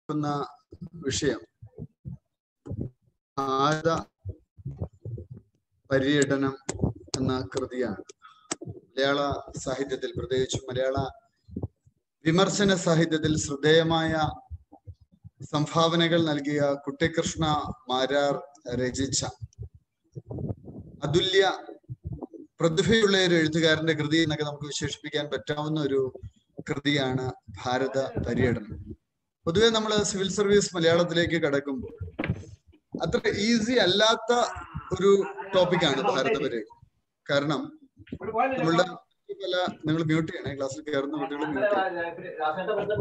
എന്ന വിഷയം ഭാരത പര്യടനം എന്ന കൃതിയാണ് മലയാള സാഹിത്യത്തിൽ പ്രത്യേകിച്ചും മലയാള വിമർശന സാഹിത്യത്തിൽ ശ്രദ്ധേയമായ സംഭാവനകൾ നൽകിയ കുട്ടിക്കൃഷ്ണ മാരാർ രചിച്ച അതുല്യ പ്രതിഭയുള്ള ഒരു എഴുത്തുകാരന്റെ കൃതി എന്നൊക്കെ നമുക്ക് വിശേഷിപ്പിക്കാൻ പറ്റാവുന്ന ഒരു കൃതിയാണ് ഭാരത പര്യടനം പൊതുവെ നമ്മൾ സിവിൽ സർവീസ് മലയാളത്തിലേക്ക് കടക്കുമ്പോൾ അത്ര ഈസി അല്ലാത്ത ഒരു ടോപ്പിക്കാണ് ഭാരത പര്യടനം കാരണം നമ്മളുടെ പല നിങ്ങൾ മ്യൂട്ട് ചെയ്യണേ ക്ലാസ്സിൽ കയറുന്ന കുട്ടികൾ മ്യൂട്ട് ചെയ്യണം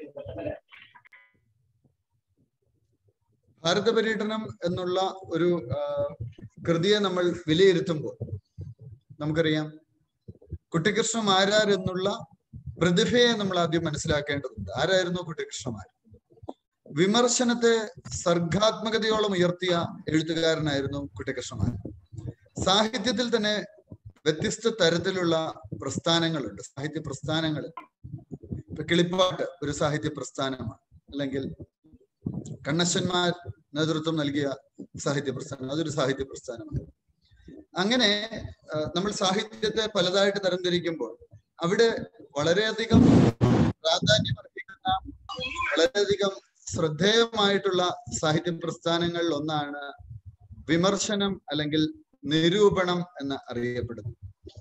ഭാരത പര്യടനം എന്നുള്ള ഒരു ആ, കൃതിയെ നമ്മൾ വിലയിരുത്തുമ്പോൾ നമുക്കറിയാം കുട്ടിക്കൃഷ്ണമാരാർ എന്നുള്ള പ്രതിഭയെ നമ്മൾ ആദ്യം മനസ്സിലാക്കേണ്ടതുണ്ട് ആരായിരുന്നു കുട്ടിക്കൃഷ്ണമാർ വിമർശനത്തെ സർഗാത്മകതയോളം ഉയർത്തിയ എഴുത്തുകാരനായിരുന്നു കുട്ടിക്കൃഷ്ണമാർ സാഹിത്യത്തിൽ തന്നെ വ്യത്യസ്ത തരത്തിലുള്ള പ്രസ്ഥാനങ്ങളുണ്ട് സാഹിത്യ പ്രസ്ഥാനങ്ങൾ ഇപ്പൊ കിളിപ്പാട്ട് ഒരു സാഹിത്യ പ്രസ്ഥാനമാണ് അല്ലെങ്കിൽ കണ്ണശന്മാർ നേതൃത്വം നൽകിയ സാഹിത്യ പ്രസ്ഥാനം അതൊരു സാഹിത്യ പ്രസ്ഥാനമാണ് അങ്ങനെ ആ, നമ്മൾ സാഹിത്യത്തെ പലതായിട്ട് തരംതിരിക്കുമ്പോൾ അവിടെ വളരെയധികം പ്രാധാന്യം അർഹിക്കുന്ന വളരെയധികം ശ്രദ്ധേയമായിട്ടുള്ള സാഹിത്യ പ്രസ്ഥാനങ്ങളിൽ ഒന്നാണ് വിമർശനം അല്ലെങ്കിൽ നിരൂപണം എന്ന് അറിയപ്പെടുന്നത്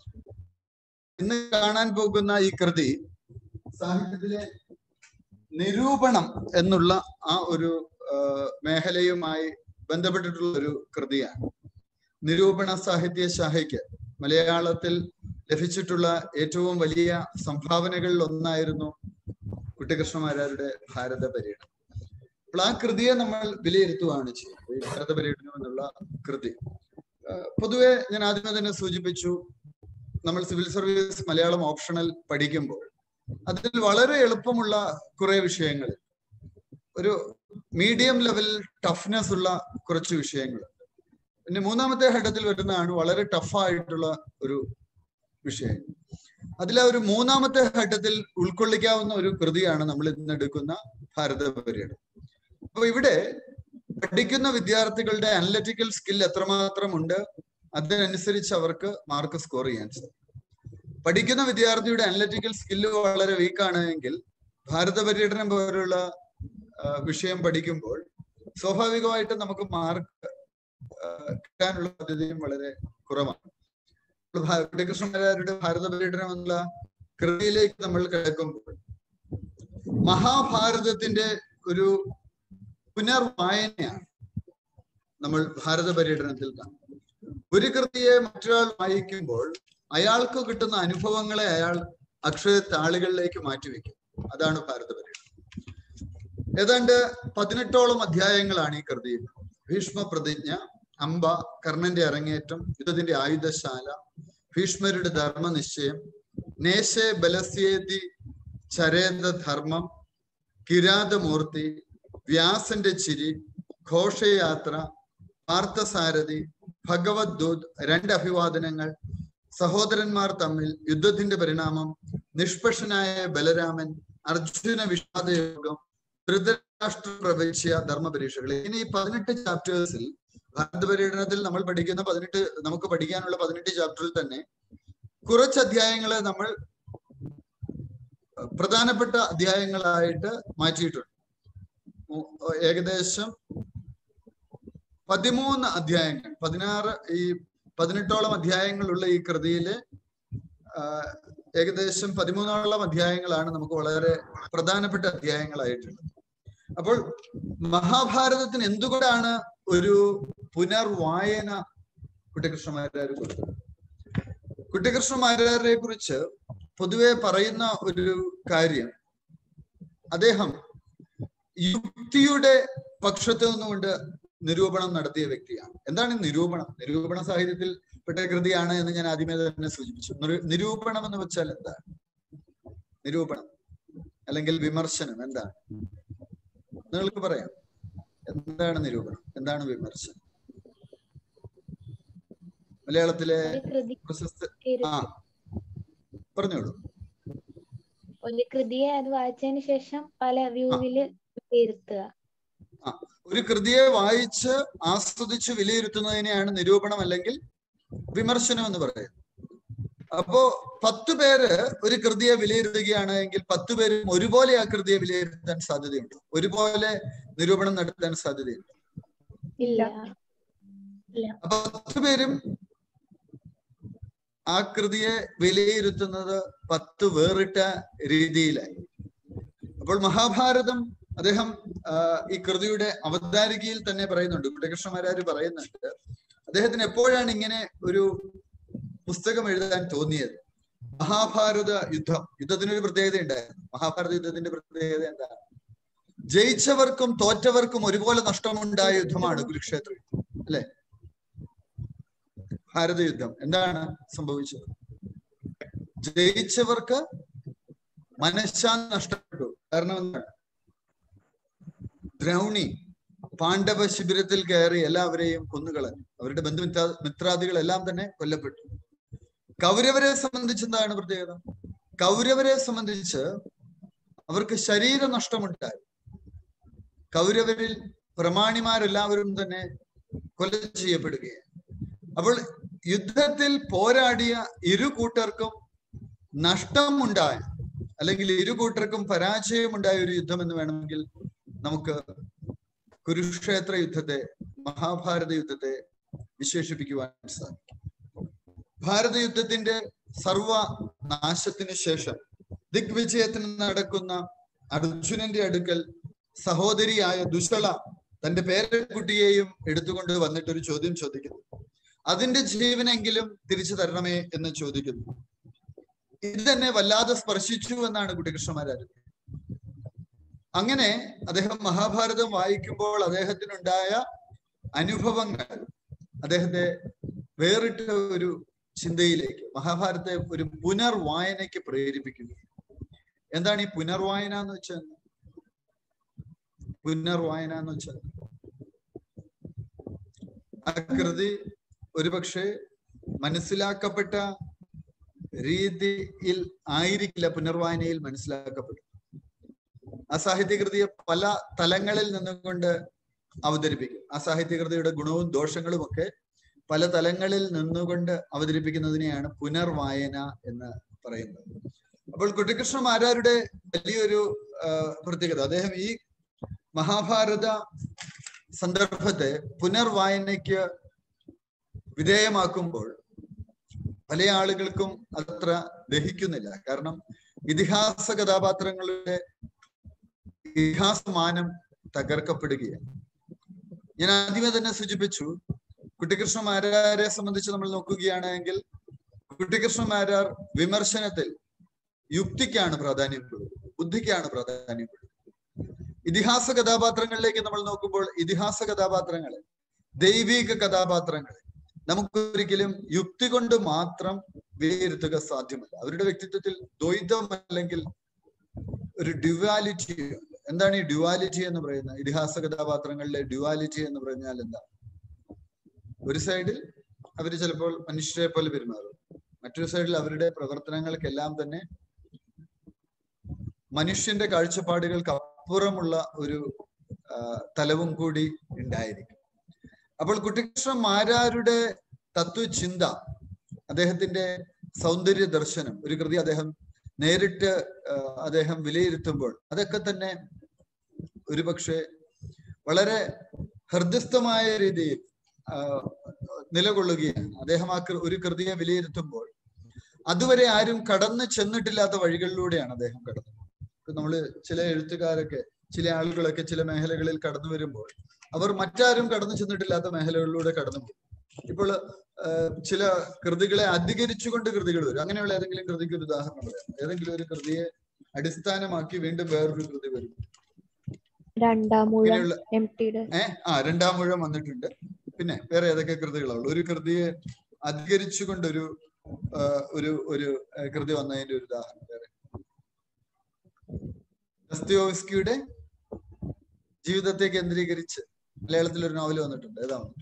ഇന്ന് കാണാൻ പോകുന്ന ഈ കൃതി സാഹിത്യത്തിലെ നിരൂപണം എന്നുള്ള ആ ഒരു ആ, മേഖലയുമായി ബന്ധപ്പെട്ടിട്ടുള്ള ഒരു കൃതിയാണ് നിരൂപണ സാഹിത്യ ശാഖയ്ക്ക് മലയാളത്തിൽ ലഭിച്ചിട്ടുള്ള ഏറ്റവും വലിയ സംഭാവനകളിൽ ഒന്നായിരുന്നു കുട്ടികൃഷ്ണമാരാരുടെ ഭാരത പര്യടനം അപ്പോൾ ആ കൃതിയെ നമ്മൾ വിലയിരുത്തുകയാണ് ചെയ്യുന്നത് ഈ ഭാരത പര്യടനം എന്നുള്ള കൃതി ആ, പൊതുവെ ഞാൻ ആദ്യമേ തന്നെ സൂചിപ്പിച്ചു നമ്മൾ സിവിൽ സർവീസ് മലയാളം ഓപ്ഷണൽ പഠിക്കുമ്പോൾ അതിൽ വളരെ എളുപ്പമുള്ള കുറെ വിഷയങ്ങൾ ഒരു മീഡിയം ലെവൽ ടഫ്നെസ് ഉള്ള കുറച്ച് വിഷയങ്ങളുണ്ട് പിന്നെ മൂന്നാമത്തെ ഘട്ടത്തിൽ വരുന്നതാണ് വളരെ ടഫായിട്ടുള്ള ഒരു വിഷയം അതിലെ ഒരു മൂന്നാമത്തെ ഘട്ടത്തിൽ ഉൾക്കൊള്ളിക്കാവുന്ന ഒരു കൃതിയാണ് നമ്മൾ ഇന്ന് എടുക്കുന്ന ഭാരത പര്യടനം അപ്പൊ ഇവിടെ പഠിക്കുന്ന വിദ്യാർത്ഥികളുടെ അനലറ്റിക്കൽ സ്കിൽ എത്രമാത്രം ഉണ്ട് അതിനനുസരിച്ച് അവർക്ക് മാർക്ക് സ്കോർ ചെയ്യാൻ സാധിക്കും പഠിക്കുന്ന വിദ്യാർത്ഥിയുടെ അനലറ്റിക്കൽ സ്കില്ല് വളരെ വീക്കാണ് എങ്കിൽ ഭാരത പര്യടനം പോലുള്ള ആ, വിഷയം പഠിക്കുമ്പോൾ സ്വാഭാവികമായിട്ട് നമുക്ക് മാർക്ക് കിട്ടാനുള്ള സാധ്യതയും വളരെ കുറവാണ് ഇപ്പോൾ ഭാ- കുട്ടിക്കൃഷ്ണമാരാരുടെ ഭാരത പര്യടനം എന്നുള്ള കൃതിയിലേക്ക് നമ്മൾ കിടക്കുമ്പോൾ മഹാഭാരതത്തിന്റെ ഒരു പുനർവായനയാണ് നമ്മൾ ഭാരത പര്യടനത്തിൽ കാണുന്നത് ഒരു കൃതിയെ മറ്റൊരാൾ വായിക്കുമ്പോൾ അയാൾക്ക് കിട്ടുന്ന അനുഭവങ്ങളെ അയാൾ അക്ഷര താളുകളിലേക്ക് മാറ്റിവെക്കും അതാണ് ഭാരത പര്യടനം ഏതാണ്ട് പതിനെട്ടോളം അധ്യായങ്ങളാണ് ഈ കൃതിയിൽ ഭീഷ്മ പ്രതിജ്ഞ അംബ കർണന്റെ അരങ്ങേറ്റം യുദ്ധത്തിന്റെ ആയുധശാല ഭീഷ്മരുടെ ധർമ്മനിശ്ചയം നേശേ ബലസ്യേതി ചരേത ധർമ്മം കിരാതമൂർത്തി വ്യാസന്റെ ചിരി ഘോഷയാത്ര പാർത്ഥസാരഥി ഭഗവത് ദൂത് രണ്ട് അഭിവാദനങ്ങൾ സഹോദരന്മാർ തമ്മിൽ യുദ്ധത്തിന്റെ പരിണാമം നിഷ്പക്ഷനായ ബലരാമൻ അർജുന വിഷാദയോഗം ധൃതരാഷ്ട്ര പ്രവേശ്യ ധർമ്മ പരീക്ഷകൾ ഇനി ഈ പതിനെട്ട് ചാപ്റ്റേഴ്സിൽ ഭാരത പര്യടനത്തിൽ നമ്മൾ പഠിക്കുന്ന പതിനെട്ട് നമുക്ക് പഠിക്കാനുള്ള പതിനെട്ട് ചാപ്റ്ററിൽ തന്നെ കുറച്ച് അധ്യായങ്ങളെ നമ്മൾ പ്രധാനപ്പെട്ട അധ്യായങ്ങളായിട്ട് മാറ്റിയിട്ടുണ്ട് ഉ- ഏകദേശം പതിമൂന്ന് അധ്യായങ്ങൾ പതിനാറ് ഈ പതിനെട്ടോളം അധ്യായങ്ങളുള്ള ഈ കൃതിയില് ആ, ഏകദേശം പതിമൂന്നോളം അധ്യായങ്ങളാണ് നമുക്ക് വളരെ പ്രധാനപ്പെട്ട അധ്യായങ്ങളായിട്ടുള്ളത് അപ്പോൾ മഹാഭാരതത്തിന് എന്തുകൊണ്ടാണ് ഒരു പുനർവായന കുട്ടികൃഷ്ണമാരാർ കൊടുത്തത് കുട്ടികൃഷ്ണമാരാരെ കുറിച്ച് പൊതുവെ പറയുന്ന ഒരു കാര്യം അദ്ദേഹം യുക്തിയുടെ പക്ഷത്ത് നിന്നുകൊണ്ട് നിരൂപണം നടത്തിയ വ്യക്തിയാണ് എന്താണ് ഈ നിരൂപണം നിരൂപണ സാഹിത്യത്തിൽ പെട്ട കൃതിയാണ് എന്ന് ഞാൻ ആദ്യമേ തന്നെ സൂചിപ്പിച്ചു നിരു- നിരൂപണം എന്ന് വെച്ചാൽ എന്താണ് നിരൂപണം അല്ലെങ്കിൽ വിമർശനം എന്താണ് നിങ്ങൾക്ക് പറയാം എന്താണ് നിരൂപണം എന്താണ് വിമർശനം മലയാളത്തിലെ ഒരു കൃതി പ്രശസ്ത ഒരു- ആ പറഞ്ഞോളൂ ഒരു കൃതിയെ അത് വായിച്ചതിന് ശേഷം പല വ്യൂവില് വിലയിരുത്തുക ഒരു കൃതിയെ വായിച്ച് ആസ്വദിച്ച് വിലയിരുത്തുന്നതിനെയാണ് നിരൂപണം അല്ലെങ്കിൽ വിമർശനം എന്ന് പറയുന്നത് അപ്പോ പത്ത് പേര് ഒരു കൃതിയെ വിലയിരുത്തുകയാണ് എങ്കിൽ പത്ത് പേരും ഒരുപോലെ ആ കൃതിയെ വിലയിരുത്താൻ സാധ്യതയുണ്ട് ഒരുപോലെ നിരൂപണം നടത്താൻ സാധ്യതയുണ്ട് ഇല്ല അപ്പൊ പത്ത് പേരും ആ കൃതിയെ വിലയിരുത്തുന്നത് പത്ത് വേറിട്ട രീതിയിലായി അപ്പോൾ മഹാഭാരതം അദ്ദേഹം ആ, ഈ കൃതിയുടെ അവതാരികയിൽ തന്നെ പറയുന്നുണ്ട് കുട്ടകൃഷ്ണമാരാര് പറയുന്നുണ്ട് അദ്ദേഹത്തിന് എപ്പോഴാണ് ഇങ്ങനെ ഒരു പുസ്തകം എഴുതാൻ തോന്നിയത് മഹാഭാരത യുദ്ധം യുദ്ധത്തിനൊരു പ്രത്യേകത ഉണ്ടായിരുന്നു മഹാഭാരത യുദ്ധത്തിന്റെ പ്രത്യേകത എന്താണ് ജയിച്ചവർക്കും തോറ്റവർക്കും ഒരുപോലെ നഷ്ടമുണ്ടായ യുദ്ധമാണ് കുരുക്ഷേത്ര യുദ്ധം അല്ലെ ഭാരത യുദ്ധം എന്താണ് സംഭവിച്ചത് ജയിച്ചവർക്ക് മനഃശാന്തി നഷ്ടപ്പെട്ടു കാരണം എന്താണ് ദ്രൗണി പാണ്ഡവ ശിബിരത്തിൽ കയറി എല്ലാവരെയും കൊന്നുകളഞ്ഞു അവരുടെ ബന്ധുമിത്ര മിത്രാദികളെല്ലാം തന്നെ കൊല്ലപ്പെട്ടു കൗരവരെ സംബന്ധിച്ച് എന്താണ് പ്രത്യേകത കൗരവരെ സംബന്ധിച്ച് അവർക്ക് ശരീര നഷ്ടമുണ്ടായി കൗരവരിൽ പ്രമാണിമാരെല്ലാവരും തന്നെ കൊല ചെയ്യപ്പെടുകയാണ് അപ്പോൾ യുദ്ധത്തിൽ പോരാടിയ ഇരു കൂട്ടർക്കും നഷ്ടമുണ്ടായ അല്ലെങ്കിൽ ഇരു കൂട്ടർക്കും പരാജയമുണ്ടായ ഒരു യുദ്ധം എന്ന് വേണമെങ്കിൽ നമുക്ക് കുരുക്ഷേത്ര യുദ്ധത്തെ മഹാഭാരത യുദ്ധത്തെ വിശേഷിപ്പിക്കുവാൻ സാധിക്കും ഭാരത യുദ്ധത്തിന്റെ സർവ നാശത്തിന് ശേഷം ദിഗ്വിജയത്തിന് നടക്കുന്ന അർജുനന്റെ അടുക്കൽ സഹോദരിയായ ദുശള തന്റെ പേരക്കുട്ടിയെയും എടുത്തുകൊണ്ട് വന്നിട്ട് ഒരു ചോദ്യം ചോദിക്കുന്നു അതിന്റെ ജീവനെങ്കിലും തിരിച്ചു തരണമേ എന്ന് ചോദിക്കുന്നു ഇത് തന്നെ വല്ലാതെ സ്പർശിച്ചു എന്നാണ് കുട്ടികൃഷ്ണമാരാര് അങ്ങനെ അദ്ദേഹം മഹാഭാരതം വായിക്കുമ്പോൾ അദ്ദേഹത്തിനുണ്ടായ അനുഭവങ്ങൾ അദ്ദേഹത്തെ വേറിട്ട ഒരു ചിന്തയിലേക്ക് മഹാഭാരതത്തെ ഒരു പുനർവായനയ്ക്ക് പ്രേരിപ്പിക്കുന്നു എന്താണ് ഈ പുനർവായന എന്ന് വെച്ചാൽ പുനർവായന എന്ന് വെച്ചാൽ ആ കൃതി ഒരുപക്ഷെ മനസ്സിലാക്കപ്പെട്ട രീതിയിൽ ആയിരിക്കില്ല പുനർവായനയിൽ മനസ്സിലാക്കപ്പെടും ആ സാഹിത്യകൃതിയെ പല തലങ്ങളിൽ നിന്നുകൊണ്ട് അവതരിപ്പിക്കും ആ സാഹിത്യകൃതിയുടെ ഗുണവും ദോഷങ്ങളും ഒക്കെ പല തലങ്ങളിൽ നിന്നുകൊണ്ട് അവതരിപ്പിക്കുന്നതിനെയാണ് പുനർവായന എന്ന് പറയുന്നത് അപ്പോൾ കുട്ടികൃഷ്ണ മാരാരുടെ വലിയൊരു ആ, പ്രത്യേകത അദ്ദേഹം ഈ മഹാഭാരത സന്ദർഭത്തെ പുനർവായനയ്ക്ക് വിധേയമാക്കുമ്പോൾ പല ആളുകൾക്കും അത്ര ദഹിക്കുന്നില്ല കാരണം ഇതിഹാസ കഥാപാത്രങ്ങളുടെ ഇതിഹാസമാനം തകർക്കപ്പെടുകയാണ് ഞാൻ ആദ്യമേ തന്നെ സൂചിപ്പിച്ചു കുട്ടികൃഷ്ണ മാരാരെ സംബന്ധിച്ച് നമ്മൾ നോക്കുകയാണെങ്കിൽ കുട്ടികൃഷ്ണ മാരാർ വിമർശനത്തിൽ യുക്തിക്കാണ് പ്രാധാന്യം കൊടുക്കുന്നത് ബുദ്ധിക്കാണ് പ്രാധാന്യം കൊടുക്കുന്നത് ഇതിഹാസ കഥാപാത്രങ്ങളിലേക്ക് നമ്മൾ നോക്കുമ്പോൾ ഇതിഹാസ കഥാപാത്രങ്ങളെ ദൈവിക കഥാപാത്രങ്ങളെ നമുക്കൊരിക്കലും യുക്തി കൊണ്ട് മാത്രം വിലയിരുത്തുക സാധ്യമല്ല അവരുടെ വ്യക്തിത്വത്തിൽ ദ്വൈതം അല്ലെങ്കിൽ ഒരു ഡ്യുവാലിറ്റി എന്താണ് ഈ ഡ്യുവാലിറ്റി എന്ന് പറയുന്നത് ഇതിഹാസ കഥാപാത്രങ്ങളിലെ ഡ്യുവാലിറ്റി എന്ന് പറഞ്ഞാൽ എന്താ ഒരു സൈഡിൽ അവർ ചിലപ്പോൾ മനുഷ്യരെ പോലെ പെരുമാറും മറ്റൊരു സൈഡിൽ അവരുടെ പ്രവർത്തനങ്ങൾക്കെല്ലാം തന്നെ മനുഷ്യന്റെ കാഴ്ചപ്പാടുകൾക്ക് അപ്പുറമുള്ള ഒരു ആ, തലവും കൂടി ഉണ്ടായിരിക്കും അപ്പോൾ കുട്ടികൃഷ്ണ മാരാരുടെ തത്വചിന്ത അദ്ദേഹത്തിന്റെ സൗന്ദര്യ ദർശനം ഒരു കൃതി അദ്ദേഹം നേരിട്ട് ആ, അദ്ദേഹം വിലയിരുത്തുമ്പോൾ അതൊക്കെ തന്നെ ഒരുപക്ഷെ വളരെ ഹൃദയസ്ഥമായ രീതിയിൽ ആ, നിലകൊള്ളുകയാണ് അദ്ദേഹം ആ കൃ- ഒരു കൃതിയെ വിലയിരുത്തുമ്പോൾ അതുവരെ ആരും കടന്നു ചെന്നിട്ടില്ലാത്ത വഴികളിലൂടെയാണ് അദ്ദേഹം കടന്നത് ഇപ്പൊ നമ്മള് ചില എഴുത്തുകാരൊക്കെ ചില ആളുകളൊക്കെ ചില മേഖലകളിൽ കടന്നു വരുമ്പോൾ അവർ മറ്റാരും കടന്നു ചെന്നിട്ടില്ലാത്ത മേഖലകളിലൂടെ കടന്നു പോകും ഇപ്പോൾ ആ, ചില കൃതികളെ അധികരിച്ചുകൊണ്ട് കൃതികൾ വരും അങ്ങനെയുള്ള ഏതെങ്കിലും കൃതിക്ക് ഒരു ഉദാഹരണം പറയാം ഏതെങ്കിലും ഒരു കൃതിയെ അടിസ്ഥാനമാക്കി വീണ്ടും വേറൊരു കൃതി വരും രണ്ടാം മുഴം ഇങ്ങനെയുള്ള എം ടിയുടെ ഏഹ് ആ രണ്ടാം മുഴം വന്നിട്ടുണ്ട് പിന്നെ വേറെ ഏതൊക്കെ കൃതികളുള്ളൂ ഒരു കൃതിയെ അധികരിച്ചുകൊണ്ടൊരു ആ, ഒരു ഒരു ആ, കൃതി വന്നതിന്റെ ഒരു ഉദാഹരണം വേറെ ദസ്തയോവ്സ്കിയുടെ ജീവിതത്തെ കേന്ദ്രീകരിച്ച് മലയാളത്തിൽ ഒരു നോവൽ വന്നിട്ടുണ്ട് ഏതാ വന്നിട്ട്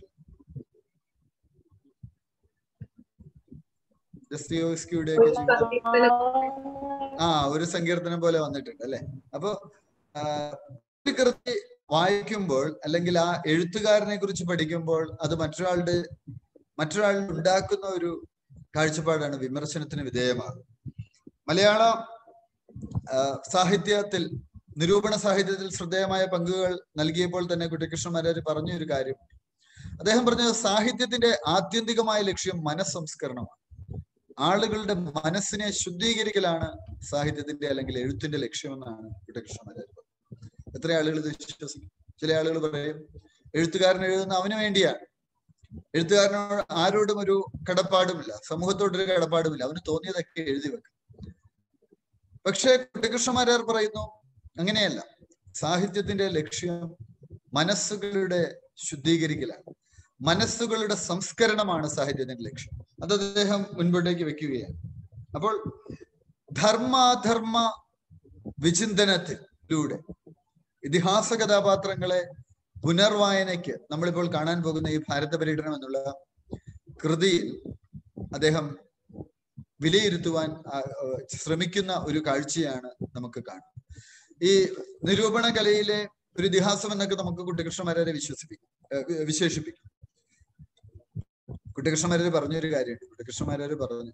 ദസ്തയോവ്സ്കിയുടെ ഒക്കെ ജീവിതം ആ ഒരു സങ്കീർത്തനം പോലെ വന്നിട്ടുണ്ട് അല്ലെ അപ്പൊ ആ, ഒരു കൃതി വായിക്കുമ്പോൾ അല്ലെങ്കിൽ ആ എഴുത്തുകാരനെ കുറിച്ച് പഠിക്കുമ്പോൾ അത് മറ്റൊരാളുടെ മറ്റൊരാൾ ഉണ്ടാക്കുന്ന ഒരു കാഴ്ചപ്പാടാണ് വിമർശനത്തിന് വിധേയമാകുന്നത് മലയാള ആ, സാഹിത്യത്തിൽ നിരൂപണ സാഹിത്യത്തിൽ ശ്രദ്ധേയമായ പങ്കുകൾ നൽകിയപ്പോൾ തന്നെ കുട്ടിക്കൃഷ്ണമാരാർ പറഞ്ഞ ഒരു കാര്യം അദ്ദേഹം പറഞ്ഞത് സാഹിത്യത്തിന്റെ ആത്യന്തികമായ ലക്ഷ്യം മനസ്സംസ്കരണമാണ് ആളുകളുടെ മനസ്സിനെ ശുദ്ധീകരിക്കലാണ് സാഹിത്യത്തിന്റെ അല്ലെങ്കിൽ എഴുത്തിന്റെ ലക്ഷ്യമെന്നാണ് കുട്ടികൃഷ്ണമാരാർ പറഞ്ഞത് എത്ര ആളുകൾ ഇത് വിശ്വസിക്കും ചില ആളുകൾ പറയും എഴുത്തുകാരൻ എഴുതുന്ന അവന് വേണ്ടിയാണ് എഴുത്തുകാരനോട് ആരോടും ഒരു കടപ്പാടുമില്ല സമൂഹത്തോടൊരു കടപ്പാടുമില്ല അവന് തോന്നിയതൊക്കെ എഴുതി വെക്കും പക്ഷേ കുട്ടികൃഷ്ണമാരാർ പറയുന്നു അങ്ങനെയല്ല സാഹിത്യത്തിന്റെ ലക്ഷ്യം മനസ്സുകളുടെ ശുദ്ധീകരിക്കലാണ് മനസ്സുകളുടെ സംസ്കരണമാണ് സാഹിത്യത്തിന്റെ ലക്ഷ്യം അത് അദ്ദേഹം മുൻപോട്ടേക്ക് വെക്കുകയാണ് അപ്പോൾ ധർമാധർമ്മ വിചിന്തനത്തിലൂടെ ഇതിഹാസ കഥാപാത്രങ്ങളെ പുനർവായനയ്ക്ക് നമ്മളിപ്പോൾ കാണാൻ പോകുന്ന ഈ ഭാരത പര്യടനം എന്നുള്ള കൃതിയിൽ അദ്ദേഹം വിലയിരുത്തുവാൻ ആ, ആ, ശ്രമിക്കുന്ന ഒരു കാഴ്ചയാണ് നമുക്ക് കാണുന്നത് ഈ നിരൂപണ കലയിലെ ഒരു ഇതിഹാസം എന്നൊക്കെ നമുക്ക് കുട്ടികൃഷ്ണമാരെ വിശ്വസിപ്പിക്കും ഏഹ് വിശേഷിപ്പിക്കും കുട്ടികൃഷ്ണമാരെ പറഞ്ഞൊരു കാര്യമുണ്ട് കുട്ടികൃഷ്ണമാരെ പറഞ്ഞു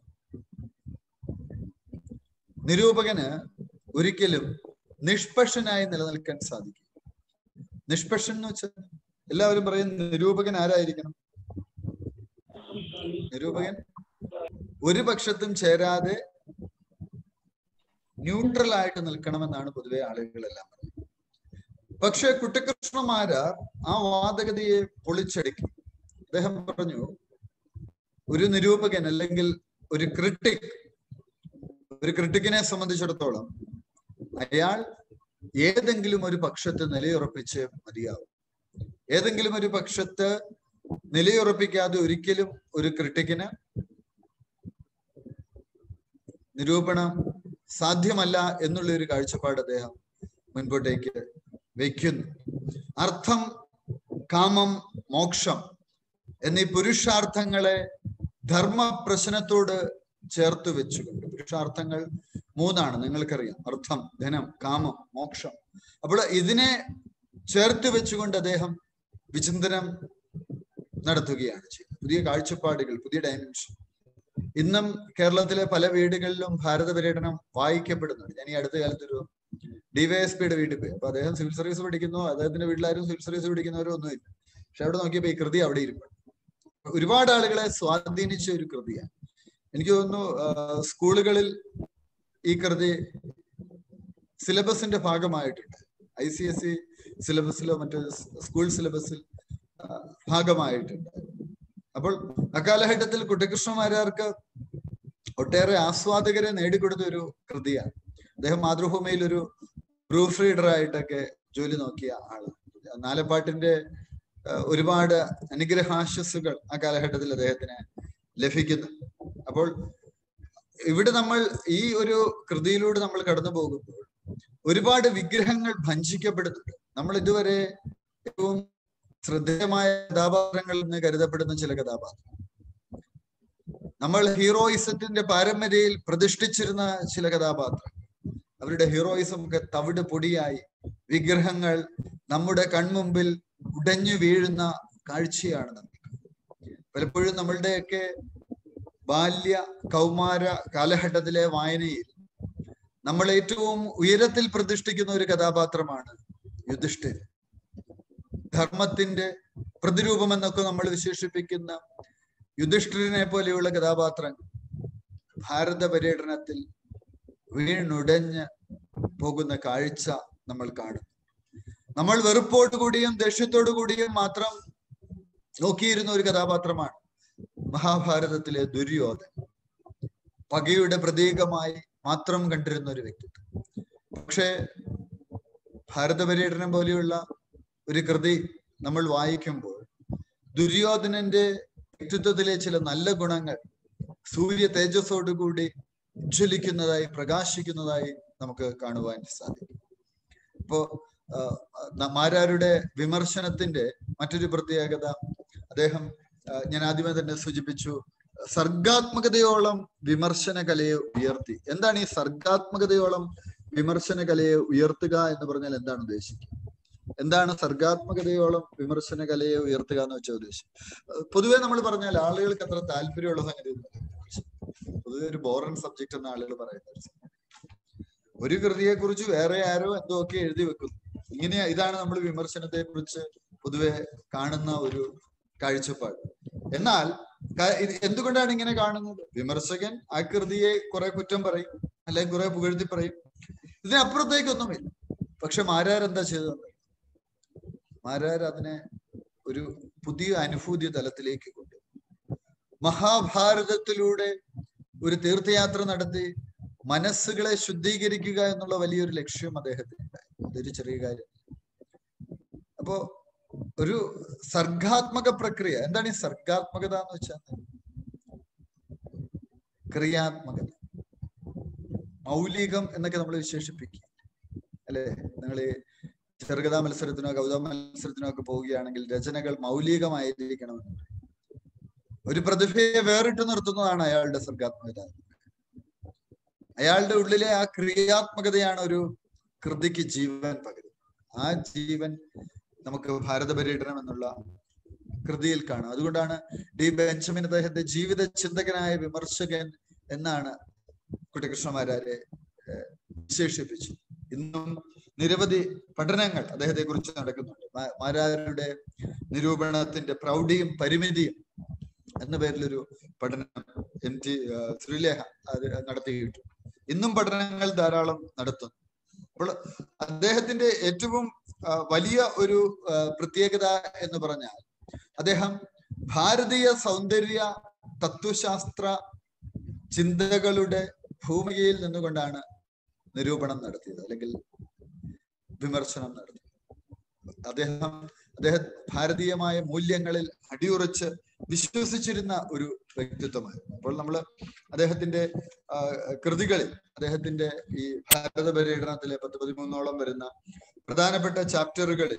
നിരൂപകന് ഒരിക്കലും നിഷ്പക്ഷനായി നിലനിൽക്കാൻ സാധിക്കും നിഷ്പക്ഷൻ എന്ന് വെച്ചാൽ എല്ലാവരും പറയും നിരൂപകൻ ആരായിരിക്കണം നിരൂപകൻ ഒരു പക്ഷത്തും ചേരാതെ ന്യൂട്രൽ ആയിട്ട് നിൽക്കണമെന്നാണ് പൊതുവെ ആളുകളെല്ലാം പറയുന്നത് പക്ഷെ കുട്ടിക്കൃഷ്ണമാരാർ ആ വാദഗതിയെ പൊളിച്ചടുക്കി അദ്ദേഹം പറഞ്ഞു ഒരു നിരൂപകൻ അല്ലെങ്കിൽ ഒരു ക്രിട്ടിക് ഒരു ക്രിട്ടിക്കിനെ സംബന്ധിച്ചിടത്തോളം അയാൾ ഏതെങ്കിലും ഒരു പക്ഷത്ത് നിലയുറപ്പിച്ച് മതിയാവും ഏതെങ്കിലും ഒരു പക്ഷത്ത് നിലയുറപ്പിക്കാതെ ഒരിക്കലും ഒരു ക്രിട്ടിക്കിന് നിരൂപണം സാധ്യമല്ല എന്നുള്ള ഒരു കാഴ്ചപ്പാട് അദ്ദേഹം മുൻപോട്ടേക്ക് വയ്ക്കുന്നു അർത്ഥം കാമം മോക്ഷം എന്നീ പുരുഷാർത്ഥങ്ങളെ ധർമ്മ പ്രശ്നത്തോട് ചേർത്ത് വെച്ചുകൊണ്ട് പുരുഷാർത്ഥങ്ങൾ മൂന്നാണ് നിങ്ങൾക്കറിയാം അർത്ഥം ധനം കാമം മോക്ഷം അപ്പോൾ ഇതിനെ ചേർത്ത് വെച്ചുകൊണ്ട് അദ്ദേഹം വിചിന്തനം നടത്തുകയാണ് ചെയ്യുന്നത് പുതിയ കാഴ്ചപ്പാടുകൾ പുതിയ ഡയമെൻഷൻ ഇന്നും കേരളത്തിലെ പല വീടുകളിലും ഭാരത പര്യടനം വായിക്കപ്പെടുന്നുണ്ട് ഞാൻ ഈ അടുത്ത കാലത്തൊരു ഡിവൈഎസ്പിയുടെ വീട്ടിൽ പോയി അപ്പൊ അദ്ദേഹം സിവിൽ സർവീസ് പഠിക്കുന്നു അദ്ദേഹത്തിന്റെ വീട്ടിലാരും സിവിൽ സർവീസ് പഠിക്കുന്നവരോ ഒന്നുമില്ല പക്ഷെ അവിടെ നോക്കിയപ്പോ ഈ കൃതി അവിടെ ഇരിപ്പുണ്ട് ഒരുപാട് ആളുകളെ സ്വാധീനിച്ച ഒരു കൃതിയാണ് എനിക്ക് തോന്നുന്നു ആ, സ്കൂളുകളിൽ ഈ കൃതി സിലബസിന്റെ ഭാഗമായിട്ടുണ്ട് ഐ സി എസ് ഇ സിലബസിലോ മറ്റു സ്കൂൾ സിലബസിൽ ആ, ഭാഗമായിട്ടുണ്ട് അപ്പോൾ അക്കാലഘട്ടത്തിൽ കുട്ടികൃഷ്ണമാരാർക്ക് ഒട്ടേറെ ആസ്വാദകരെ നേടിക്കൊടുത്ത ഒരു കൃതിയാണ് അദ്ദേഹം മാതൃഭൂമിയിൽ ഒരു പ്രൂഫ് റീഡർ ആയിട്ടൊക്കെ ജോലി നോക്കിയ ആളാണ് നാലപ്പാട്ടിന്റെ ആ, ഒരുപാട് അനുഗ്രഹാശസ്സുകൾ ആ കാലഘട്ടത്തിൽ അദ്ദേഹത്തിന് ലഭിക്കുന്നു അപ്പോൾ ഇവിടെ നമ്മൾ ഈ ഒരു കൃതിയിലൂടെ നമ്മൾ കടന്നു പോകുമ്പോൾ ഒരുപാട് വിഗ്രഹങ്ങൾ ഭഞ്ചിക്കപ്പെടുന്നുണ്ട് നമ്മൾ ഇതുവരെ ഏറ്റവും ശ്രദ്ധേയമായ കഥാപാത്രങ്ങൾ എന്ന് കരുതപ്പെടുന്ന ചില കഥാപാത്രങ്ങൾ നമ്മൾ ഹീറോയിസത്തിന്റെ പാരമ്പര്യയിൽ പ്രതിഷ്ഠിച്ചിരുന്ന ചില കഥാപാത്രങ്ങൾ അവരുടെ ഹീറോയിസം ഒക്കെ തവിട് പൊടിയായി വിഗ്രഹങ്ങൾ നമ്മുടെ കൺമുമ്പിൽ ഉടഞ്ഞു വീഴുന്ന കാഴ്ചയാണ് നമുക്ക് പലപ്പോഴും നമ്മളുടെയൊക്കെ ബാല്യ കൗമാര കാലഘട്ടത്തിലെ വായനയിൽ നമ്മൾ ഏറ്റവും ഉയരത്തിൽ പ്രതിഷ്ഠിക്കുന്ന ഒരു കഥാപാത്രമാണ് യുധിഷ്ഠിർ ധർമ്മത്തിന്റെ പ്രതിരൂപം എന്നൊക്കെ നമ്മൾ വിശേഷിപ്പിക്കുന്ന യുധിഷ്ഠിരനെ പോലെയുള്ള കഥാപാത്രങ്ങൾ ഭാരത പര്യടനത്തിൽ വീണുടഞ്ഞ് പോകുന്ന കാഴ്ച നമ്മൾ കാണും നമ്മൾ വെറുപ്പോടു കൂടിയും ദേഷ്യത്തോടു കൂടിയും മാത്രം നോക്കിയിരുന്ന ഒരു കഥാപാത്രമാണ് മഹാഭാരതത്തിലെ ദുര്യോധൻ പകയുടെ പ്രതീകമായി മാത്രം കണ്ടിരുന്ന ഒരു വ്യക്തിത്വം പക്ഷേ ഭാരത പര്യടനം പോലെയുള്ള ഒരു കൃതി നമ്മൾ വായിക്കുമ്പോൾ ദുര്യോധനന്റെ വ്യക്തിത്വത്തിലെ ചില നല്ല ഗുണങ്ങൾ സൂര്യ തേജസ്സോടുകൂടി ഉജ്ജ്വലിക്കുന്നതായി പ്രകാശിക്കുന്നതായി നമുക്ക് കാണുവാൻ സാധിക്കും ഇപ്പോ ആ, ന- മാരാരുടെ വിമർശനത്തിന്റെ മറ്റൊരു പ്രത്യേകത അദ്ദേഹം ആ, ഞാൻ ആദ്യമേ തന്നെ സൂചിപ്പിച്ചു സർഗാത്മകതയോളം വിമർശന കലയെ ഉയർത്തി എന്താണ് ഈ സർഗാത്മകതയോളം വിമർശന കലയെ ഉയർത്തുക എന്ന് പറഞ്ഞാൽ എന്താണ് ഉദ്ദേശിക്കുക എന്താണ് സർഗാത്മകതയോളം വിമർശന കലയെ ഉയർത്തുക എന്ന് വെച്ച ഉദ്ദേശം അഹ് പൊതുവെ നമ്മൾ പറഞ്ഞാൽ ആളുകൾക്ക് അത്ര താല്പര്യമുള്ള സംഗതി ഒന്നുമല്ല വിമർശനം. പൊതുവെ ഒരു ബോറൻ സബ്ജക്റ്റ് എന്ന ആളുകൾ പറയുന്ന ഒരു സംഗതി. ഒരു കൃതിയെ കുറിച്ച് വേറെ ആരോ എന്തോ ഒക്കെ എഴുതി വെക്കുന്നു ഇങ്ങനെ ഇതാണ് നമ്മൾ വിമർശനത്തെ കുറിച്ച് പൊതുവെ കാണുന്ന ഒരു കാഴ്ചപ്പാട് എന്നാൽ ക- ഇത് എന്തുകൊണ്ടാണ് ഇങ്ങനെ കാണുന്നത് വിമർശകൻ ആ കൃതിയെ കുറെ കുറ്റം പറയും അല്ലെങ്കിൽ കുറെ പുകഴ്ത്തി പറയും ഇതിനപ്പുറത്തേക്കൊന്നുമില്ല പക്ഷെ മാരാർ എന്താ ചെയ്തത് മാരാർ അതിനെ ഒരു പുതിയ അനുഭൂതി തലത്തിലേക്ക് കൊണ്ടു മഹാഭാരതത്തിലൂടെ ഒരു തീർത്ഥയാത്ര നടത്തി മനസ്സുകളെ ശുദ്ധീകരിക്കുക എന്നുള്ള വലിയൊരു ലക്ഷ്യം അദ്ദേഹത്തിന് ഉണ്ടായിരുന്നു അതൊരു ചെറിയ കാര്യം അപ്പോ ഒരു സർഗാത്മക പ്രക്രിയ എന്താണ് ഈ സർഗാത്മകത എന്ന് വെച്ചാൽ ക്രിയാത്മകത മൗലികം എന്നൊക്കെ നമ്മൾ വിശേഷിപ്പിക്കും അല്ലെ നിങ്ങൾ ചെറുകഥാ മത്സരത്തിനോ കവിതാ മത്സരത്തിനോ ഒക്കെ പോവുകയാണെങ്കിൽ രചനകൾ മൗലികമായിരിക്കണമെന്ന് പറയും. ഒരു പ്രതിഭയെ വേറിട്ട് നിർത്തുന്നതാണ് അയാളുടെ സർഗാത്മകത അയാളുടെ ഉള്ളിലെ ആ ക്രിയാത്മകതയാണ് ഒരു കൃതിക്ക് ജീവൻ പകരുന്നത് ആ ജീവൻ നമുക്ക് ഭാരത പര്യടനം എന്നുള്ള കൃതിയിൽ കാണാം അതുകൊണ്ടാണ് ഡി ബെഞ്ചമിൻ അദ്ദേഹത്തെ ജീവിത ചിന്തകനായ വിമർശകൻ എന്നാണ് കുട്ടികൃഷ്ണമാരാരെ ഏഹ്, വിശേഷിപ്പിച്ചു ഇന്നും നിരവധി പഠനങ്ങൾ അദ്ദേഹത്തെ കുറിച്ച് നടക്കുന്നുണ്ട് മാ- മാരാരുടെ നിരൂപണത്തിന്റെ പ്രൗഢിയും പരിമിതിയും എന്ന പേരിലൊരു പഠനം എം ടി ശ്രീലേഖ അത് നടത്തിയിട്ടു ഇന്നും പഠനങ്ങൾ ധാരാളം നടത്തുന്നു അപ്പോൾ അദ്ദേഹത്തിന്റെ ഏറ്റവും ആ, വലിയ ഒരു ആ, പ്രത്യേകത എന്ന് പറഞ്ഞാൽ അദ്ദേഹം ഭാരതീയ സൗന്ദര്യ തത്വശാസ്ത്ര ചിന്തകളുടെ ഭൂമികയിൽ നിന്നുകൊണ്ടാണ് നിരൂപണം നടത്തിയത് അല്ലെങ്കിൽ വിമർശനം നടത്തിയത് അദ്ദേഹം അദ്ദേഹം ഭാരതീയമായ മൂല്യങ്ങളിൽ അടിയുറച്ച് വിശ്വസിച്ചിരുന്ന ഒരു വ്യക്തിത്വമായിരുന്നു അപ്പോൾ നമ്മൾ അദ്ദേഹത്തിന്റെ ആ, കൃതികളിൽ അദ്ദേഹത്തിന്റെ ഈ ഭാരത പര്യടനത്തിലെ പത്ത് പതിമൂന്നോളം വരുന്ന പ്രധാനപ്പെട്ട ചാപ്റ്ററുകളിൽ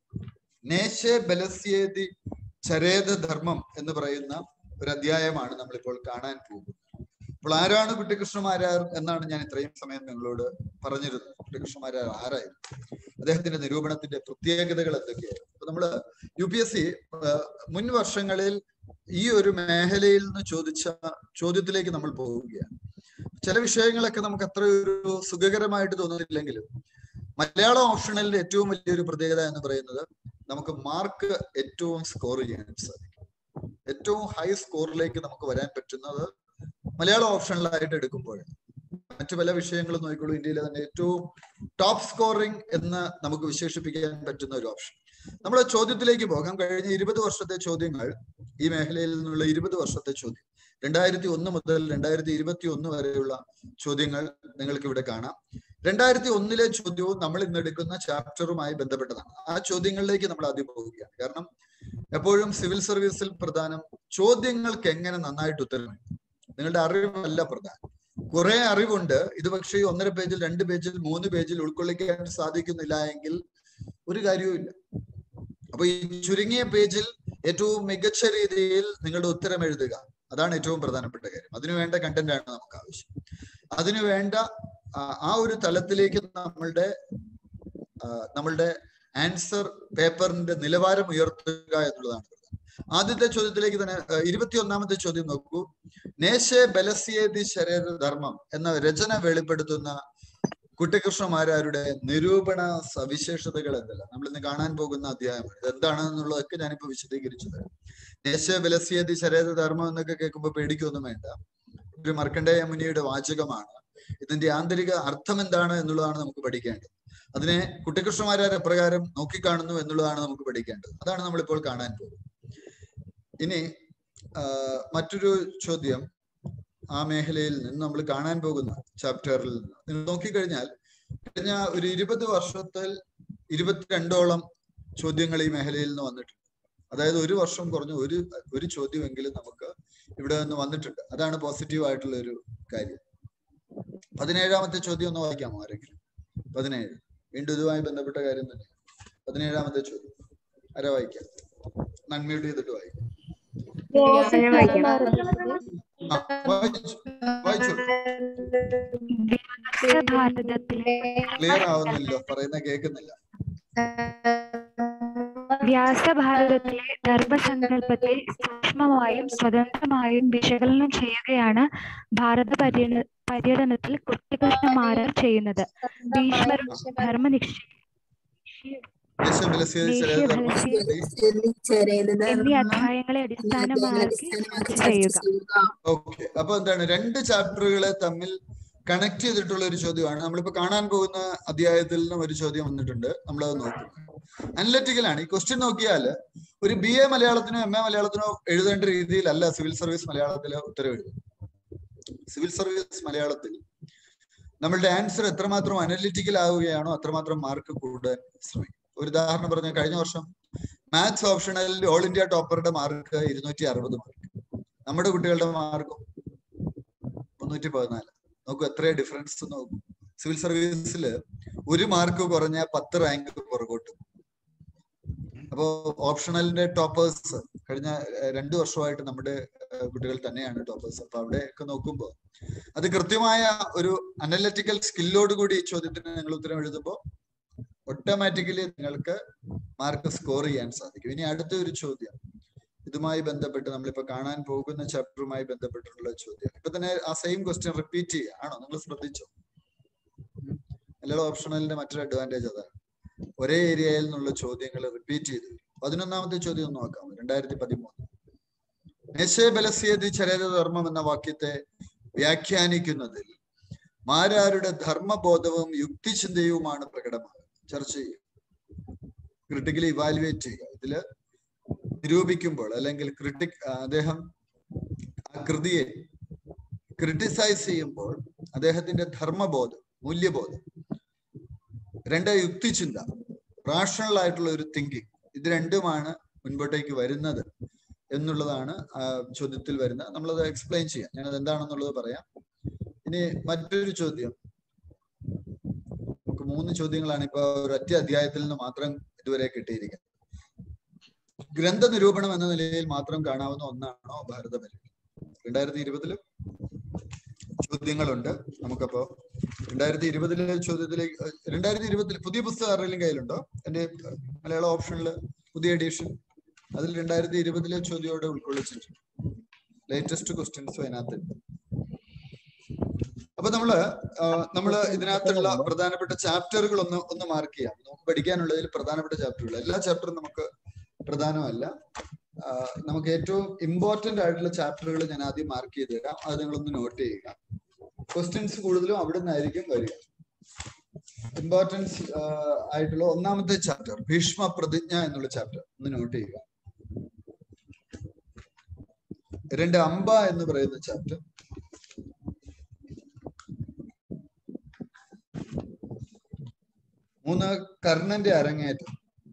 നേശേ ബലസ്യേതി ചരേത ധർമ്മം എന്ന് പറയുന്ന ഒരു അധ്യായമാണ് നമ്മളിപ്പോൾ കാണാൻ പോകുന്നത് അപ്പോൾ ആരാണ് കുട്ടികൃഷ്ണമാരാർ എന്നാണ് ഞാൻ ഇത്രയും സമയം നിങ്ങളോട് പറഞ്ഞിരുന്നത് കുട്ടികൃഷ്ണമാരാർ ആരായിരുന്നു അദ്ദേഹത്തിന്റെ നിരൂപണത്തിന്റെ പ്രത്യേകതകൾ എന്തൊക്കെയായിരുന്നു അപ്പൊ നമ്മള് യു പി എസ് സി മുൻ വർഷങ്ങളിൽ ഈ ഒരു മേഖലയിൽ നിന്ന് ചോദിച്ച ചോദ്യത്തിലേക്ക് നമ്മൾ പോവുകയാണ് ചില വിഷയങ്ങളൊക്കെ നമുക്ക് അത്ര ഒരു സുഖകരമായിട്ട് തോന്നുന്നില്ലെങ്കിലും മലയാളം ഓപ്ഷണലിന്റെ ഏറ്റവും വലിയൊരു പ്രത്യേകത എന്ന് പറയുന്നത് നമുക്ക് മാർക്ക് ഏറ്റവും സ്കോർ ചെയ്യാൻ സാധിക്കും ഏറ്റവും ഹൈ സ്കോറിലേക്ക് നമുക്ക് വരാൻ പറ്റുന്നത് മലയാളം ഓപ്ഷണലായിട്ട് എടുക്കുമ്പോഴാണ് മറ്റു പല വിഷയങ്ങളും നോക്കിക്കോളൂ ഇന്ത്യയിലെ തന്നെ ഏറ്റവും ടോപ്പ് സ്കോറിംഗ് എന്ന് നമുക്ക് വിശേഷിപ്പിക്കാൻ പറ്റുന്ന ഒരു ഓപ്ഷൻ നമ്മുടെ ചോദ്യത്തിലേക്ക് പോകാം കഴിഞ്ഞ ഇരുപത് വർഷത്തെ ചോദ്യങ്ങൾ ഈ മേഖലയിൽ നിന്നുള്ള ഇരുപത് വർഷത്തെ ചോദ്യം രണ്ടായിരത്തി ഒന്ന് മുതൽ രണ്ടായിരത്തി ഇരുപത്തി ഒന്ന് വരെയുള്ള ചോദ്യങ്ങൾ നിങ്ങൾക്ക് ഇവിടെ കാണാം രണ്ടായിരത്തി ഒന്നിലെ ചോദ്യവും നമ്മൾ ഇന്ന് എടുക്കുന്ന ചാപ്റ്ററുമായി ബന്ധപ്പെട്ടതാണ് ആ ചോദ്യങ്ങളിലേക്ക് നമ്മൾ ആദ്യം പോവുകയാണ് കാരണം എപ്പോഴും സിവിൽ സർവീസിൽ പ്രധാനം ചോദ്യങ്ങൾക്ക് എങ്ങനെ നന്നായിട്ട് ഉത്തരം എഴുതാം. നിങ്ങളുടെ അറിവല്ല പ്രധാനം കുറെ അറിവുണ്ട് ഇത് പക്ഷേ ഒന്നര പേജിൽ രണ്ട് പേജിൽ മൂന്ന് പേജിൽ ഉൾക്കൊള്ളിക്കാൻ സാധിക്കുന്നില്ല എങ്കിൽ ഒരു കാര്യവുമില്ല അപ്പൊ ഈ ചുരുങ്ങിയ പേജിൽ ഏറ്റവും മികച്ച രീതിയിൽ നിങ്ങളുടെ ഉത്തരം എഴുതുക അതാണ് ഏറ്റവും പ്രധാനപ്പെട്ട കാര്യം അതിനു വേണ്ട കണ്ടന്റ് ആണ് നമുക്ക് ആവശ്യം അതിനു വേണ്ട ആ, ആ ഒരു തലത്തിലേക്ക് നമ്മളുടെ ആ, നമ്മളുടെ ആൻസർ പേപ്പറിന്റെ നിലവാരം ഉയർത്തുക എന്നുള്ളതാണ് പ്രധാനം. ആദ്യത്തെ ചോദ്യത്തിലേക്ക് തന്നെ ഇരുപത്തി ഒന്നാമത്തെ ചോദ്യം നോക്കൂ നേശേ ബലസ്യേതി ശരീര ധർമ്മം എന്ന രചന വെളിപ്പെടുത്തുന്ന കുട്ടികൃഷ്ണമാരാരുടെ നിരൂപണ സവിശേഷതകൾ എന്തല്ല നമ്മൾ ഇന്ന് കാണാൻ പോകുന്ന അധ്യായമാണ് ഇത് എന്താണെന്നുള്ളതൊക്കെ ഞാനിപ്പോ വിശദീകരിച്ചു തരാം നേശ ബലസ്യേതി ശരീര ധർമ്മം എന്നൊക്കെ കേൾക്കുമ്പോൾ പേടിക്കൊന്നും വേണ്ട ഒരു മർക്കണ്ഡേയ മുനിയുടെ വാചകമാണ് ഇതിന്റെ ആന്തരിക അർത്ഥം എന്താണ് എന്നുള്ളതാണ് നമുക്ക് പഠിക്കേണ്ടത് അതിനെ കുട്ടികൃഷ്ണമാരാർ എപ്രകാരം നോക്കിക്കാണുന്നു എന്നുള്ളതാണ് നമുക്ക് പഠിക്കേണ്ടത് അതാണ് നമ്മളിപ്പോൾ കാണാൻ പോകുന്നത് ഇനി ആ, മറ്റൊരു ചോദ്യം ആ മേഖലയിൽ നിന്ന് നമ്മൾ കാണാൻ പോകുന്ന ചാപ്റ്ററിൽ നിന്ന് നിങ്ങൾ നോക്കിക്കഴിഞ്ഞാൽ കഴിഞ്ഞ ഒരു ഇരുപത് വർഷത്തിൽ ഇരുപത്തിരണ്ടോളം ചോദ്യങ്ങൾ ഈ മേഖലയിൽ നിന്ന് വന്നിട്ടുണ്ട് അതായത് ഒരു വർഷം കുറഞ്ഞ ഒരു ഒരു ചോദ്യമെങ്കിലും നമുക്ക് ഇവിടെ നിന്ന് വന്നിട്ടുണ്ട് അതാണ് പോസിറ്റീവ് ആയിട്ടുള്ള ഒരു കാര്യം പതിനേഴാമത്തെ ചോദ്യം ഒന്ന് വായിക്കാമോ ആരെങ്കിലും പതിനേഴ് വീണ്ടും ഇതുമായി ബന്ധപ്പെട്ട കാര്യം തന്നെ പതിനേഴാമത്തെ ചോദ്യം ആരാ വായിക്കാം നന്മ്യൂട്ട് ചെയ്തിട്ട് വായിക്കാം ഞാൻ വായിക്കാം. ആ, വായിച്ചു വായിച്ചു ഭാരതത്തിലെ ക്ലിയർ ആവുന്നില്ല പറയുന്ന കേൾക്കുന്നില്ല വ്യാസഭാരതത്തിലെ ധർമ്മസങ്കല്പത്തെ സൂക്ഷ്മമായും സ്വതന്ത്രമായും വിശകലനം ചെയ്യുകയാണ് ഭാരത പര്യട പര്യടനത്തിൽ കുട്ടികൃഷ്ണമാരാർ ചെയ്യുന്നത് ഭീഷ്മരും ധർമ്മനിക്ഷ ദേശബലസ്യേതി ചരേതധർമ്മം എന്നീ അധ്യായങ്ങളെ അടിസ്ഥാനമാക്കി ചർച്ച ചെയ്യുക ഓക്കെ അപ്പൊ എന്താണ് രണ്ട് ചാപ്റ്ററുകളെ തമ്മിൽ കണക്ട് ചെയ്തിട്ടുള്ള ഒരു ചോദ്യമാണ് നമ്മളിപ്പോ കാണാൻ പോകുന്ന അധ്യായത്തിൽ നിന്നും ഒരു ചോദ്യം വന്നിട്ടുണ്ട് നമ്മളത് നോക്കും അനലറ്റിക്കലാണ് ഈ ക്വസ്റ്റ്യൻ നോക്കിയാൽ ഒരു ബി എ മലയാളത്തിനോ എം എ മലയാളത്തിനോ എഴുതേണ്ട രീതിയിലല്ല സിവിൽ സർവീസ് മലയാളത്തിലെ ഉത്തരവ് എഴുതുന്നത് സിവിൽ സർവീസ് മലയാളത്തിൽ നമ്മളുടെ ആൻസർ എത്രമാത്രം അനലിറ്റിക്കൽ ആവുകയാണോ അത്രമാത്രം മാർക്ക് കൂടാൻ ശ്രമിക്കും ഒരു ഉദാഹരണം പറഞ്ഞ കഴിഞ്ഞ വർഷം മാത്സ് ഓപ്ഷണലിൽ ഓൾ ഇന്ത്യ ടോപ്പറുടെ മാർക്ക് ഇരുന്നൂറ്റി അറുപത് മാർക്ക് നമ്മുടെ കുട്ടികളുടെ മാർക്കും മുന്നൂറ്റി പതിനാല് നോക്കൂ എത്ര ഡിഫറൻസ് നോക്കൂ സിവിൽ സർവീസിൽ ഒരു മാർക്ക് കുറഞ്ഞ പത്ത് റാങ്ക് പുറകോട്ട് അപ്പോ ഓപ്ഷണലിന്റെ ടോപ്പേഴ്സ് കഴിഞ്ഞ ഏഹ്, രണ്ടു വർഷമായിട്ട് നമ്മുടെ ഏഹ്, കുട്ടികൾ തന്നെയാണ് ടോപ്പേഴ്സ് അപ്പൊ അവിടെയൊക്കെ നോക്കുമ്പോൾ അത് കൃത്യമായ ഒരു അനലറ്റിക്കൽ സ്കില്ലോട് കൂടി ഈ ചോദ്യത്തിന് നിങ്ങൾ ഉത്തരം എഴുതുമ്പോൾ ഓട്ടോമാറ്റിക്കലി നിങ്ങൾക്ക് മാർക്ക് സ്കോർ ചെയ്യാൻ സാധിക്കും ഇനി അടുത്ത ഒരു ചോദ്യം ഇതുമായി ബന്ധപ്പെട്ട് നമ്മളിപ്പോ കാണാൻ പോകുന്ന ചാപ്റ്ററുമായി ബന്ധപ്പെട്ടിട്ടുള്ള ചോദ്യം ഇപ്പൊ തന്നെ ആ സെയിം ക്വസ്റ്റ്യൻ റിപ്പീറ്റ് ചെയ്യുക ആണോ നിങ്ങൾ ശ്രദ്ധിച്ചോ മലയാളം ഓപ്ഷണലിന്റെ മറ്റൊരു അഡ്വാൻറ്റേജ് അതാണ് ഒരേ ഏരിയയിൽ നിന്നുള്ള ചോദ്യങ്ങൾ റിപ്പീറ്റ് ചെയ്ത് വരും പതിനൊന്നാമത്തെ ചോദ്യം ഒന്ന് നോക്കാം രണ്ടായിരത്തി പതിമൂന്ന് നിശേബലസ്യേതി ചരേതധർമ്മം എന്ന വാക്യത്തെ വ്യാഖ്യാനിക്കുന്നതിൽ മാരാരുടെ ധർമ്മബോധവും യുക്തിചിന്തയുമാണ് പ്രകടമാകുന്നത് ചർച്ച ചെയ്യുക ക്രിട്ടിക്കലി ഇവാലുവേറ്റ് ചെയ്യുക ഇതില് നിരൂപിക്കുമ്പോൾ അല്ലെങ്കിൽ ക്രിട്ടിക് അദ്ദേഹം ആ കൃതിയെ ക്രിട്ടിസൈസ് ചെയ്യുമ്പോൾ അദ്ദേഹത്തിന്റെ ധർമ്മബോധം മൂല്യബോധം രണ്ട് യുക്തിചിന്ത റാഷണൽ ആയിട്ടുള്ള ഒരു തിങ്കിങ് ഇത് രണ്ടുമാണ് മുൻപോട്ടേക്ക് വരുന്നത് എന്നുള്ളതാണ് ആ ചോദ്യത്തിൽ വരുന്ന നമ്മളത് എക്സ്പ്ലെയിൻ ചെയ്യാം ഞാനത് എന്താണെന്നുള്ളത് പറയാം ഇനി മറ്റൊരു ചോദ്യം നമുക്ക് മൂന്ന് ചോദ്യങ്ങളാണ് ഇപ്പൊ ഒരൊറ്റ അധ്യായത്തിൽ നിന്ന് മാത്രം ഇതുവരെ കിട്ടിയിരിക്കുന്നത് ഗ്രന്ഥ നിരൂപണം എന്ന നിലയിൽ മാത്രം കാണാവുന്ന ഒന്നാണോ ഭാരതപരി രണ്ടായിരത്തി ഇരുപതിലും ചോദ്യങ്ങളുണ്ട് നമുക്കപ്പോ രണ്ടായിരത്തി ഇരുപതിലെ ചോദ്യത്തിലേക്ക് രണ്ടായിരത്തി ഇരുപതിൽ പുതിയ പുസ്തകം ആരുടെയും കയ്യിലുണ്ടോ എന്റെ മലയാളം ഓപ്ഷനിൽ പുതിയ എഡിഷൻ അതിൽ രണ്ടായിരത്തി ഇരുപതിലെ ചോദ്യമോടെ ഉൾക്കൊള്ളിച്ചിട്ടുണ്ട് ലേറ്റസ്റ്റ് ക്വസ്റ്റ്യൻസും അതിനകത്തുണ്ട് അപ്പൊ നമ്മള് ആ, നമ്മള് ഇതിനകത്തുള്ള പ്രധാനപ്പെട്ട ചാപ്റ്ററുകൾ ഒന്ന് ഒന്ന് മാർക്ക് ചെയ്യാം നമുക്ക് പഠിക്കാനുള്ളതിൽ പ്രധാനപ്പെട്ട ചാപ്റ്ററുകൾ എല്ലാ ചാപ്റ്ററും നമുക്ക് പ്രധാനമല്ല ആ, നമുക്ക് ഏറ്റവും ഇമ്പോർട്ടന്റ് ആയിട്ടുള്ള ചാപ്റ്ററുകൾ ഞാൻ ആദ്യം മാർക്ക് ചെയ്ത് തരാം അത് നിങ്ങളൊന്ന് നോട്ട് ചെയ്യുക ക്വസ്റ്റ്യൻസ് കൂടുതലും അവിടെ നിന്നായിരിക്കും വരിക ഇമ്പോർട്ടൻസ് ആയിട്ടുള്ള ഒന്നാമത്തെ ചാപ്റ്റർ ഭീഷ്മ പ്രതിജ്ഞ എന്നുള്ള ചാപ്റ്റർ ഒന്ന് നോട്ട് ചെയ്യുക രണ്ട് അംബ എന്ന് പറയുന്ന ചാപ്റ്റർ മൂന്ന് കർണന്റെ അരങ്ങേറ്റം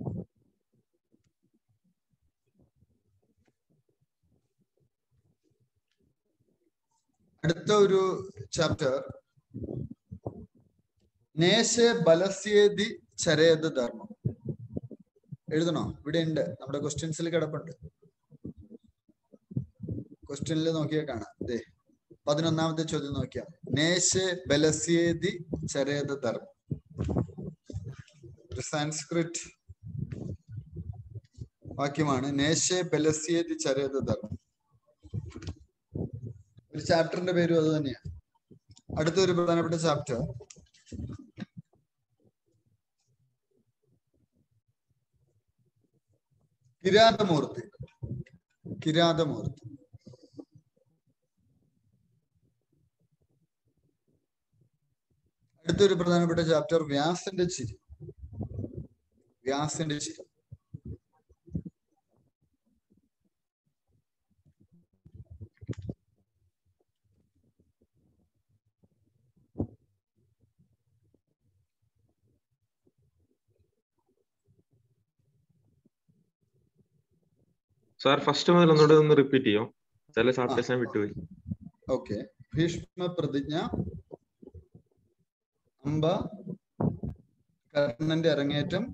അടുത്ത ഒരു ചാപ്റ്റർ നേശെ ബലസ്യേതി ചരേത ധർമ്മം എഴുതണോ ഇവിടെ ഉണ്ട് നമ്മുടെ ക്വസ്റ്റ്യൻസിൽ കിടപ്പുണ്ട് ക്വസ്റ്റ്യനിൽ നോക്കിയാൽ കാണാം ദേ പതിനൊന്നാമത്തെ ചോദ്യം നോക്കിയാൽ നേശെ ബലസ്യേതി ചരേത ധർമ്മം ഒരു സാൻസ്ക്രിറ്റ് വാക്യമാണ് നേശെ ബലസ്യേതി ചരേത ധർമ്മം ഒരു ചാപ്റ്ററിന്റെ പേരും അത് തന്നെയാണ് അടുത്തൊരു പ്രധാനപ്പെട്ട ചാപ്റ്റർ കിരാതമൂർത്തി കിരാതമൂർത്തി അടുത്തൊരു പ്രധാനപ്പെട്ട ചാപ്റ്റർ വ്യാസന്റെ ചിരി വ്യാസന്റെ ചിരി സാർ ഫസ്റ്റ് മുതൽ ഒന്നുകൂടെ ഒന്ന് റിപ്പീറ്റ് ചെയ്യോ ചില ചാപ്റ്റേഴ്സ് ഞാൻ വിട്ടുപോയി ഓക്കെ ഭീഷ്മ പ്രതിജ്ഞ അമ്പ കർണന്റെ അരങ്ങേറ്റം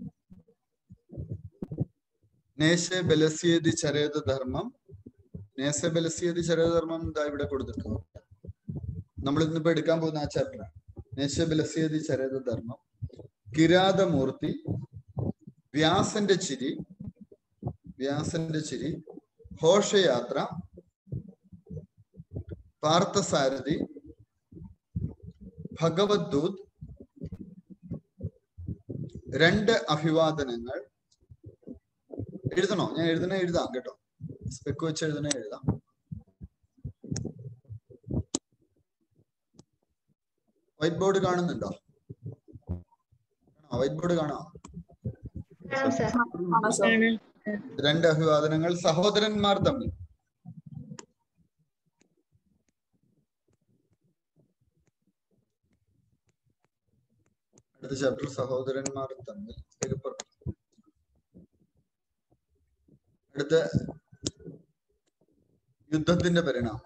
നേശ ബലസ്യേതി ചരേത ധർമ്മം നേശ ബലസ്യേതി ചരേത ധർമ്മം ഇതാ ഇവിടെ കൊടുത്തിട്ടുണ്ട് നമ്മൾ ഇന്നിപ്പോ എടുക്കാൻ പോകുന്ന ആ ചാപ്റ്ററാണ് നേശ ബലസ്യേതി ചരേത ധർമ്മം കിരാതമൂർത്തി വ്യാസന്റെ ചിരി വ്യാസന്റെ ചിരി ഘോഷയാത്ര പാർത്ഥസാരഥി ഭഗവദ്ദൂത് രണ്ട് അഭിവാദനങ്ങൾ എഴുതണോ ഞാൻ എഴുതണേ എഴുതാം കേട്ടോ സ്പെക്ക് വെച്ച് എഴുതണേ എഴുതാം വൈറ്റ് ബോർഡ് കാണുന്നുണ്ടോ വൈറ്റ് ബോർഡ് കാണാം രണ്ട് അഭിവാദനങ്ങൾ സഹോദരന്മാർ തമ്മിൽ അടുത്ത ചാപ്റ്റർ സഹോദരന്മാർ തമ്മിൽ പേപ്പർ അടുത്ത യുദ്ധത്തിന്റെ പരിണാമം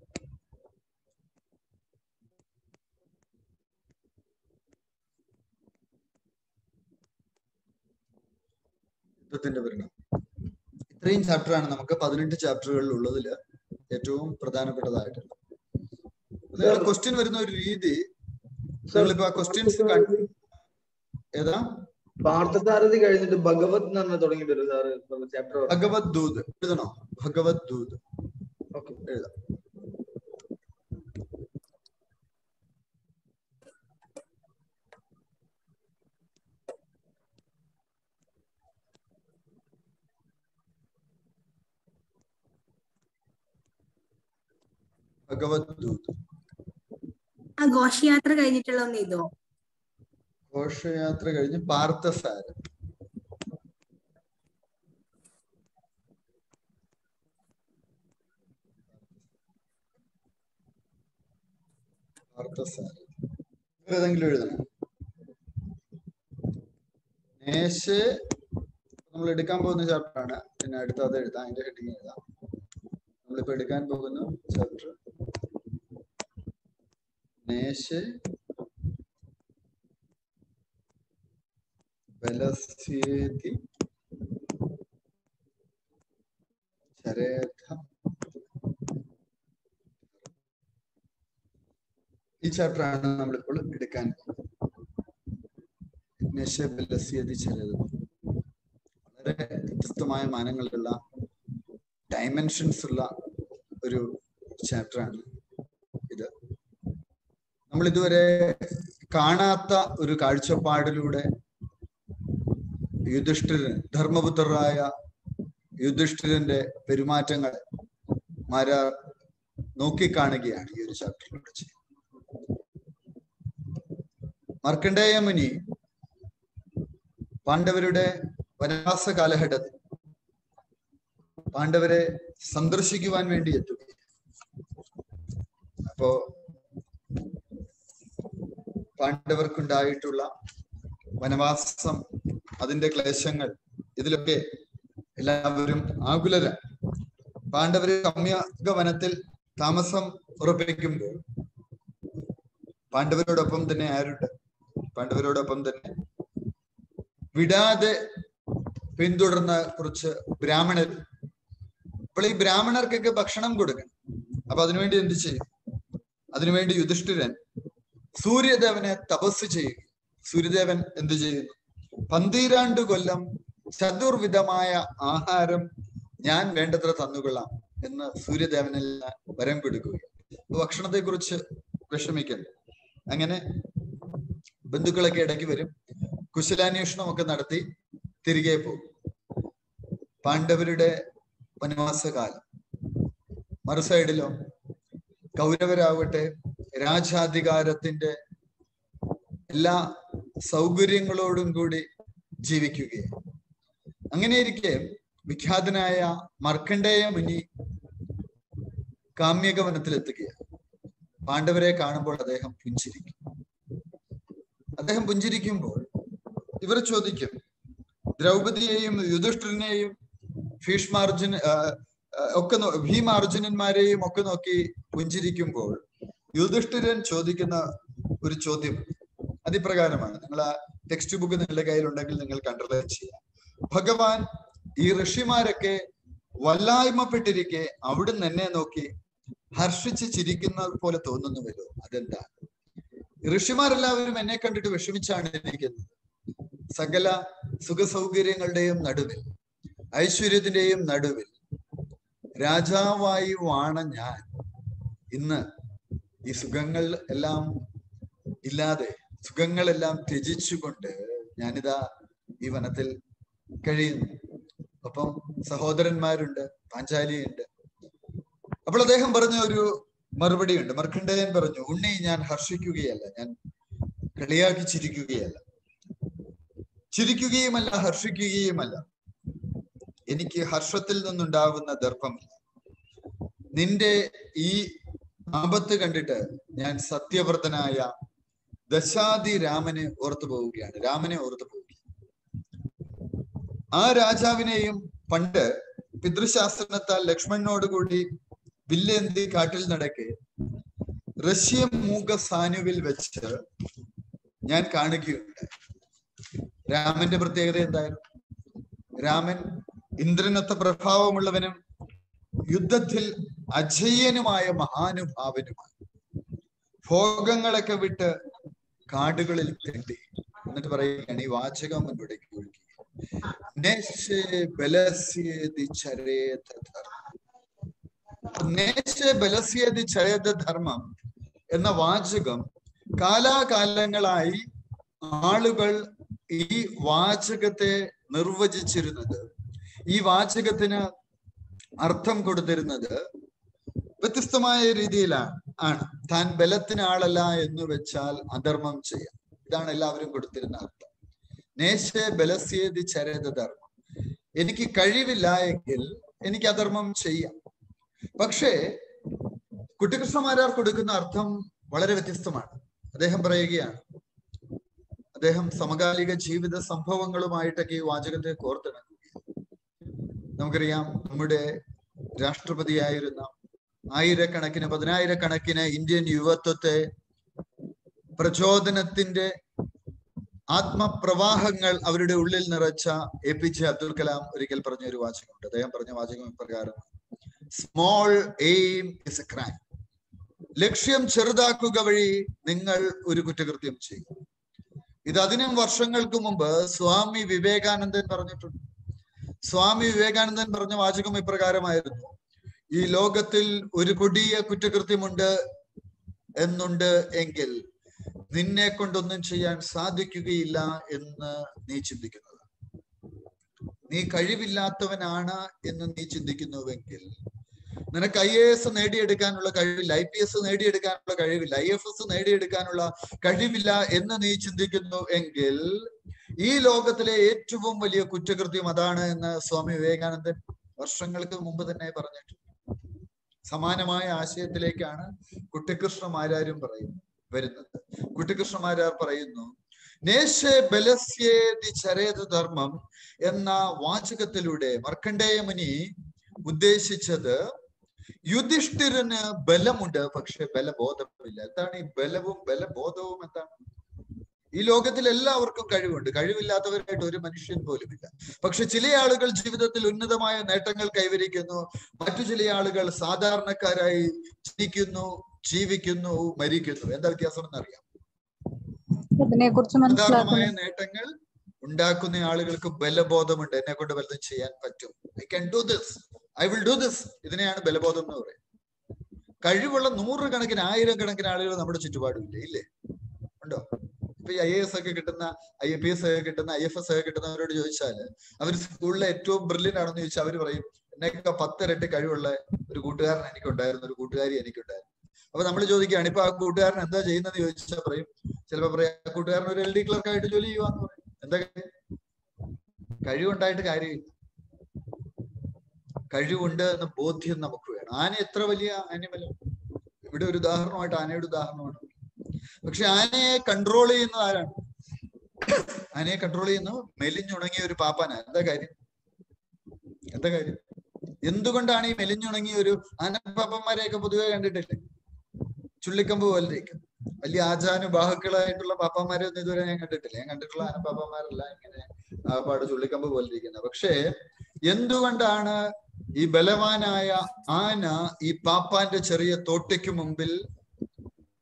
യുദ്ധത്തിന്റെ പരിണാമം ഇത്രയും ചാപ്റ്ററാണ് നമുക്ക് പതിനെട്ട് ചാപ്റ്ററുകളിൽ ഉള്ളതിൽ ഏറ്റവും പ്രധാനപ്പെട്ടതായിട്ടുള്ളത് നിങ്ങൾ ക്വസ്റ്റ്യൻ വരുന്ന ഒരു രീതി നിങ്ങളിപ്പോ ആ ക്വസ്റ്റ്യൻസ് ഏതാ പാർത്ഥസാരഥി കഴിഞ്ഞിട്ട് ഭഗവത് എന്ന് പറഞ്ഞ തുടങ്ങിയിട്ട് വരും സാറ് ചാപ്റ്റർ ഭഗവത് ദൂത് എഴുതണോ ഭഗവത് ദൂത് ഓക്കെ എഴുതാം ഭഗവത് ദൂത് ആ ഘോഷയാത്ര കഴിഞ്ഞിട്ടുള്ള ഒന്ന് ഇതോ ഘോഷയാത്ര കഴിഞ്ഞ് പാർത്ഥസാരം പാർത്ഥസാരം വേറെ ഏതെങ്കിലും എഴുതണം നേശ് നമ്മൾ എടുക്കാൻ പോകുന്ന ചാപ്റ്റർ ആണ് പിന്നെ അടുത്ത അത് എഴുതാം അതിന്റെ ഹെഡിങ് എഴുതാം നമ്മളിപ്പോ എടുക്കാൻ പോകുന്ന ചാപ്റ്റർ നേശ് ബലസ്യേതി ചരേഥ ഈ ചാപ്റ്റർ ആണ് നമ്മളിപ്പോൾ എടുക്കാൻ ബലസ്യേതി ചരേഥ വളരെ വ്യത്യസ്തമായ മാനങ്ങളിലുള്ള ഡയമെൻഷൻസ് ഉള്ള ഒരു ചാപ്റ്റർ ആണ് ഇത് നമ്മൾ ഇതുവരെ കാണാത്ത ഒരു കാഴ്ചപ്പാടിലൂടെ യുധിഷ്ഠിരൻ ധർമ്മപുത്രരായ യുധിഷ്ഠിരന്റെ പെരുമാറ്റങ്ങൾ മാര നോക്കിക്കാണുകയാണ് ഈ ഒരു ചാപ്റ്ററിലൂടെ ചെയ്യുന്നത് മാർക്കണ്ഡേയ മുനി പാണ്ഡവരുടെ വനവാസ കാലഘട്ടത്തിൽ പാണ്ഡവരെ സന്ദർശിക്കുവാൻ വേണ്ടി എത്തുക അപ്പോ പാണ്ഡവർക്കുണ്ടായിട്ടുള്ള വനവാസം അതിന്റെ ക്ലേശങ്ങൾ ഇതിലൊക്കെ എല്ലാവരും ആകുലരാണ് പാണ്ഡവര് കമ്യക വനത്തിൽ താമസം ഉറപ്പിക്കുമ്പോൾ പാണ്ഡവരോടൊപ്പം തന്നെ ആരുണ്ട് പാണ്ഡവരോടൊപ്പം തന്നെ വിടാതെ പിന്തുടർന്ന കുറച്ച് ബ്രാഹ്മണർ അപ്പോൾ ഈ ബ്രാഹ്മണർക്കൊക്കെ ഭക്ഷണം കൊടുക്കണം അപ്പൊ അതിനുവേണ്ടി എന്ത് ചെയ്യും അതിനുവേണ്ടി യുധിഷ്ഠിരൻ സൂര്യദേവനെ തപസ് ചെയ്യും സൂര്യദേവൻ എന്ത് ചെയ്യുന്നു പന്തീരാണ്ട് കൊല്ലം ചതുർവിധമായ ആഹാരം ഞാൻ വേണ്ടത്ര തന്നുകൊള്ളാം എന്ന് സൂര്യദേവനെല്ലാം വരം കൊടുക്കുകയാണ് ഭക്ഷണത്തെ കുറിച്ച് വിഷമിക്കണ്ട അങ്ങനെ ബന്ധുക്കളൊക്കെ ഇടയ്ക്ക് വരും കുശലാന്വേഷണം ഒക്കെ നടത്തി തിരികെ പോകും പാണ്ഡവരുടെ വനവാസകാലം മറു സൈഡിലോ കൗരവരാവട്ടെ രാജാധികാരത്തിന്റെ എല്ലാ സൗകര്യങ്ങളോടും കൂടി ജീവിക്കുകയാണ് അങ്ങനെ ഇരിക്കെ വിഖ്യാതനായ മർക്കണ്ഡേയ മുനി കാമ്യക വനത്തിലെത്തുകയാണ് പാണ്ഡവരെ കാണുമ്പോൾ അദ്ദേഹം പുഞ്ചിരിക്കും അദ്ദേഹം പുഞ്ചിരിക്കുമ്പോൾ ഇവർ ചോദിക്കും ദ്രൗപദിയെയും യുധിഷ്ഠിരനെയും ഭീഷ്മാർജുന ഒക്കെ ഭീമാർജുനന്മാരെയും ഒക്കെ നോക്കി പുഞ്ചിരിക്കുമ്പോൾ യുധിഷ്ഠിരൻ ചോദിക്കുന്ന ഒരു ചോദ്യം അതിപ്രകാരമാണ് നിങ്ങൾ ആ ടെക്സ്റ്റ് ബുക്ക് നിങ്ങളുടെ കയ്യിലുണ്ടെങ്കിൽ നിങ്ങൾ കണ്ടർലൈൻ ചെയ്യാം ഭഗവാൻ ഈ ഋഷിമാരൊക്കെ വല്ലായ്മപ്പെട്ടിരിക്കെ അവിടുന്ന് എന്നെ നോക്കി ഹർഷിച്ച് ചിരിക്കുന്നത് പോലെ തോന്നുന്നുവല്ലോ അതെന്താ ഋഷിമാരെല്ലാവരും എന്നെ കണ്ടിട്ട് വിഷമിച്ചാണ് ഇരിക്കുന്നത് സകല സുഖസൗകര്യങ്ങളുടെയും നടുവിൽ ഐശ്വര്യത്തിന്റെയും നടുവിൽ രാജാവായി വാണ ഞാൻ ഇന്ന് ഈ സുഖങ്ങൾ എല്ലാം ഇല്ലാതെ സുഖങ്ങളെല്ലാം ത്യജിച്ചുകൊണ്ട് ഞാനിതാ ഈ വനത്തിൽ കഴിയുന്നു ഒപ്പം സഹോദരന്മാരുണ്ട് പാഞ്ചാലിയുണ്ട് അപ്പോൾ അദ്ദേഹം പറഞ്ഞ ഒരു മറുപടി ഉണ്ട് മർക്കണ്ഡേയൻ പറഞ്ഞു ഉണ്ണി ഞാൻ ഹർഷിക്കുകയല്ല ഞാൻ കളിയാക്കി ചിരിക്കുകയല്ല ചിരിക്കുകയുമല്ല ഹർഷിക്കുകയുമല്ല എനിക്ക് ഹർഷത്തിൽ നിന്നുണ്ടാകുന്ന ദർഭമില്ല നിന്റെ ഈ ആപത്ത് കണ്ടിട്ട് ഞാൻ സത്യവ്രതനായ ദശാതി രാമനെ ഓർത്തു പോവുകയാണ് രാമനെ ഓർത്തു പോവുകയാണ് ആ രാജാവിനെയും പണ്ട് പിതൃശാസ്ത്രത്താൽ ലക്ഷ്മണനോട് കൂടി വില്ലേന്തി കാട്ടിൽ നടക്കെ റഷ്യ മൂക സാനുവിൽ വെച്ച് ഞാൻ കാണുകയുണ്ടായി രാമന്റെ പ്രത്യേകത എന്തായിരുന്നു രാമൻ ഇന്ദ്രനൊത്ത പ്രഭാവമുള്ളവനും യുദ്ധത്തിൽ അജയ്യനുമായ മഹാനുഭാവനുമാണ് ഭോഗങ്ങളൊക്കെ വിട്ട് കാടുകളിൽ തെണ്ടി എന്നിട്ട് പറയുകയാണ് ഈ വാചകം മുന്നോട്ടേക്ക് ഒഴുകി നേശേ ബലസ്യേതി ചരേത ധർമ്മം. നേശേ ബലസ്യേതി ചരേത ധർമ്മം എന്ന വാചകം കാലാകാലങ്ങളായി ആളുകൾ ഈ വാചകത്തെ നിർവചിച്ചിരുന്നത് ഈ വാചകത്തിന് അർത്ഥം കൊടുത്തിരുന്നത് വ്യത്യസ്തമായ രീതിയിലാണ് ആണ് താൻ ബലത്തിന് ആളല്ല എന്ന് വെച്ചാൽ അധർമ്മം ചെയ്യാം ഇതാണ് എല്ലാവരും കൊടുത്തിരുന്ന അർത്ഥം നേശേ ബലസ്യേതി ചരേത ധർമ്മം എനിക്ക് കഴിവില്ല എങ്കിൽ എനിക്ക് അധർമ്മം ചെയ്യാം പക്ഷേ കുട്ടികൃഷ്ണമാരാർ കൊടുക്കുന്ന അർത്ഥം വളരെ വ്യത്യസ്തമാണ് അദ്ദേഹം പറയുകയാണ് അദ്ദേഹം സമകാലിക ജീവിത സംഭവങ്ങളുമായിട്ടൊക്കെ ഈ വാചകത്തെ കോർത്തിണക്കുകയാണ് നമുക്കറിയാം നമ്മുടെ രാഷ്ട്രപതിയായിരുന്ന ആയിരക്കണക്കിന് പതിനായിരക്കണക്കിന് ഇന്ത്യൻ യുവത്വത്തെ പ്രചോദനത്തിന്റെ ആത്മപ്രവാഹങ്ങൾ അവരുടെ ഉള്ളിൽ നിറച്ച A P J Abdul Kalam ഒരിക്കൽ പറഞ്ഞ ഒരു വാചകമുണ്ട് അദ്ദേഹം പറഞ്ഞ വാചകം ഇപ്രകാരം small aim is a crime ലക്ഷ്യം ചെറുതാക്കുക വഴി നിങ്ങൾ ഒരു കുറ്റകൃത്യം ചെയ്യും ഇത് അതിനും വർഷങ്ങൾക്ക് മുമ്പ് സ്വാമി വിവേകാനന്ദൻ പറഞ്ഞിട്ടുണ്ട് സ്വാമി വിവേകാനന്ദൻ പറഞ്ഞ വാചകം ഇപ്രകാരമായിരുന്നു ഈ ലോകത്തിൽ ഒരു കൊടിയ കുറ്റകൃത്യമുണ്ട് എന്നുണ്ട് എങ്കിൽ നിന്നെ കൊണ്ടൊന്നും ചെയ്യാൻ സാധിക്കുകയില്ല എന്ന് നീ ചിന്തിക്കുന്നത് നീ കഴിവില്ലാത്തവനാണ് എന്ന് നീ ചിന്തിക്കുന്നുവെങ്കിൽ നിനക്ക് ഐ എ എസ് നേടിയെടുക്കാനുള്ള കഴിവില്ല ഐ പി എസ് നേടിയെടുക്കാനുള്ള കഴിവില്ല ഐ എഫ് എസ് നേടിയെടുക്കാനുള്ള കഴിവില്ല എന്ന് നീ ചിന്തിക്കുന്നു എങ്കിൽ ഈ ലോകത്തിലെ ഏറ്റവും വലിയ കുറ്റകൃത്യം അതാണ് എന്ന് സ്വാമി വിവേകാനന്ദൻ വർഷങ്ങൾക്ക് മുമ്പ് തന്നെ പറഞ്ഞിട്ടുണ്ട് സമാനമായ ആശയത്തിലേക്കാണ് കുട്ടിക്കൃഷ്ണമാരാരും പറയുന്നത് വരുന്നത് കുട്ടിക്കൃഷ്ണമാരാർ പറയുന്നു നേശേ ബലസ്യേതി ചരേത ധർമ്മം എന്ന വാചകത്തിലൂടെ മർക്കണ്ഡേയ മുനി ഉദ്ദേശിച്ചത് യുധിഷ്ഠിരന് ബലമുണ്ട് പക്ഷെ ബലബോധമില്ല എന്താണ് ഈ ബലവും ബലബോധവും എന്താണ് ഈ ലോകത്തിൽ എല്ലാവർക്കും കഴിവുണ്ട് കഴിവില്ലാത്തവരായിട്ട് ഒരു മനുഷ്യൻ പോലുമില്ല പക്ഷെ ചില ആളുകൾ ജീവിതത്തിൽ ഉന്നതമായ നേട്ടങ്ങൾ കൈവരിക്കുന്നു മറ്റു ചില ആളുകൾ സാധാരണക്കാരായി ജനിക്കുന്നു ജീവിക്കുന്നു മരിക്കുന്നു എന്താ വ്യത്യാസം എന്നറിയാം ഇതിനെ കുറിച്ച് സാധാരണമായ മനസ്സിലാക്കുന്നു നേട്ടങ്ങൾ ഉണ്ടാക്കുന്ന ആളുകൾക്ക് ബലബോധമുണ്ട് എന്നെ കൊണ്ട് വലുതും ചെയ്യാൻ പറ്റും I can do this I will do this ഇതിനെയാണ് ബലബോധം എന്ന് പറയുന്നത് കഴിവുള്ള നൂറുകണക്കിന് ആയിരം കണക്കിന് ആളുകൾ നമ്മുടെ ചുറ്റുപാടുമില്ല ഇല്ലേ ഉണ്ടോ ഇപ്പൊ ഈ ഐ എസ് ഒക്കെ കിട്ടുന്ന ഐ പി എസ് ഒക്കെ കിട്ടുന്ന ഐ എഫ് എസ് ഒക്കെ കിട്ടുന്നവരോട് ചോദിച്ചാല് അവർ സ്കൂളിലെ ഏറ്റവും ബ്രില്യൻ്റ് ആണെന്ന് ചോദിച്ചാൽ അവർ പറയും എന്നൊക്കെ പത്തിരട്ടി കഴിവുള്ള ഒരു കൂട്ടുകാരൻ എനിക്കുണ്ടായിരുന്നു ഒരു കൂട്ടുകാരി എനിക്കുണ്ടായിരുന്നു അപ്പൊ നമ്മൾ ചോദിക്കുകയാണ് ഇപ്പൊ ആ കൂട്ടുകാരൻ എന്താ ചെയ്യുന്നതെന്ന് ചോദിച്ചാൽ പറയും ചിലപ്പോ പറയാം ആ കൂട്ടുകാരൻ ഒരു എൽ ഡി ക്ലർക്ക് ആയിട്ട് ജോലി ചെയ്യുവാന്ന് പറയും എന്താ കാര്യം? കഴിവുണ്ടായിട്ട് കാര്യമില്ല കഴിവുണ്ട് എന്ന ബോധ്യം നമുക്ക് വേണം ആന എത്ര വലിയ ആനിമൽ ഇവിടെ ഒരു ഉദാഹരണമായിട്ട് ആനയുടെ ഉദാഹരണമാണ് പക്ഷെ ആനയെ കൺട്രോൾ ചെയ്യുന്നത് ആരാണ് ആനയെ കൺട്രോൾ ചെയ്യുന്നത് മെലിഞ്ഞുണങ്ങിയ ഒരു പാപ്പാന എന്താ കാര്യം എന്താ കാര്യം എന്തുകൊണ്ടാണ് ഈ മെലിഞ്ഞുണങ്ങിയ ഒരു ആനപ്പാപ്പന്മാരെയൊക്കെ പൊതുവെ കണ്ടിട്ടില്ലേ ചുള്ളിക്കമ്പ് പോലിരിക്കും വലിയ ആചാനുബാഹുക്കളായിട്ടുള്ള പാപ്പന്മാരെ ഒന്നും ഇതുവരെ ഞാൻ കണ്ടിട്ടില്ല ഞാൻ കണ്ടിട്ടുള്ള ആനപ്പാപ്പന്മാരല്ല ഇങ്ങനെ പാട് ചുള്ളിക്കമ്പ് പോലിരിക്കുന്നത് പക്ഷേ എന്തുകൊണ്ടാണ് ഈ ബലവാനായ ആന ഈ പാപ്പാന്റെ ചെറിയ തോട്ടയ്ക്ക് മുമ്പിൽ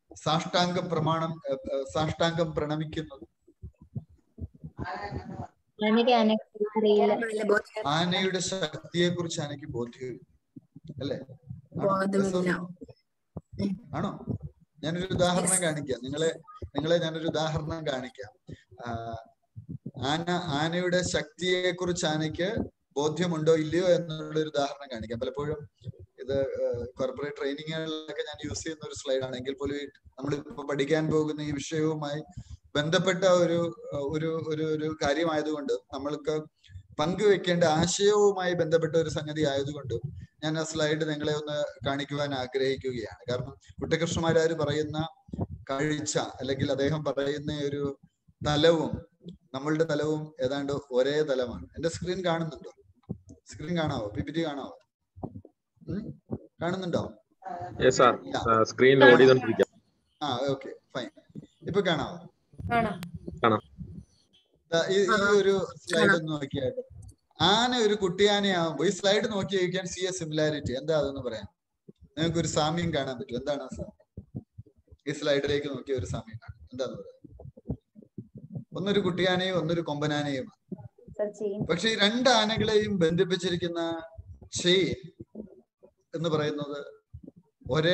സാഷ്ടാംഗം പ്രമാണം ഏർ, ഏർ, സാഷ്ടാംഗം പ്രണമിക്കുന്നത് എനിക്ക് അതിനെ അറിയില്ല ബലബോധ ആനയുടെ ശക്തിയെ കുറിച്ച് ആനയ്ക്ക് ബോധ്യമില്ല അല്ലേ ആണോ? ബോധമില്ല ആണോ ഞാനൊരു ഉദാഹരണം കാണിക്കാം നിങ്ങളെ നിങ്ങളെ ഞാനൊരു ഉദാഹരണം കാണിക്കാം ആ, ആന ആനയുടെ ശക്തിയെ കുറിച്ച് ആനയ്ക്ക് ബോധ്യമുണ്ടോ ഇല്ലയോ എന്നുള്ള ഒരു ഉദാഹരണം കാണിക്കാം പലപ്പോഴും ഇത് കോർപ്പറേറ്റ് ട്രെയിനിങ്ങുകളിലൊക്കെ ഞാൻ യൂസ് ചെയ്യുന്ന ഒരു സ്ലൈഡ് ആണ് എങ്കിൽ പോലും നമ്മളിപ്പോ പഠിക്കാൻ പോകുന്ന ഈ വിഷയവുമായി ബന്ധപ്പെട്ട ഒരു ആ, ഒരു ഒരു ഒരു കാര്യമായതുകൊണ്ട് നമ്മൾക്ക് പങ്കുവെക്കേണ്ട ആശയവുമായി ബന്ധപ്പെട്ട ഒരു സംഗതി ആയതുകൊണ്ട് ഞാൻ ആ സ്ലൈഡ് നിങ്ങളെ ഒന്ന് കാണിക്കുവാൻ ആഗ്രഹിക്കുകയാണ് കാരണം കുട്ടികൃഷ്ണമാരാര് പറയുന്ന കാഴ്ച അല്ലെങ്കിൽ അദ്ദേഹം പറയുന്ന ഒരു തലവും നമ്മളുടെ തലവും ഏതാണ്ട് ഒരേ തലമാണ് എന്റെ സ്ക്രീൻ കാണുന്നുണ്ടോ സ്ക്രീൻ കാണാവോ പി പി ടി കാണാവോ ഉം? കാണുന്നുണ്ടോ യെസ് സാർ സ്ക്രീനിൽ ഓടി ചെയ്തോണ്ടിരിക്കാം ആ ഓക്കെ ഫൈൻ ഇപ്പൊ കാണാവോ കാണാം ദാ ഈ ഈ ഒരു സ്ലൈഡ് ഒന്ന് നോക്കിയാൽ ആന ഒരു കുട്ടിയാനയാകുമ്പോ ഈ സ്ലൈഡ് നോക്കി കഴിക്കാൻ സി എ സിമിലാരിറ്റി എന്താ അതെന്ന് പറയാം നിങ്ങൾക്ക് ഒരു സാമ്യം കാണാൻ പറ്റും എന്താണ് ആ സാമ്യം ഈ സ്ലൈഡിലേക്ക് നോക്കിയ ഒരു സാമ്യം കാണാം എന്താന്ന് പറയാം ഒന്നൊരു കുട്ടിയാനയും ഒന്നൊരു കൊമ്പനാനയുമാണ് പക്ഷെ ഈ രണ്ട് ആനകളെയും ബന്ധിപ്പിച്ചിരിക്കുന്ന ചെയിൻ എന്ന് പറയുന്നത് ഒരേ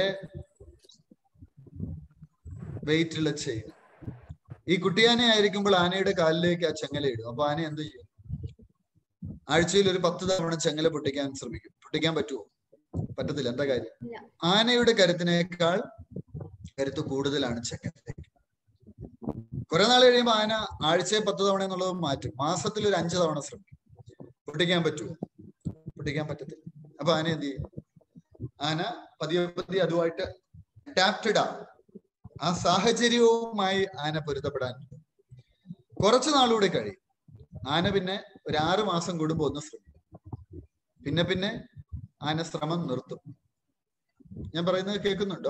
വെയിറ്റുള്ള ചെയിൻ ഈ കുട്ടിയാന ആയിരിക്കുമ്പോൾ ആനയുടെ കാലിലേക്ക് ആ ചെങ്ങല ഇടും അപ്പൊ ആന എന്ത് ചെയ്യും ആഴ്ചയിൽ ഒരു പത്ത് തവണ ചെങ്ങല പൊട്ടിക്കാൻ ശ്രമിക്കും പൊട്ടിക്കാൻ പറ്റുമോ പറ്റത്തില്ല എന്താ കാര്യം ആനയുടെ കരുത്തിനേക്കാൾ കരുത്ത് കൂടുതലാണ് ചെങ്ങലയ്ക്ക് കുറെ നാൾ കഴിയുമ്പോൾ ആന ആഴ്ചയിൽ പത്ത് തവണ എന്നുള്ളത് മാറ്റും മാസത്തിൽ ഒരു അഞ്ച് തവണ ശ്രമിക്കും പൊട്ടിക്കാൻ പറ്റുമോ പൊട്ടിക്കാൻ പറ്റത്തില്ല അപ്പൊ ആന എന്ത് ചെയ്യും ആന പതിയെ പതിയെ അതുമായിട്ട് അഡാപ്റ്റഡ് ആവും ആ സാഹചര്യവുമായി ആന പൊരുത്തപ്പെടാൻ കുറച്ചു നാളുകൂടെ കഴിയും ആന പിന്നെ ഒരു ആറ് മാസം കൂടുമ്പോ ഒന്ന് ശ്രമിക്കും പിന്നെ പിന്നെ ആന ശ്രമം നിർത്തും ഞാൻ പറയുന്നത് കേൾക്കുന്നുണ്ടോ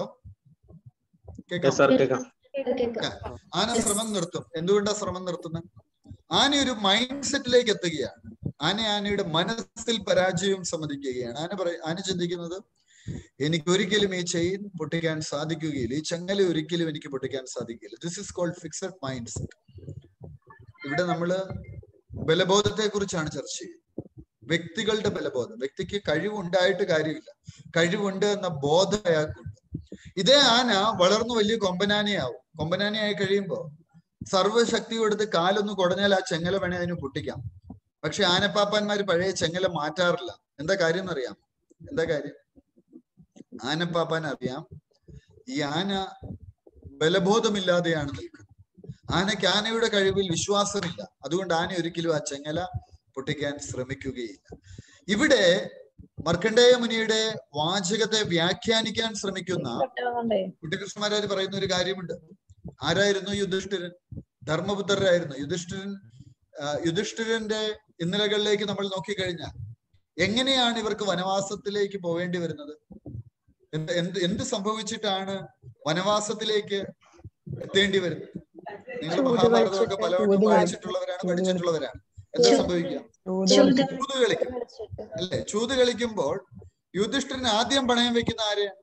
യെസ് സാർ കേൾക്കാം കേൾക്കാം ആന ശ്രമം നിർത്തും എന്തുകൊണ്ടാ ശ്രമം നിർത്തുന്നത് ആന ഒരു മൈൻഡ് സെറ്റിലേക്ക് എത്തുകയാണ് ആന ആനയുടെ മനസ്സിൽ പരാജയം സമ്മതിക്കുകയാണ് ആന പറയ ആന ചിന്തിക്കുന്നത് എനിക്ക് ഒരിക്കലും ഈ ചെയിൻ പൊട്ടിക്കാൻ സാധിക്കുകയില്ല ഈ ചങ്ങല ഒരിക്കലും എനിക്ക് പൊട്ടിക്കാൻ സാധിക്കില്ല this is called fixed mind set ഇവിടെ നമ്മള് ബലബോധത്തെ കുറിച്ചാണ് ചർച്ച ചെയ്യുന്നത് വ്യക്തികളുടെ ബലബോധം വ്യക്തിക്ക് കഴിവുണ്ടായിട്ട് കാര്യമില്ല കഴിവുണ്ട് എന്ന ബോധം അയാൾക്കുണ്ട് ഇതേ ആന വളർന്നു വലിയ കൊമ്പനാനയാവും കൊമ്പനാനയായി കഴിയുമ്പോ സർവ്വശക്തി കൊടുത്ത് കാലൊന്ന് കുടഞ്ഞാൽ ആ ചെങ്ങല വേണേ അതിന് പൊട്ടിക്കാം പക്ഷെ ആനപ്പാപ്പാന്മാര് പഴയ ചെങ്ങല മാറ്റാറില്ല എന്താ കാര്യം എന്നറിയാം എന്താ കാര്യം ആനപ്പാപ്പാൻ അറിയാം ഈ ആന ബലബോധമില്ലാതെയാണ് നിൽക്കുന്നത് ആനയ്ക്ക് ആനയുടെ കഴിവിൽ വിശ്വാസമില്ല അതുകൊണ്ട് ആന ഒരിക്കലും ആ ചെങ്ങല പൊട്ടിക്കാൻ ശ്രമിക്കുകയില്ല ഇവിടെ മർക്കണ്ഡേയ മുനിയുടെ വാചകത്തെ വ്യാഖ്യാനിക്കാൻ ശ്രമിക്കുന്ന കുട്ടികൃഷ്ണമാരാര് പറയുന്ന ഒരു കാര്യമുണ്ട് ആരായിരുന്നു യുധിഷ്ഠിരൻ ധർമ്മപുത്രരായിരുന്നു യുധിഷ്ഠിരൻ ആ, യുധിഷ്ഠിരന്റെ ഇന്നലകളിലേക്ക് നമ്മൾ നോക്കിക്കഴിഞ്ഞാൽ എങ്ങനെയാണ് ഇവർക്ക് വനവാസത്തിലേക്ക് പോവേണ്ടി വരുന്നത് എന്ത് എന്ത് എന്ത് സംഭവിച്ചിട്ടാണ് വനവാസത്തിലേക്ക് എത്തേണ്ടി വരുന്നത് നിങ്ങൾ മഹാഭാരതമൊക്കെ പലവട്ടം വായിച്ചിട്ടുള്ളവരാണ് പഠിച്ചിട്ടുള്ളവരാണ് എന്താ സംഭവിക്കുക ചൂത് കളിക്കും അല്ലെ ചൂത് കളിക്കുമ്പോൾ യുധിഷ്ഠിരൻ ആദ്യം പണയം വെക്കുന്ന ആരെയാണ്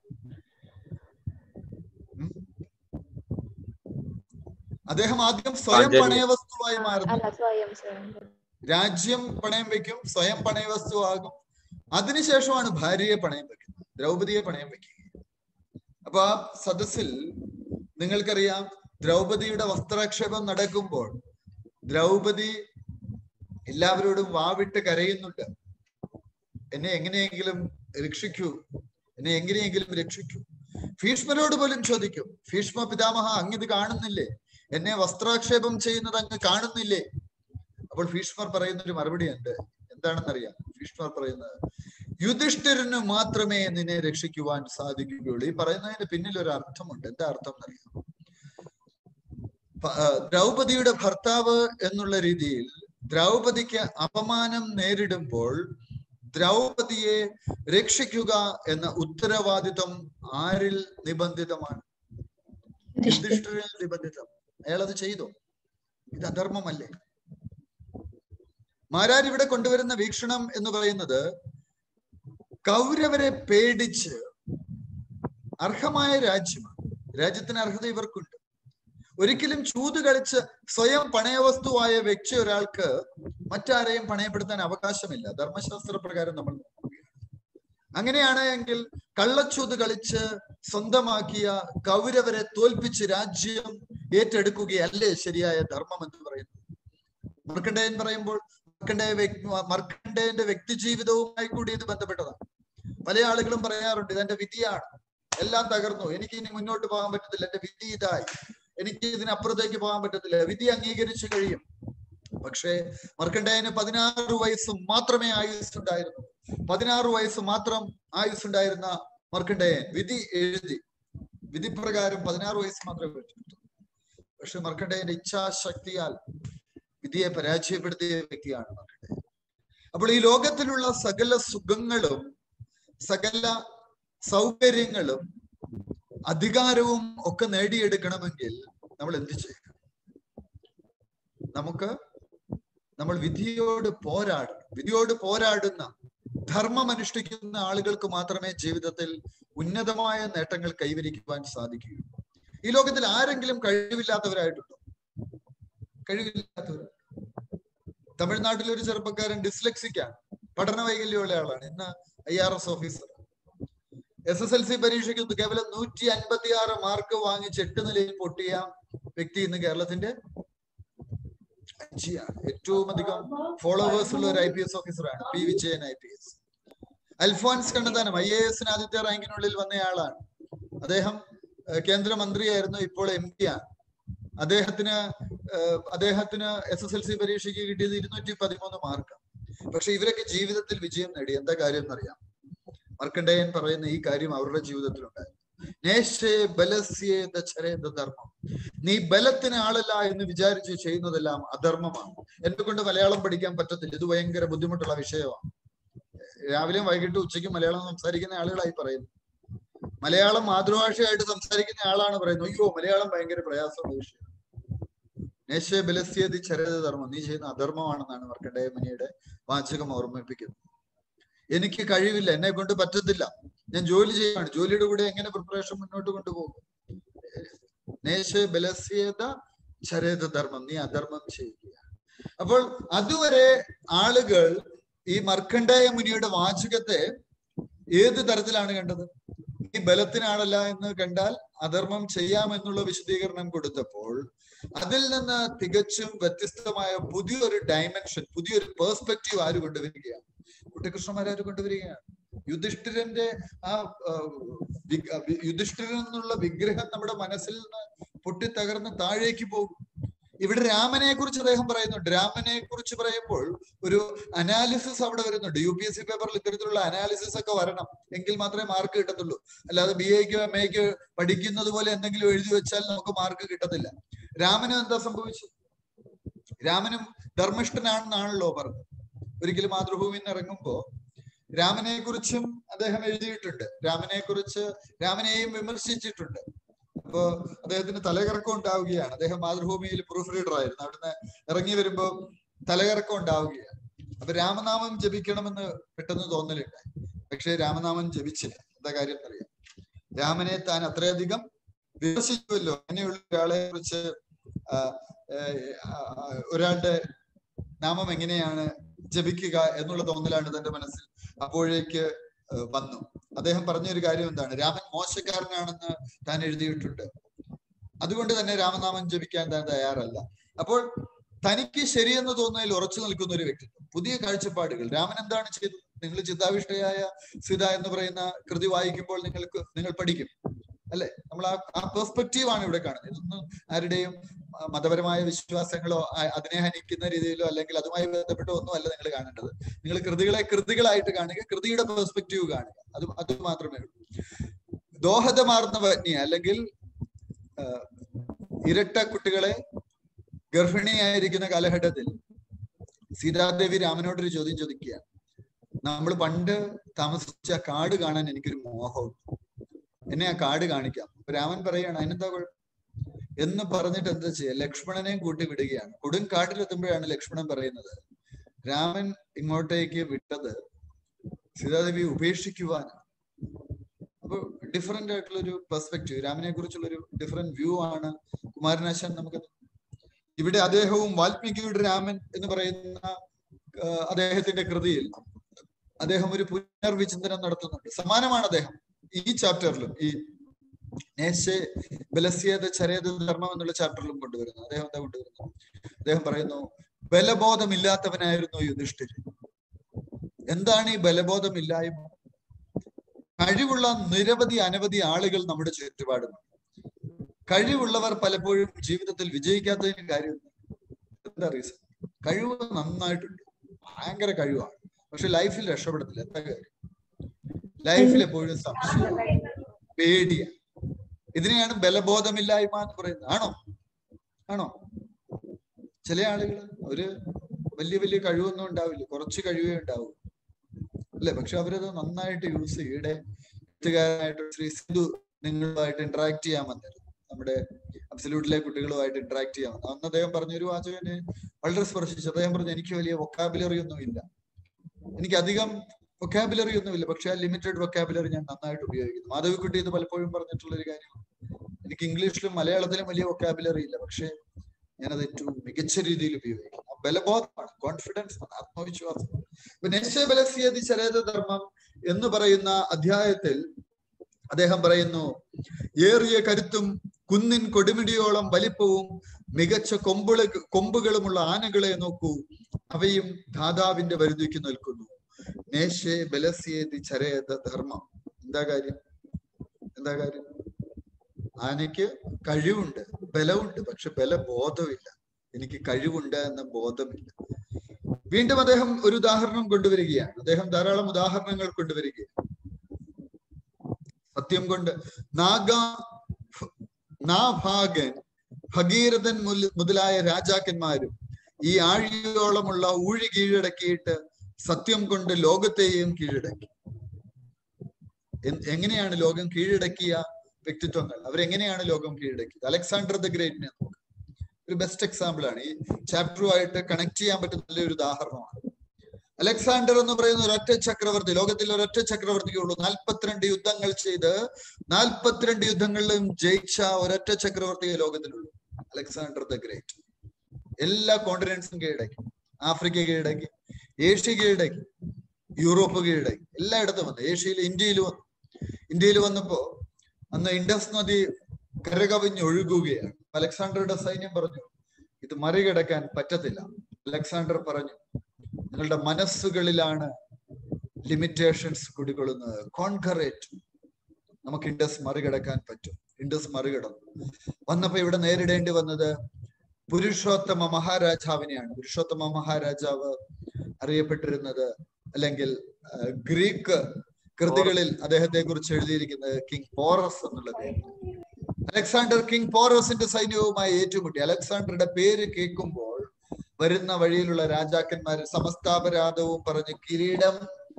ഉം? അദ്ദേഹം ആദ്യം സ്വയം പാഞ്ചാലി. പണയവസ്തുവായി മാറുന്നു അല്ല സ്വയം സ്വയം രാജ്യം പണയം വെക്കും സ്വയം പണയവസ്തുവാകും അതിനുശേഷമാണ് ഭാര്യയെ പണയം വെക്കുന്നത് ദ്രൗപദിയെ പണയം വെക്കുക അപ്പൊ ആ സദസ്സിൽ നിങ്ങൾക്കറിയാം ദ്രൗപദിയുടെ വസ്ത്രാക്ഷേപം നടക്കുമ്പോൾ ദ്രൗപദി എല്ലാവരോടും വാവിട്ട് കരയുന്നുണ്ട് എന്നെ എങ്ങനെയെങ്കിലും രക്ഷിക്കൂ എന്നെ എങ്ങനെയെങ്കിലും രക്ഷിക്കൂ ഭീഷ്മരോട് പോലും ചോദിക്കും ഭീഷ്മ പിതാമഹ അങ്ങിത് കാണുന്നില്ലേ എന്നെ വസ്ത്രാക്ഷേപം ചെയ്യുന്നത് അങ്ങ് കാണുന്നില്ലേ അപ്പോൾ ഭീഷ്മർ പറയുന്ന ഒരു മറുപടി ഉണ്ട് എന്താണെന്നറിയാം ഭീഷ്മർ പറയുന്നത് യുധിഷ്ഠിരന് മാത്രമേ നിന്നെ രക്ഷിക്കുവാൻ സാധിക്കുകയുള്ളൂ ഈ പറയുന്നതിന് പിന്നിൽ ഒരു അർത്ഥമുണ്ട് എന്താ അർത്ഥം എന്നറിയാം പ- ആ, ദ്രൗപദിയുടെ ഭർത്താവ് എന്നുള്ള രീതിയിൽ ദ്രൗപദിക്ക് അപമാനം നേരിടുമ്പോൾ ദ്രൗപദിയെ രക്ഷിക്കുക എന്ന ഉത്തരവാദിത്വം ആരിൽ നിബന്ധിതമാണ് യുധിഷ്ഠിരനിൽ നിബന്ധിതം അയാൾ അത് ചെയ്തോ ഇത് അധർമ്മമല്ലേ മാരാർ ഇവിടെ കൊണ്ടുവരുന്ന വീക്ഷണം എന്ന് പറയുന്നത് കൗരവരെ പേടിച്ച് അർഹമായ രാജ്യമാണ് രാജ്യത്തിന് അർഹത ഇവർക്കുണ്ട് ഒരിക്കലും ചൂത് കളിച്ച് സ്വയം പണയവസ്തുവായ വ്യക്തി ഒരാൾക്ക് മറ്റാരെയും പണയപ്പെടുത്താൻ അവകാശമില്ല ധർമ്മശാസ്ത്ര പ്രകാരം നമ്മൾ നോക്കുകയാണ് അങ്ങനെയാണ് എങ്കിൽ കള്ളച്ചൂത് കളിച്ച് സ്വന്തമാക്കിയ കൗരവരെ തോൽപ്പിച്ച് രാജ്യം ഏറ്റെടുക്കുകയല്ലേ ശരിയായ ധർമ്മം എന്ന് പറയുന്നത് മർക്കണ്ഡേയൻ പറയുമ്പോൾ മർക്കണ്ഡേയ വ്യക്തി മർക്കണ്ഡേയന്റെ വ്യക്തി ജീവിതവുമായി കൂടി ഇത് ബന്ധപ്പെട്ടതാണ് പല ആളുകളും പറയാറുണ്ട് ഇതെന്റെ വിധിയാണ് എല്ലാം തകർന്നു എനിക്ക് ഇനി മുന്നോട്ട് പോകാൻ പറ്റത്തില്ല എന്റെ വിധി ഇതായി എനിക്ക് ഇതിനപ്പുറത്തേക്ക് പോകാൻ പറ്റത്തില്ല വിധി അംഗീകരിച്ചു കഴിയും പക്ഷേ മർക്കണ്ഡേയന് പതിനാറ് വയസ്സ് മാത്രമേ ആയുസ് ഉണ്ടായിരുന്നു പതിനാറ് വയസ്സ് മാത്രം ആയുസ് ഉണ്ടായിരുന്ന മർക്കണ്ഡേയൻ വിധി എഴുതി വിധി പ്രകാരം പതിനാറ് വയസ്സ് മാത്രമേ പറ്റൂ പക്ഷെ മർക്കണ്ഡേയന്റെ ഇച്ഛാശക്തിയാൽ വിധിയെ പരാജയപ്പെടുത്തിയ വ്യക്തിയാണ് മർക്കണ്ഡേയൻ അപ്പോൾ ഈ ലോകത്തിലുള്ള സകല സുഖങ്ങളും സകല സൗകര്യങ്ങളും അധികാരവും ഒക്കെ നേടിയെടുക്കണമെങ്കിൽ നമ്മൾ എന്ത് ചെയ്യണം നമുക്ക് നമ്മൾ വിധിയോട് പോരാടണം വിധിയോട് പോരാടുന്ന ധർമ്മം അനുഷ്ഠിക്കുന്ന ആളുകൾക്ക് മാത്രമേ ജീവിതത്തിൽ ഉന്നതമായ നേട്ടങ്ങൾ കൈവരിക്കുവാൻ സാധിക്കുകയുള്ളൂ ഈ ലോകത്തിൽ ആരെങ്കിലും കഴിവില്ലാത്തവരായിട്ടുണ്ടോ കഴിവില്ലാത്തവർ തമിഴ്നാട്ടിൽ ഒരു ചെറുപ്പക്കാരൻ ഡിസ്ലെക്സിക്കാണ് പഠന വൈകല്യമുള്ള ആളാണ് ഇന്ന് I R S officer S S L C പരീക്ഷയ്ക്ക് കേവലം നൂറ്റി അൻപത്തി ആറ് മാർക്ക് വാങ്ങിച്ച് എട്ട് നിലയിൽ പൊട്ടിയ വ്യക്തി ഇന്ന് കേരളത്തിന്റെ അഞ്ചിയാണ് ഏറ്റവും അധികം ഫോളോവേഴ്സ് ഉള്ള ഒരു ഐ പി എസ് ഓഫീസറാണ് P Vijayan I P S Alphons Kannanthanam I A എസിന് ആദ്യത്തെ റാങ്കിനുള്ളിൽ വന്നയാളാണ് അദ്ദേഹം ഏഹ്, കേന്ദ്രമന്ത്രിയായിരുന്നു ഇപ്പോൾ എം പി ആണ് അദ്ദേഹത്തിന് ഏഹ്, അദ്ദേഹത്തിന് എസ് എസ് എൽ സി പരീക്ഷയ്ക്ക് കിട്ടിയത് ഇരുന്നൂറ്റി പതിമൂന്ന് മാർക്ക് പക്ഷെ ഇവരൊക്കെ ജീവിതത്തിൽ വിജയം നേടി എന്താ കാര്യം എന്നറിയാം മർക്കണ്ഡേയൻ പറയുന്ന ഈ കാര്യം അവരുടെ ജീവിതത്തിലുണ്ടായിരുന്നു നേശേ ബലസ്യേ ദച്ഛരേന്ദ ധർമ്മം നീ ബലത്തിന് ആളല്ല എന്ന് വിചാരിച്ച് ചെയ്യുന്നതെല്ലാം അധർമ്മമാണ് എന്നെ കൊണ്ട് മലയാളം പഠിക്കാൻ പറ്റത്തില്ല ഇത് ഭയങ്കര ബുദ്ധിമുട്ടുള്ള വിഷയമാണ് രാവിലെയും വൈകിട്ടും ഉച്ചയ്ക്കും മലയാളം സംസാരിക്കുന്ന ആളുകളായി പറയുന്നു മലയാളം മാതൃഭാഷയായിട്ട് സംസാരിക്കുന്ന ആളാണ് പറയുന്നത് അയ്യോ മലയാളം ഭയങ്കര പ്രയാസമുള്ള വിഷയം നേശേ ബലസ്യതി ചരത ധർമ്മം നീ ചെയ്യുന്ന അധർമ്മമാണെന്നാണ് മർക്കണ്ഡേയ മുനിയുടെ വാചകം ഓർമ്മിപ്പിക്കുന്നത് എനിക്ക് കഴിവില്ല എന്നെ കൊണ്ട് പറ്റത്തില്ല ഞാൻ ജോലി ചെയ്യാണ് ജോലിയുടെ കൂടെ എങ്ങനെ പ്രിപ്പറേഷൻ മുന്നോട്ട് കൊണ്ടുപോകും നേശ ബലസ്യത ചരേത ധർമ്മം നീ അധർമ്മം ചെയ്യുകയാണ് അപ്പോൾ അതുവരെ ആളുകൾ ഈ മർക്കണ്ഡേയ മുനിയുടെ വാചകത്തെ ഏത് തരത്തിലാണ് കണ്ടത് ഈ ബലത്തിനാണല്ല എന്ന് കണ്ടാൽ അധർമ്മം ചെയ്യാമെന്നുള്ള വിശദീകരണം കൊടുത്തപ്പോൾ അതിൽ നിന്ന് തികച്ചും വ്യത്യസ്തമായ പുതിയൊരു ഡയമെൻഷൻ പുതിയൊരു പേഴ്സ്പെക്റ്റീവ് ആര് കൊണ്ടുവരികയാണ് കുട്ടികൃഷ്ണന്മാരാര് കൊണ്ടുവരികയാണ് യുധിഷ്ഠിരന്റെ ആ ആ, വി- ആ, വി- യുധിഷ്ഠിരൻ എന്നുള്ള വിഗ്രഹം നമ്മുടെ മനസ്സിൽ നിന്ന് പൊട്ടിത്തകർന്ന് താഴേക്ക് പോകും ഇവിടെ രാമനെ കുറിച്ച് അദ്ദേഹം പറയുന്നുണ്ട് രാമനെ കുറിച്ച് പറയുമ്പോൾ ഒരു അനാലിസിസ് അവിടെ വരുന്നുണ്ട് യു പി എസ് സി പേപ്പറിൽ ഇത്തരത്തിലുള്ള അനാലിസിസ് ഒക്കെ വരണം എങ്കിൽ മാത്രമേ മാർക്ക് കിട്ടത്തുള്ളൂ അല്ലാതെ ബി എക്ക് എം എക്ക് പഠിക്കുന്നത് പോലെ എന്തെങ്കിലും എഴുതി വെച്ചാൽ നമുക്ക് മാർക്ക് കിട്ടത്തില്ല രാമന് എന്താ സംഭവിച്ചത് രാമനും ധർമ്മിഷ്ഠനാണെന്നാണല്ലോ പറഞ്ഞത് ഒരിക്കലും മാതൃഭൂമിയിൽ നിന്ന് ഇറങ്ങുമ്പോ രാമനെ കുറിച്ചും അദ്ദേഹം എഴുതിയിട്ടുണ്ട് രാമനെ കുറിച്ച് രാമനെയും വിമർശിച്ചിട്ടുണ്ട് അപ്പോ അദ്ദേഹത്തിന് തലകറക്കം ഉണ്ടാവുകയാണ് അദ്ദേഹം മാതൃഭൂമിയിൽ പ്രൂഫ് റീഡർ ആയിരുന്നു അവിടുന്ന് ഇറങ്ങി വരുമ്പോ തലകറക്കം ഉണ്ടാവുകയാണ് അപ്പൊ രാമനാമം ജപിക്കണമെന്ന് പെട്ടെന്ന് തോന്നലുണ്ടായി പക്ഷെ രാമനാമം ജപിച്ചില്ല എന്താ കാര്യം എന്നറിയാം രാമനെ താൻ അത്രയധികം വിമർശിച്ചുവല്ലോ അങ്ങനെയുള്ള ഒരാളെ കുറിച്ച് ആ, ഏ, ആ, ആ, ഒരാളുടെ നാമം എങ്ങനെയാണ് ജപിക്കുക എന്നുള്ള തോന്നലാണ് തന്റെ മനസ്സിൽ അപ്പോഴേക്ക് ഏ, വന്നു അദ്ദേഹം പറഞ്ഞൊരു കാര്യം എന്താണ് രാമൻ മോശക്കാരനാണെന്ന് താൻ എഴുതിയിട്ടുണ്ട് അതുകൊണ്ട് തന്നെ രാമനാമം ജപിക്കാൻ താൻ തയ്യാറല്ല അപ്പോൾ തനിക്ക് ശരിയെന്ന് തോന്നുന്നതിൽ ഉറച്ചു നിൽക്കുന്ന ഒരു വ്യക്തിത്വം പുതിയ കാഴ്ചപ്പാടുകൾ രാമൻ എന്താണ് ചെയ്തത് നിങ്ങൾ ചിന്താവിഷ്ടയായ സീത എന്ന് പറയുന്ന കൃതി വായിക്കുമ്പോൾ നിങ്ങൾക്ക് നിങ്ങൾ പഠിക്കും അല്ലെ നമ്മൾ ആ ആ പെർസ്പെക്റ്റീവ് ആണ് ഇവിടെ കാണുന്നത് ഇതൊന്നും ആരുടെയും ആ, മതപരമായ വിശ്വാസങ്ങളോ ആ, അതിനെ ഹനിക്കുന്ന രീതിയിലോ അല്ലെങ്കിൽ അതുമായി ബന്ധപ്പെട്ടോ ഒന്നും അല്ല നിങ്ങൾ കാണേണ്ടത് നിങ്ങൾ കൃതികളെ കൃതികളായിട്ട് കാണുക കൃതിയുടെ പെർസ്പെക്റ്റീവ് കാണുക അത് അത് മാത്രമേ ഉള്ളൂ ദോഹദമാർന്ന വന്യ അല്ലെങ്കിൽ ആ, ഇരട്ട കുട്ടികളെ ഗർഭിണിയായിരിക്കുന്ന കാലഘട്ടത്തിൽ സീതാദേവി രാമനോടൊരു ചോദ്യം ചോദിക്കുകയാണ് നമ്മൾ പണ്ട് താമസിച്ച കാട് കാണാൻ എനിക്കൊരു മോഹമുണ്ട് എന്നെ ആ കാട് കാണിക്കാം അപ്പൊ രാമൻ പറയാണ് അതിനെന്താ കുഴപ്പം എന്ന് പറഞ്ഞിട്ട് എന്താ ചെയ്യുക ലക്ഷ്മണനെയും കൂട്ടി വിടുകയാണ് കൊടും കാട്ടിലെത്തുമ്പോഴാണ് ലക്ഷ്മണൻ പറയുന്നത് രാമൻ ഇങ്ങോട്ടേക്ക് വിട്ടത് സീതാദേവി ഉപേക്ഷിക്കുവാനാണ് അപ്പൊ ഡിഫറെന്റ് ആയിട്ടുള്ള ഒരു പെർസ്പെക്റ്റീവ് രാമനെ കുറിച്ചുള്ള ഒരു ഡിഫറെന്റ് വ്യൂ ആണ് കുമാരനാശാൻ നമുക്ക് ഇവിടെ അദ്ദേഹവും വാൽമീകിയുടെ രാമൻ എന്ന് പറയുന്ന ആ, അദ്ദേഹത്തിന്റെ കൃതിയിൽ അദ്ദേഹം ഒരു പുനർവിചിന്തനം നടത്തുന്നുണ്ട് സമാനമാണ് അദ്ദേഹം ഈ ചാപ്റ്ററിലും ഈ നേശേ ബലസ്യേത ചരേത ധർമ്മം എന്നുള്ള ചാപ്റ്ററിലും കൊണ്ടുവരുന്നു അദ്ദേഹം എന്താ കൊണ്ടുവരുന്നത് അദ്ദേഹം പറയുന്നു ബലബോധമില്ലാത്തവനായിരുന്നു യുധിഷ്ഠിരൻ എന്താണ് ഈ ബലബോധമില്ലായ്മ കഴിവുള്ള നിരവധി അനവധി ആളുകൾ നമ്മുടെ ചുറ്റുപാടുമുണ്ട് കഴിവുള്ളവർ പലപ്പോഴും ജീവിതത്തിൽ വിജയിക്കാത്തതിന് കാര്യം എന്താ റീസൺ കഴിവ് നന്നായിട്ടുണ്ട് ഭയങ്കര കഴിവാണ് പക്ഷെ ലൈഫിൽ രക്ഷപ്പെടത്തില്ല എന്താ കാര്യം ലൈഫിൽ എപ്പോഴും സംശയം പേടിയ ഇതിനെയാണ് ബലബോധമില്ലായ്മ എന്ന് പറയുന്നത് ആണോ ആണോ ചില ആളുകൾ ഒരു വലിയ വലിയ കഴിവൊന്നും ഉണ്ടാവില്ല കുറച്ച് കഴിവേ ഉണ്ടാവൂ അല്ലെ പക്ഷെ അവരത് നന്നായിട്ട് യൂസ് ചെയ്യും ഇവിടെ എഴുത്തുകാരനായിട്ട് ശ്രീ സിന്ധു നിങ്ങളുമായിട്ട് ഇന്ററാക്ട് ചെയ്യാൻ വന്നിരുന്നു നമ്മുടെ അബ്സല്യൂട്ടിലെ കുട്ടികളുമായിട്ട് ഇന്ററാക്ട് ചെയ്യാൻ വന്നു അന്ന് അദ്ദേഹം പറഞ്ഞൊരു വാചകം എന്നെ വളരെ സ്പർശിച്ചു അദ്ദേഹം പറഞ്ഞു എനിക്ക് വലിയ വൊക്കാബുലറി ഒന്നും ഇല്ല എനിക്ക് അധികം വൊക്കാബുലറി ഒന്നുമില്ല പക്ഷെ ആ ലിമിറ്റഡ് വൊക്കാബുലറി ഞാൻ നന്നായിട്ട് ഉപയോഗിക്കുന്നു മാധവിക്കുട്ടി ഇത് പലപ്പോഴും പറഞ്ഞിട്ടുള്ള ഒരു കാര്യമാണ് എനിക്ക് ഇംഗ്ലീഷിലും മലയാളത്തിലും വലിയ വൊക്കാബുലറി ഇല്ല പക്ഷെ ഞാനത് ഏറ്റവും മികച്ച രീതിയിൽ ഉപയോഗിക്കുന്നു ആ ബലബോധമാണ് കോൺഫിഡൻസ് ആണ് ആത്മവിശ്വാസം നിശ്ചയബലസ്യതി ചരേത ധർമ്മം എന്ന് പറയുന്ന അധ്യായത്തിൽ അദ്ദേഹം പറയുന്നു ഏറിയ കരുത്തും കുന്നിൻ കൊടുമിടിയോളം വലിപ്പവും മികച്ച കൊമ്പുള കൊമ്പുകളുമുള്ള ആനകളെ നോക്കൂ അവയും ധാതാവിന്റെ വരുതിക്ക് നിൽക്കുന്നു നേശേ ബലസ്യേതി ചരേത ധർമ്മം എന്താ കാര്യം എന്താ കാര്യം ആനയ്ക്ക് കഴിവുണ്ട് ബലമുണ്ട് പക്ഷെ ബലബോധമില്ല എനിക്ക് കഴിവുണ്ട് എന്ന ബോധമില്ല വീണ്ടും അദ്ദേഹം ഒരു ഉദാഹരണം കൊണ്ടുവരികയാണ് അദ്ദേഹം ധാരാളം ഉദാഹരണങ്ങൾ കൊണ്ടുവരികയാണ് സത്യം കൊണ്ട് നാഗ നാഭാഗൻ ഭഗീരഥൻ മുല- മുതലായ രാജാക്കന്മാരും ഈ ആഴിയോളമുള്ള ഊഴി കീഴടക്കിയിട്ട് സത്യം കൊണ്ട് ലോകത്തെയും കീഴടക്കി എൻ- എങ്ങനെയാണ് ലോകം കീഴടക്കിയ വ്യക്തിത്വങ്ങൾ അവരെങ്ങനെയാണ് ലോകം കീഴടക്കിയത് അലക്സാണ്ടർ ദ ഗ്രേറ്റിനെ നോക്ക് ഒരു ബെസ്റ്റ് എക്സാമ്പിൾ ആണ് ഈ ചാപ്റ്ററുമായിട്ട് കണക്ട് ചെയ്യാൻ പറ്റുന്ന നല്ലൊരു ഉദാഹരണമാണ് അലക്സാണ്ടർ എന്ന് പറയുന്ന ഒരൊറ്റ ചക്രവർത്തി ലോകത്തിൽ ഒരൊറ്റ ചക്രവർത്തിയേ ഉള്ളൂ നാൽപ്പത്തിരണ്ട് യുദ്ധങ്ങൾ ചെയ്ത് നാൽപ്പത്തിരണ്ട് യുദ്ധങ്ങളിലും ജയിച്ച ഒരൊറ്റ ചക്രവർത്തിയെ ലോകത്തിലുള്ളൂ അലക്സാണ്ടർ ദ ഗ്രേറ്റ് എല്ലാ കോണ്ടിനെന്റ്സും കീഴടക്കി ആഫ്രിക്ക കീഴടക്കി ഏഷ്യ കീഴടക്കി യൂറോപ്പ് കീഴടക്കി എല്ലായിടത്തും വന്നു ഏഷ്യയിൽ ഇന്ത്യയിൽ വന്നു ഇന്ത്യയിൽ വന്നപ്പോ അന്ന് ഇൻഡസ് നദി കരകവിഞ്ഞ് ഒഴുകുകയാണ് അലക്സാണ്ടറുടെ സൈന്യം പറഞ്ഞു ഇത് മറികടക്കാൻ പറ്റത്തില്ല അലക്സാണ്ടർ പറഞ്ഞു നിങ്ങളുടെ മനസ്സുകളിലാണ് ലിമിറ്റേഷൻസ് കുടികൊള്ളുന്നത് കോൺകറേറ്റ് നമുക്ക് ഇൻഡസ് മറികടക്കാൻ പറ്റും ഇൻഡസ് മറികടന്നു വന്നപ്പോ ഇവിടെ നേരിടേണ്ടി വന്നത് പുരുഷോത്തമ മഹാരാജാവിനെയാണ് പുരുഷോത്തമ മഹാരാജാവ് അറിയപ്പെട്ടിരുന്നത് അല്ലെങ്കിൽ ആ, ഗ്രീക്ക് കൃതികളിൽ അദ്ദേഹത്തെ കുറിച്ച് എഴുതിയിരിക്കുന്നത് കിങ് പോറസ് എന്നുള്ളത് അലക്സാണ്ടർ കിങ് പോറസിന്റെ സൈന്യവുമായി ഏറ്റുമുട്ടി അലക്സാണ്ടറുടെ പേര് കേൾക്കുമ്പോൾ വരുന്ന വഴിയിലുള്ള രാജാക്കന്മാര് സമസ്താപരാധവും പറഞ്ഞ് കിരീടം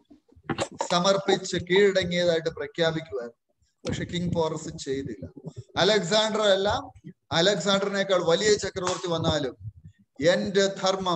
സമർപ്പിച്ച് കീഴടങ്ങിയതായിട്ട് പ്രഖ്യാപിക്കുവാൻ പക്ഷെ കിങ് പോറസ് ചെയ്തില്ല അലക്സാണ്ടർ അല്ല അലക്സാണ്ടറിനേക്കാൾ വലിയ ചക്രവർത്തി വന്നാലും എന്റെ ധർമ്മം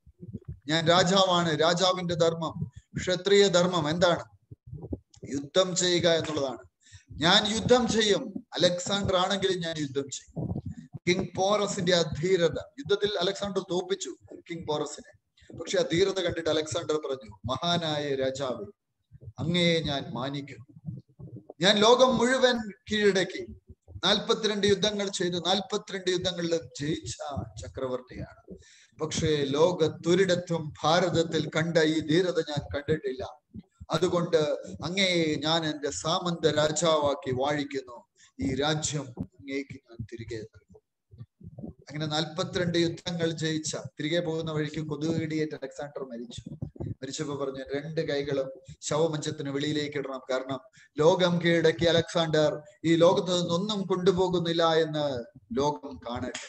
ഞാൻ രാജാവാണ് രാജാവിന്റെ ധർമ്മം ക്ഷത്രിയ ധർമ്മം എന്താണ് യുദ്ധം ചെയ്യുക എന്നുള്ളതാണ് ഞാൻ യുദ്ധം ചെയ്യും അലക്സാണ്ടർ ആണെങ്കിലും ഞാൻ യുദ്ധം ചെയ്യും കിങ് പോറസിന്റെ അധീരത യുദ്ധത്തിൽ അലക്സാണ്ടർ തോപ്പിച്ചു കിങ് പോറസിനെ പക്ഷെ ആ ധീരത കണ്ടിട്ട് അലക്സാണ്ടർ പറഞ്ഞു മഹാനായ രാജാവ് അങ്ങയെ ഞാൻ മാനിക്കുന്നു ഞാൻ ലോകം മുഴുവൻ കീഴടക്കി നാൽപ്പത്തിരണ്ട് യുദ്ധങ്ങൾ ചെയ്തു നാൽപ്പത്തിരണ്ട് യുദ്ധങ്ങളിലും ജയിച്ച ചക്രവർത്തിയാണ് പക്ഷേ ലോകത്തൊരിടത്തും ഭാരതത്തിൽ കണ്ട ഈ ധീരത ഞാൻ കണ്ടിട്ടില്ല അതുകൊണ്ട് അങ്ങയെ ഞാൻ എന്റെ സാമന്ത രാജാവാക്കി വാഴിക്കുന്നു ഈ രാജ്യം അങ്ങേക്ക് ഞാൻ തിരികെ നൽകും അങ്ങനെ നാൽപ്പത്തിരണ്ട് യുദ്ധങ്ങൾ ജയിച്ച തിരികെ പോകുന്ന വഴിക്ക് കൊതുകിടിയേറ്റ് അലക്സാണ്ടർ മരിച്ചു മരിച്ചപ്പോ പറഞ്ഞു രണ്ട് കൈകളും ശവമഞ്ചത്തിന് വെളിയിലേക്ക് ഇടണം കാരണം ലോകം കീഴടക്കിയ അലക്സാണ്ടർ ഈ ലോകത്ത് നിന്നൊന്നും കൊണ്ടുപോകുന്നില്ല എന്ന് ലോകം കാണട്ടെ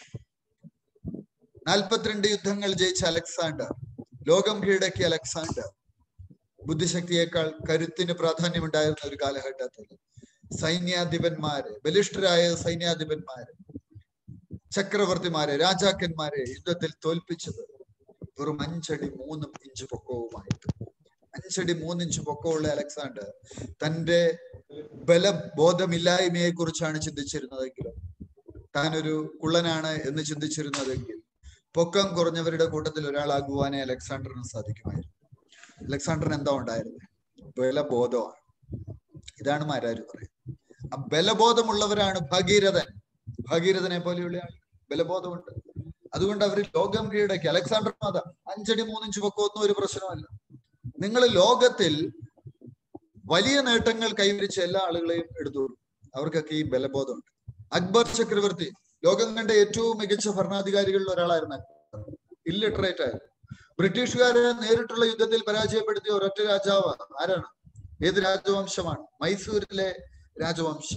നാൽപ്പത്തിരണ്ട് യുദ്ധങ്ങൾ ജയിച്ച അലക്സാണ്ടർ ലോകം കീഴടക്കിയ അലക്സാണ്ടർ ബുദ്ധിശക്തിയേക്കാൾ കരുത്തിന് പ്രാധാന്യമുണ്ടായിരുന്ന ഒരു കാലഘട്ടത്തിൽ സൈന്യാധിപന്മാര് ബലിഷ്ഠരായ സൈന്യാധിപന്മാര് ചക്രവർത്തിമാരെ രാജാക്കന്മാരെ യുദ്ധത്തിൽ തോൽപ്പിച്ചത് വെറും അഞ്ചടി മൂന്നും ഇഞ്ച് പൊക്കവുമായിട്ട് അഞ്ചടി മൂന്നിഞ്ച് പൊക്കമുള്ള അലക്സാണ്ടർ തന്റെ ബലബോധമില്ലായ്മയെ കുറിച്ചാണ് ചിന്തിച്ചിരുന്നതെങ്കിലും താനൊരു കുള്ളനാണ് എന്ന് ചിന്തിച്ചിരുന്നതെങ്കിൽ പൊക്കം കുറഞ്ഞവരുടെ കൂട്ടത്തിൽ ഒരാളാകുവാനേ അലക്സാണ്ടറിന് സാധിക്കുമായിരുന്നു അലക്സാണ്ടറിന് എന്താ ഉണ്ടായിരുന്നത് ബലബോധമാണ് ഇതാണ് മാരാര് പറയുന്നത് ആ ബലബോധമുള്ളവരാണ് ഭഗീരഥൻ ഭഗീരഥനെ പോലെയുള്ള ആൾ ബലബോധമുണ്ട് അതുകൊണ്ട് അവർ ലോകം കീഴടക്കി അലക്സാണ്ടർ മാത അഞ്ചടി മൂന്നിഞ്ച് പൊക്കമൊന്നും ഒരു പ്രശ്നമല്ല നിങ്ങൾ ലോകത്തിൽ വലിയ നേട്ടങ്ങൾ കൈവരിച്ച എല്ലാ ആളുകളെയും എടുത്തു അവർക്കൊക്കെ ഈ ബലബോധമുണ്ട് അക്ബർ ചക്രവർത്തി ലോകം കണ്ട ഏറ്റവും മികച്ച ഭരണാധികാരികളിൽ ഒരാളായിരുന്നു അക്ബർ ഇല്ലിറ്ററേറ്റ് ആയിരുന്നു ബ്രിട്ടീഷുകാരെ നേരിട്ടുള്ള യുദ്ധത്തിൽ പരാജയപ്പെടുത്തിയ ഒരൊറ്റ രാജാവ് ആരാണ് ഏത് രാജവംശമാണ് മൈസൂരിലെ രാജവംശം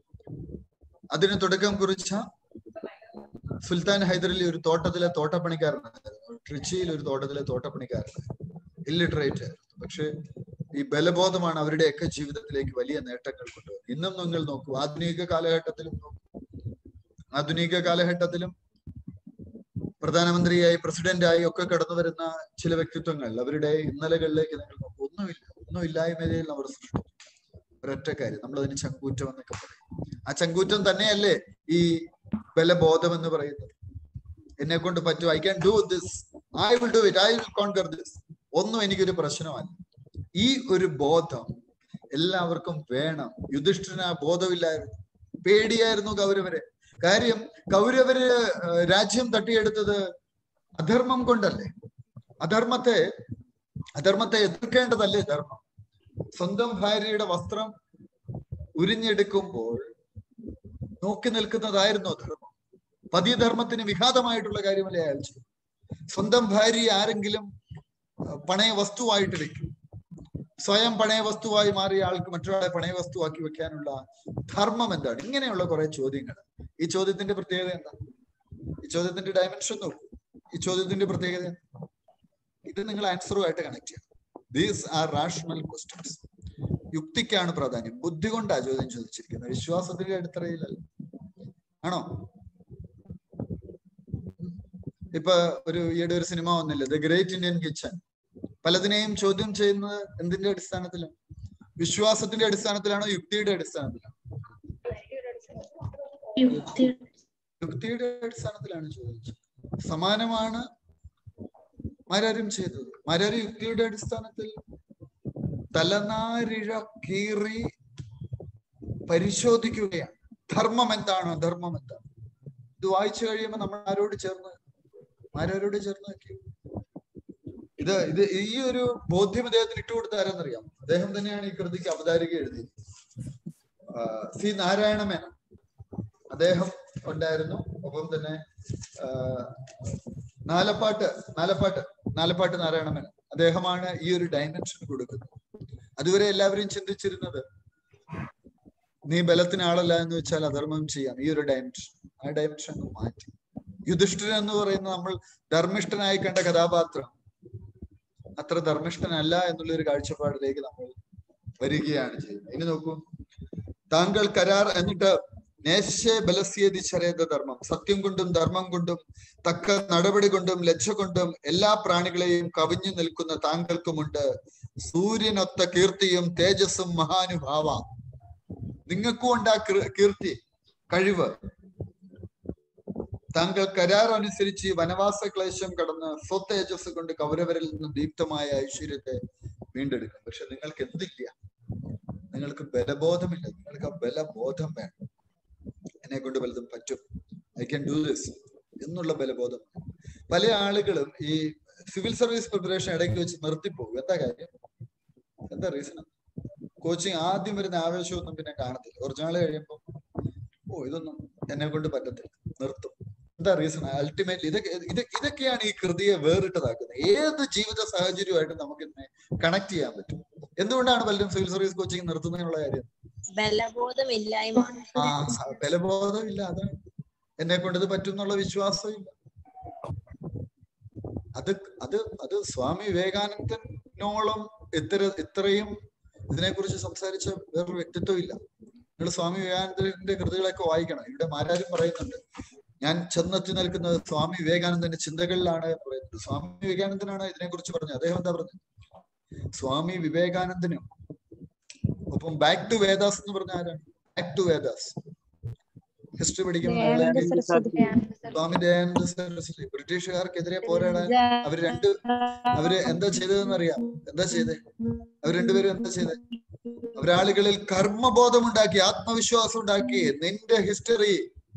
അതിന് തുടക്കം കുറിച്ച സുൽത്താൻ ഹൈദരലി ഒരു തോട്ടത്തിലെ തോട്ടപ്പണിക്കാരനായിരുന്നു ട്രിച്ചിയിൽ ഒരു തോട്ടത്തിലെ തോട്ടപ്പണിക്കാരനായിരുന്നു ഇല്ലിറ്ററേറ്റ് ആയിരുന്നു പക്ഷെ ഈ ബലബോധമാണ് അവരുടെയൊക്കെ ജീവിതത്തിലേക്ക് വലിയ നേട്ടങ്ങൾ കൊണ്ടുവന്നത് ഇന്നും നിങ്ങൾ നോക്കൂ ആധുനിക കാലഘട്ടത്തിലും നോക്കൂ ആധുനിക കാലഘട്ടത്തിലും പ്രധാനമന്ത്രിയായി പ്രസിഡന്റായി ഒക്കെ കടന്നു വരുന്ന ചില വ്യക്തിത്വങ്ങൾ അവരുടെ ഇന്നലകളിലേക്ക് നിങ്ങൾ നോക്കൂ ഒന്നുമില്ല ഒന്നും ഇല്ലായ്മയിൽ അവർ സൃഷ്ടിച്ചു ഒരൊറ്റ കാര്യം നമ്മൾ അതിന് ചങ്കൂറ്റം എന്നൊക്കെ പറയും ആ ചങ്കൂറ്റം തന്നെയല്ലേ ഈ ബലബോധം എന്ന് പറയുന്നത് എന്നെ കൊണ്ട് പറ്റും I can do this I will do it I will conquer this ഒന്നും എനിക്കൊരു പ്രശ്നമല്ല ഈ ഒരു ബോധം എല്ലാവർക്കും വേണം യുധിഷ്ഠിരന് ആ ബോധമില്ലായിരുന്നു പേടിയായിരുന്നു കൗരവരെ കാര്യം കൗരവര് ഏഹ്, രാജ്യം തട്ടിയെടുത്തത് അധർമ്മം കൊണ്ടല്ലേ അധർമ്മത്തെ അധർമ്മത്തെ എതിർക്കേണ്ടതല്ലേ ധർമ്മം സ്വന്തം ഭാര്യയുടെ വസ്ത്രം ഉരിഞ്ഞെടുക്കുമ്പോൾ നോക്കി നിൽക്കുന്നതായിരുന്നു ധർമ്മം പതിധർമ്മത്തിന് വിഘാതമായിട്ടുള്ള കാര്യമല്ലേ അയാൾ ചെയ്തു സ്വന്തം ഭാര്യയെ ആരെങ്കിലും അഹ്, പണയ വസ്തുവായിട്ട് വെക്കും സ്വയം പണയ വസ്തുവായി മാറിയ ആൾക്ക് മറ്റൊരാളെ പണയ വസ്തുവാക്കി വെക്കാനുള്ള ധർമ്മം എന്താണ് ഇങ്ങനെയുള്ള കുറെ ചോദ്യങ്ങൾ ഈ ചോദ്യത്തിന്റെ പ്രത്യേകത എന്താ ഈ ചോദ്യത്തിന്റെ ഡയമെൻഷൻ നോക്കൂ ഈ ചോദ്യത്തിന്റെ പ്രത്യേകത എന്താ? ഇത് നിങ്ങൾ ആൻസറുമായിട്ട് കണക്ട് ചെയ്യണം ദീസ് ആർ റാഷണൽ ക്വസ്റ്റ്യൻസ് യുക്തിക്കാണ് പ്രാധാന്യം ബുദ്ധി കൊണ്ടാ ചോദ്യം ചോദിച്ചിരിക്കുന്നത് വിശ്വാസത്തിന്റെ അടിത്തറയിലല്ല ആണോ ഇപ്പൊ ഒരു ഈയിടെ ഒരു സിനിമ വന്നില്ലേ ദ ഗ്രേറ്റ് ഇന്ത്യൻ കിച്ചൺ പലതിനെയും ചോദ്യം ചെയ്യുന്നത് എന്തിന്റെ അടിസ്ഥാനത്തിലാണ് വിശ്വാസത്തിന്റെ അടിസ്ഥാനത്തിലാണോ യുക്തിയുടെ അടിസ്ഥാനത്തിലാണോ യുക്തി യുക്തിയുടെ അടിസ്ഥാനത്തിലാണ് ചോദിച്ചത് സമാനമാണ് മാരാരും ചെയ്തത് മാരാര് യുക്തിയുടെ അടിസ്ഥാനത്തിൽ തലനാരിഴ കീറി പരിശോധിക്കുകയാണ് ധർമ്മം എന്താണ് അധർമ്മം എന്താണ് ഇത് വായിച്ചു കഴിയുമ്പോൾ നമ്മൾ ആരോട് ചേർന്ന് ആരോരോട് ചേർന്ന് നോക്കി ഇത് ഇത് ഈ ഒരു ബോധ്യം അദ്ദേഹത്തിന് ഇട്ടുകൊടുത്ത ആരെന്നറിയാം അദ്ദേഹം തന്നെയാണ് ഈ കൃതിക്ക് അവതാരിക എഴുതിയത് ആ, സി നാരായണ മേനോൻ അദ്ദേഹം ഉണ്ടായിരുന്നു ഒപ്പം തന്നെ ആ, നാലപ്പാട്ട് നാലപ്പാട്ട് നാലപ്പാട്ട് നാരായണമേനൻ അദ്ദേഹമാണ് ഈ ഒരു ഡയമെൻഷൻ കൊടുക്കുന്നത് അതുവരെ എല്ലാവരും ചിന്തിച്ചിരുന്നത് നീ ബലത്തിന് ആളല്ല എന്ന് വെച്ചാൽ അധർമ്മം ചെയ്യാം ഈ ഒരു ഡയമെൻഷൻ ആ ഡയമെൻഷൻ അങ്ങ് മാറ്റി യുധിഷ്ഠിരൻ എന്ന് പറയുന്ന നമ്മൾ ധർമ്മിഷ്ഠനായി കണ്ട കഥാപാത്രം അത്ര ധർമ്മിഷ്ഠനല്ല എന്നുള്ള ഒരു കാഴ്ചപ്പാടിലേക്ക് നമ്മൾ വരികയാണ് ചെയ്യുന്നത് ഇനി നോക്കൂ താങ്കൾ കരാർ എന്നിട്ട് നേശ്യ ബലസ്യേതി ചരേത ധർമ്മം സത്യം കൊണ്ടും ധർമ്മം കൊണ്ടും തക്ക നടപടി കൊണ്ടും ലജ്ജ കൊണ്ടും എല്ലാ പ്രാണികളെയും കവിഞ്ഞു നിൽക്കുന്ന താങ്കൾക്കുമുണ്ട് സൂര്യനൊത്ത കീർത്തിയും തേജസ്സും മഹാനുഭാവ നിങ്ങൾക്കും ഉണ്ട് ആ കീർ- കീർത്തി കഴിവ് താങ്കൾ കരാർ അനുസരിച്ച് ഈ വനവാസ ക്ലേശം കടന്ന് സ്വതേജസ് കൊണ്ട് കൗരവരിൽ നിന്ന് ദീപ്തമായ ഐശ്വര്യത്തെ വീണ്ടെടുക്കും പക്ഷെ നിങ്ങൾക്ക് എന്തില്ല നിങ്ങൾക്ക് ബലബോധമില്ല നിങ്ങൾക്ക് ആ ബലബോധം വേണം എന്നെ കൊണ്ട് വലുതും പറ്റും ഐ ക്യാൻ ഡു ദിസ് എന്നുള്ള ബലബോധം പല ആളുകളും ഈ സിവിൽ സർവീസ് പ്രിപ്പറേഷൻ ഇടയ്ക്ക് വെച്ച് നിർത്തിപ്പോകും എന്താ കാര്യം എന്താ റീസൺ കോച്ചിങ് ആദ്യം വരുന്ന ആവേശമൊന്നും പിന്നെ കാണത്തില്ല കുറച്ചു നാൾ കഴിയുമ്പോൾ ഓ ഇതൊന്നും എന്നെ കൊണ്ട് പറ്റത്തില്ല നിർത്തും എന്താ റീസൺ അൾട്ടിമേറ്റ്ലി ഇതൊക്കെ ഇത് ഇതൊക്കെയാണ് ഈ കൃതിയെ വേറിട്ടതാക്കുന്നത് ഏത് ജീവിത സാഹചര്യമായിട്ട് നമുക്ക് ഇതിനെ കണക്ട് ചെയ്യാൻ പറ്റും എന്തുകൊണ്ടാണ് പലരും സിവിൽ സർവീസ് കോച്ചിങ് നിർത്തുന്നതിനുള്ള കാര്യം ബലബോധമില്ലായ്മ ആ ബലബോധം ഇല്ല അതാണ് എന്നെ കൊണ്ട് ഇത് പറ്റും എന്നുള്ള വിശ്വാസം ഇല്ല അത് അത് അത് സ്വാമി വിവേകാനന്ദനോളം ഇത്ര ഇത്രയും ഇതിനെക്കുറിച്ച് സംസാരിച്ച വേറൊരു വ്യക്തിത്വം ഇല്ല നിങ്ങൾ സ്വാമി വിവേകാനന്ദന്റെ കൃതികളൊക്കെ വായിക്കണം ഇവിടെ മാരാരും പറയുന്നുണ്ട് ഞാൻ ചെന്നെത്തി നിൽക്കുന്നത് സ്വാമി വിവേകാനന്ദന്റെ ചിന്തകളിലാണ് എന്ന് പറയുന്നത് സ്വാമി വിവേകാനന്ദനാണ് ഇതിനെക്കുറിച്ച് പറഞ്ഞത് അദ്ദേഹം എന്താ പറഞ്ഞത് സ്വാമി വിവേകാനന്ദനും ഒപ്പം ബാക്ക് ടു വേദാസ് എന്ന് പറഞ്ഞ ആരാണ് ബാക്ക് ടു വേദാസ് ഹിസ്റ്ററി പഠിക്കുമ്പോൾ ദയാനന്ദ നിങ്ങൾക്ക് സരസ്വതി സ്വാമി ദയാനന്ദ സരസ്വതി ബ്രിട്ടീഷുകാർക്കെതിരെ പോരാടാൻ അവർ രണ്ട് അവര് എന്താ ചെയ്തതെന്ന് അറിയാം എന്താ ചെയ്തേ അവർ രണ്ടുപേരും എന്താ ചെയ്തേ അവരാളുകളിൽ കർമ്മബോധം ഉണ്ടാക്കി ആത്മവിശ്വാസം ഉണ്ടാക്കി നിന്റെ ഹിസ്റ്ററി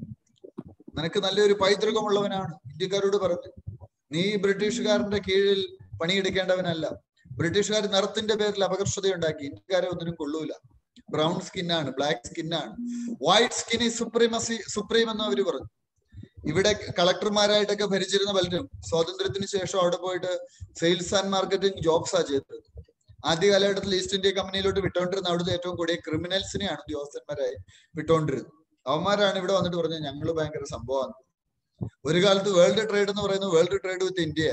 നിനക്ക് നല്ലൊരു പൈതൃകമുള്ളവനാണ് ഇന്ത്യക്കാരോട് പറഞ്ഞു നീ ബ്രിട്ടീഷുകാരന്റെ കീഴിൽ പണിയെടുക്കേണ്ടവനല്ല ബ്രിട്ടീഷുകാർ നിറത്തിന്റെ പേരിൽ അപകർഷതയുണ്ടാക്കി ഇന്ത്യക്കാരെ ഒന്നിനും കൊള്ളൂല ബ്രൗൺ സ്കിന്നാണ് ബ്ലാക്ക് സ്കിന്നാണ് വൈറ്റ് സ്കിൻ ഈ സുപ്രീമസി സുപ്രീം എന്ന് അവര് പറഞ്ഞു ഇവിടെ കളക്ടർമാരായിട്ടൊക്കെ ഭരിച്ചിരുന്ന പലരും സ്വാതന്ത്ര്യത്തിന് ശേഷം അവിടെ പോയിട്ട് സെയിൽസ് ആൻഡ് മാർക്കറ്റിംഗ് ജോബ്സാ ചെയ്തത് ആദ്യ കാലഘട്ടത്തിൽ ഈസ്റ്റ് ഇന്ത്യ കമ്പനിയിലോട്ട് വിട്ടോണ്ടിരുന്ന അവിടുത്തെ ഏറ്റവും കൂടിയ ക്രിമിനൽസിനെയാണ് ഉദ്യോഗസ്ഥന്മാരായി വിട്ടോണ്ടിരുന്നത് അവന്മാരാണ് ഇവിടെ വന്നിട്ട് പറഞ്ഞത് ഞങ്ങൾ ഭയങ്കര സംഭവമാണ് ഒരു കാലത്ത് വേൾഡ് ട്രേഡ് എന്ന് പറയുന്നത് വേൾഡ് ട്രേഡ് വിത്ത് ഇന്ത്യ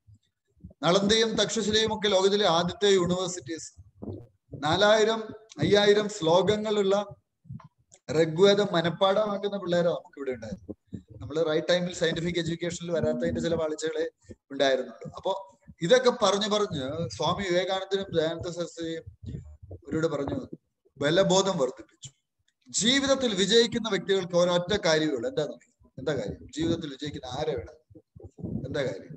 നളന്തയും തക്ഷശിലയും ഒക്കെ ലോകത്തിലെ ആദ്യത്തെ യൂണിവേഴ്സിറ്റീസ് നാലായിരം അയ്യായിരം ശ്ലോകങ്ങളുള്ള ഋഗ്വേദം മനപ്പാടമാക്കുന്ന പിള്ളേരോ നമുക്ക് ഇവിടെ ഉണ്ടായിരുന്നു നമ്മൾ റൈറ്റ് ടൈമിൽ സയന്റിഫിക് എഡ്യൂക്കേഷനിൽ വരാത്തതിന്റെ ചില പാളിച്ചകളെ ഉണ്ടായിരുന്നുള്ളൂ അപ്പോ ഇതൊക്കെ പറഞ്ഞു പറഞ്ഞ് സ്വാമി വിവേകാനന്ദനും ദയാനന്ദ സരസ്വതിയും അവരോട് പറഞ്ഞു ബലബോധം വർദ്ധിപ്പിച്ചു ജീവിതത്തിൽ വിജയിക്കുന്ന വ്യക്തികൾക്ക് ഒരൊറ്റ കാര്യമുള്ളൂ എന്താ എന്താ കാര്യം ജീവിതത്തിൽ വിജയിക്കുന്ന ആരെ വേണം എന്താ കാര്യം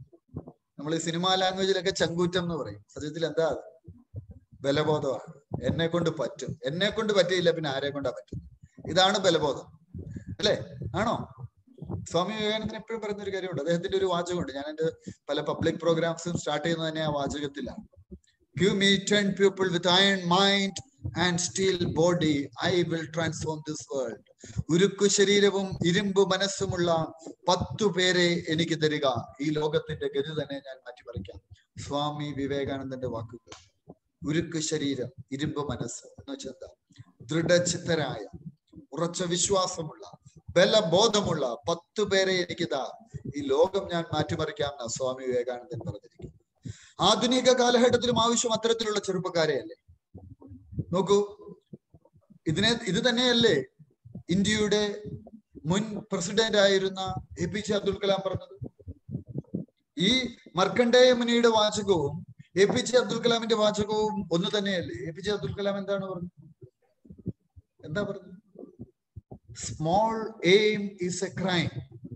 നമ്മൾ ഈ സിനിമാ ലാംഗ്വേജിലൊക്കെ ചങ്കൂറ്റം എന്ന് പറയും സത്യത്തിൽ എന്താ അത് ബലബോധമാണ് എന്നെ കൊണ്ട് പറ്റും എന്നെ കൊണ്ട് പറ്റിയില്ല പിന്നെ ആരെ കൊണ്ടാ പറ്റും ഇതാണ് ബലബോധം അല്ലേ ആണോ സ്വാമി വിവേകാനന്ദൻ എപ്പോഴും പറയുന്ന ഒരു കാര്യമുണ്ട് അദ്ദേഹത്തിന്റെ ഒരു വാചകമുണ്ട് ഞാൻ എന്റെ പല പബ്ലിക് പ്രോഗ്രാംസും സ്റ്റാർട്ട് ചെയ്യുന്നത് തന്നെ ആ വാചകത്തിലാണ് give me ten people with iron mind and steel body I will transform this world ഉരുക്കു ശരീരവും ഇരുമ്പ് മനസ്സുമുള്ള പത്തു പേരെ എനിക്ക് തരിക ഈ ലോകത്തിന്റെ ഗതി തന്നെ ഞാൻ മാറ്റിമറിക്കാം സ്വാമി വിവേകാനന്ദന്റെ വാക്കുകൾ ഉരുക്ക് ശരീരം ഇരുമ്പ് മനസ്സ് എന്ന് വെച്ചാൽ എന്താ ദൃഢചിത്തരായ ഉറച്ച വിശ്വാസമുള്ള ബലബോധമുള്ള പത്തു പേരെ എനിക്കിതാ ഈ ലോകം ഞാൻ മാറ്റിമറിക്കാം എന്നാ സ്വാമി വിവേകാനന്ദൻ പറഞ്ഞിരിക്കുന്നത് ആധുനിക കാലഘട്ടത്തിലും ആവശ്യം അത്തരത്തിലുള്ള ചെറുപ്പക്കാരെയല്ലേ നോക്കൂ ഇതിനെ ഇത് തന്നെയല്ലേ ഇന്ത്യയുടെ മുൻ പ്രസിഡന്റ് ആയിരുന്ന A P J Abdul Kalam പറഞ്ഞത് ഈ മർക്കണ്ഡേയ മുനിയുടെ വാചകവും എ പി ജെ അബ്ദുൽ കലാമിന്റെ വാചകവും ഒന്ന് തന്നെയല്ലേ A P J Abdul Kalam എന്താണ് പറഞ്ഞത് എന്താ പറഞ്ഞത് small aim is a crime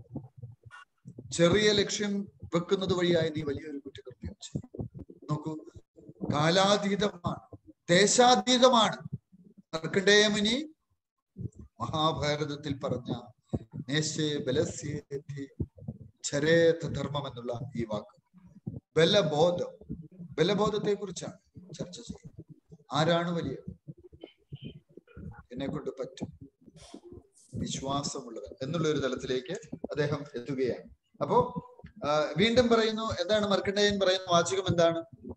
ചെറിയ ലക്ഷ്യം വെക്കുന്നത് വഴിയായി നീ വലിയൊരു കുറ്റകൃത്യം ചെയ്യും നോക്കൂ കാലാതീതമാണ് ദേശാതീതമാണ് മർക്കണ്ഡേയ മുനി മഹാഭാരതത്തിൽ പറഞ്ഞ നേശേ ബലസ്യേതി ചരേത ധർമ്മം എന്നുള്ള ഈ വാക്ക് ബലബോധം ബലബോധത്തെ കുറിച്ചാണ് ചർച്ച ചെയ്യുന്നത് ആരാണ് വലിയ എന്നെ കൊണ്ട് പറ്റും വിശ്വാസമുള്ളവൻ എന്നുള്ള ഒരു തലത്തിലേക്ക് അദ്ദേഹം എത്തുകയാണ് അപ്പോ ആ, വീണ്ടും പറയുന്നു എന്താണ് മർക്കണ്ഡയൻ പറയുന്ന വാചകം എന്താണ്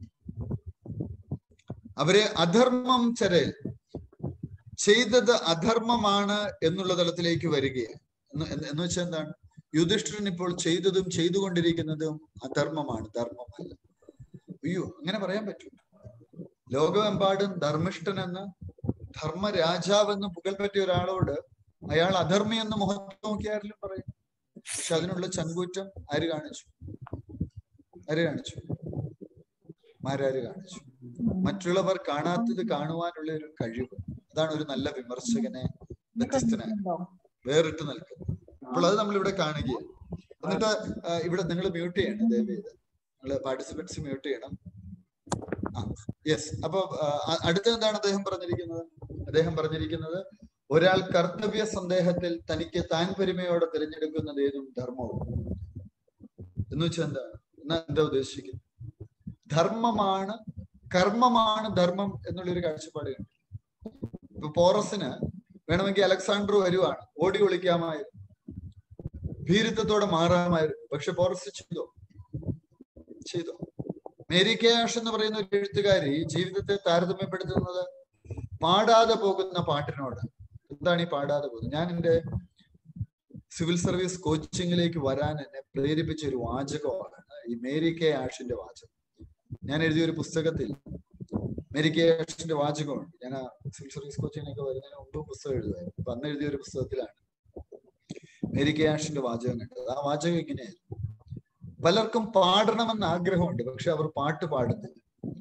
അവരെ അധർമ്മം ചരൽ ചെയ്തത് അധർമ്മമാണ് എന്നുള്ള തലത്തിലേക്ക് വരികയാണ് എന്ന് എന്ന് എന്ന് വെച്ചാൽ എന്താണ് യുധിഷ്ഠിരൻ ഇപ്പോൾ ചെയ്തതും ചെയ്തുകൊണ്ടിരിക്കുന്നതും അധർമ്മമാണ് ധർമ്മമല്ല അയ്യോ അങ്ങനെ പറയാൻ പറ്റൂ ലോകമെമ്പാടും ധർമ്മിഷ്ഠനെന്ന് ധർമ്മരാജാവെന്ന് പുകൾപറ്റിയ ഒരാളോട് അയാൾ അധർമ്മി എന്ന് മുഖത്ത് നോക്കി ആരെങ്കിലും പറയും പക്ഷെ അതിനുള്ള ചങ്കൂറ്റം ആര് കാണിച്ചു ആര് കാണിച്ചു മാരാര് കാണിച്ചു മറ്റുള്ളവർ കാണാത്തത് കാണുവാനുള്ള ഒരു കഴിവ് അതാണ് ഒരു നല്ല വിമർശകനെ വ്യത്യസ്തനാക്കുക വേറിട്ട് നിൽക്കുന്നത് അപ്പോൾ അത് നമ്മൾ ഇവിടെ കാണുകയാണ് എന്നിട്ട് ആ, ഇവിടെ നിങ്ങൾ മ്യൂട്ട് ചെയ്യണം ദയവ് ചെയ്ത് നിങ്ങൾ പാർട്ടിസിപ്പൻസ് മ്യൂട്ട് ചെയ്യണം ആ യെസ് അപ്പൊ ആ, അ- അടുത്ത എന്താണ് അദ്ദേഹം പറഞ്ഞിരിക്കുന്നത് അദ്ദേഹം പറഞ്ഞിരിക്കുന്നത് ഒരാൾ കർത്തവ്യ സന്ദേഹത്തിൽ തനിക്ക് താൻ പെരുമയോടെ തിരഞ്ഞെടുക്കുന്നത് ഏതും ധർമ്മവും എന്ന് വെച്ചാൽ എന്താണ് എന്നാ എന്താ ഉദ്ദേശിക്കുന്നത് ധർമ്മമാണ് കർമ്മമാണ് ധർമ്മം എന്നുള്ളൊരു കാഴ്ചപ്പാട് കണ്ടു ഇപ്പൊ പോറസിന് വേണമെങ്കിൽ അലക്സാണ്ടർ വരുവാണ് ഓടി ഒളിക്കാമായിരുന്നു ഭീരുത്വത്തോടെ മാറാമായിരുന്നു പക്ഷെ പോറസ് ചെയ്തോ ചെയ്തോ മേരി കെ ആഷ് എന്ന് പറയുന്ന ഒരു എഴുത്തുകാരി ജീവിതത്തെ താരതമ്യപ്പെടുത്തുന്നത് പാടാതെ പോകുന്ന പാട്ടിനോട് എന്താണ് ഈ പാടാതെ പോകുന്നത് ഞാൻ എന്റെ സിവിൽ സർവീസ് കോച്ചിങ്ങിലേക്ക് വരാൻ എന്നെ പ്രേരിപ്പിച്ച ഒരു വാചകമാണ് ഈ മേരി കെ ആഷിന്റെ വാചകം ഞാൻ എഴുതിയ ഒരു പുസ്തകത്തിൽ മേരി കെ ആഷിന്റെ വാചകമുണ്ട് ഞാൻ ആ സിവിൽ സർവീസ് കോച്ചിങ്ങിനൊക്കെ വരുന്നതിന് മുമ്പ് പുസ്തകം എഴുതുമായിരുന്നു അപ്പൊ അന്ന് എഴുതിയ ഒരു പുസ്തകത്തിലാണ് മേരി കെ ആഷിന്റെ വാചകം കണ്ടത് ആ വാചകം ഇങ്ങനെയായിരുന്നു പലർക്കും പാടണമെന്ന് ആഗ്രഹമുണ്ട് പക്ഷെ അവർ പാട്ട് പാടുന്നില്ല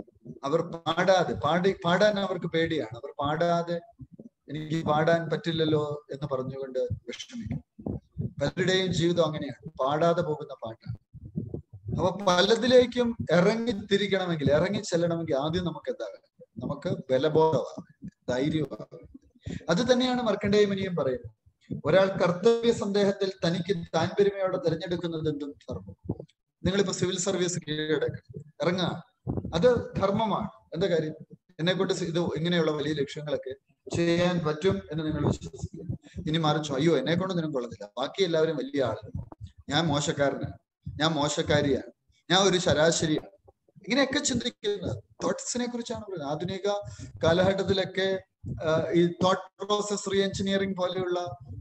അവർ പാടാതെ പാടി പാടാൻ അവർക്ക് പേടിയാണ് അവർ പാടാതെ എനിക്ക് പാടാൻ പറ്റില്ലല്ലോ എന്ന് പറഞ്ഞുകൊണ്ട് വിഷമിക്കും പലരുടെയും ജീവിതം അങ്ങനെയാണ് പാടാതെ പോകുന്ന പാട്ടാണ് അപ്പൊ പലതിലേക്കും ഇറങ്ങി തിരിക്കണമെങ്കിൽ ഇറങ്ങി ചെല്ലണമെങ്കിൽ ആദ്യം നമുക്ക് എന്താകാം നമുക്ക് ബലബോധമാകും ധൈര്യമാകും അത് തന്നെയാണ് മർക്കണ്ടേയ മുനിയും പറയുന്നത് ഒരാൾ കർത്തവ്യ സന്ദേഹത്തിൽ തനിക്ക് താല്പര്യമയോടെ തിരഞ്ഞെടുക്കുന്നത് എന്തും ധർമ്മം നിങ്ങളിപ്പോ സിവിൽ സർവീസ് കീഴടക്കണം ഇറങ്ങുക അത് ധർമ്മമാണ് എന്താ കാര്യം എന്നെ കൊണ്ട് ഇത് ഇങ്ങനെയുള്ള വലിയ ലക്ഷ്യങ്ങളൊക്കെ ചെയ്യാൻ പറ്റും എന്ന് നിങ്ങൾ വിശ്വസിക്കുന്നു ഇനി മറിച്ചോ അയ്യോ എന്നെ കൊണ്ട് നിന്നും കൊള്ളുന്നില്ല ബാക്കി എല്ലാവരും വലിയ ആളുകൾ ഞാൻ മോശക്കാരനാണ് ഞാൻ മോശക്കാരിയാണ് ഞാൻ ഒരു ശരാശരിയാണ് ഇങ്ങനെയൊക്കെ ചിന്തിക്കുന്ന തോട്ട്സിനെ കുറിച്ചാണ് പറയുന്നത് ആധുനിക കാലഘട്ടത്തിലൊക്കെ ഈ തോട്ട് പ്രോസസ് റീ എഞ്ചിനീയറിംഗ് പോലെയുള്ള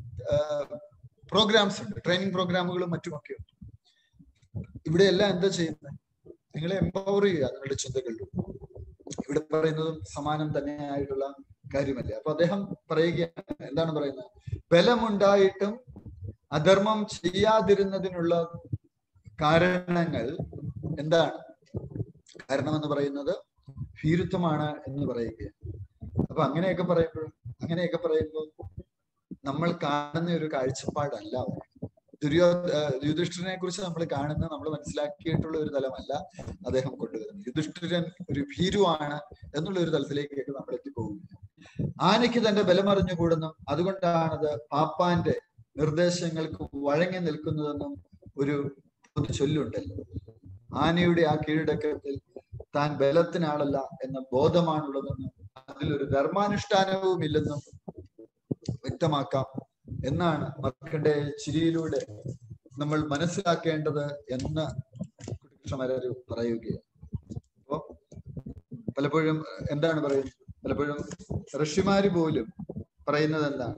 പ്രോഗ്രാംസ് ഉണ്ട് ട്രെയിനിങ് പ്രോഗ്രാമുകളും മറ്റുമൊക്കെ ഉണ്ട് ഇവിടെ എല്ലാം എന്താ ചെയ്യുന്നത് നിങ്ങളെ എംപവർ ചെയ്യുക നിങ്ങളുടെ ചിന്തകളിലും ഇവിടെ പറയുന്നതും സമാനം തന്നെയായിട്ടുള്ള കാര്യമല്ലേ അപ്പൊ അദ്ദേഹം പറയുകയാണ് എന്താണ് പറയുന്നത് ബലമുണ്ടായിട്ടും അധർമ്മം ചെയ്യാതിരുന്നതിനുള്ള കാരണങ്ങൾ എന്താണ് കാരണം എന്ന് പറയുന്നത് ഭീരുത്വമാണ് എന്ന് പറയുകയാണ് അപ്പൊ അങ്ങനെയൊക്കെ പറയുമ്പോൾ അങ്ങനെയൊക്കെ പറയുമ്പോൾ നമ്മൾ കാണുന്ന ഒരു കാഴ്ചപ്പാടല്ല ദുര്യോ യുധിഷ്ഠിരനെ കുറിച്ച് നമ്മൾ കാണുന്ന നമ്മൾ മനസ്സിലാക്കിയിട്ടുള്ള ഒരു തലമല്ല അദ്ദേഹം കൊണ്ടുവരുന്നത് യുധിഷ്ഠിരൻ ഒരു ഭീരുവാണ് എന്നുള്ള ഒരു തലത്തിലേക്കൊക്കെ നമ്മൾ എത്തിപ്പോകുന്നു ആനയ്ക്ക് തന്റെ ബലമറിഞ്ഞുകൂടുന്നു അതുകൊണ്ടാണത് പാപ്പാന്റെ നിർദ്ദേശങ്ങൾക്ക് വഴങ്ങി നിൽക്കുന്നതെന്നും ഒരു പൊതു ചൊല്ലുണ്ടല്ലോ ആനയുടെ ആ കീഴടക്കത്തിൽ താൻ ബലത്തിനാളല്ല എന്ന ബോധമാണുള്ളതെന്നും അതിലൊരു ധർമാനുഷ്ഠാനവും ഇല്ലെന്നും വ്യക്തമാക്കാം എന്നാണ് മക്കന്റെ ചിരിയിലൂടെ നമ്മൾ മനസ്സിലാക്കേണ്ടത് എന്ന് കുട്ടികൃഷ്ണമാരൊരു പറയുകയാണ് അപ്പോ പലപ്പോഴും എന്താണ് പറയുന്നത് പലപ്പോഴും ഋഷിമാര് പോലും പറയുന്നത് എന്താണ്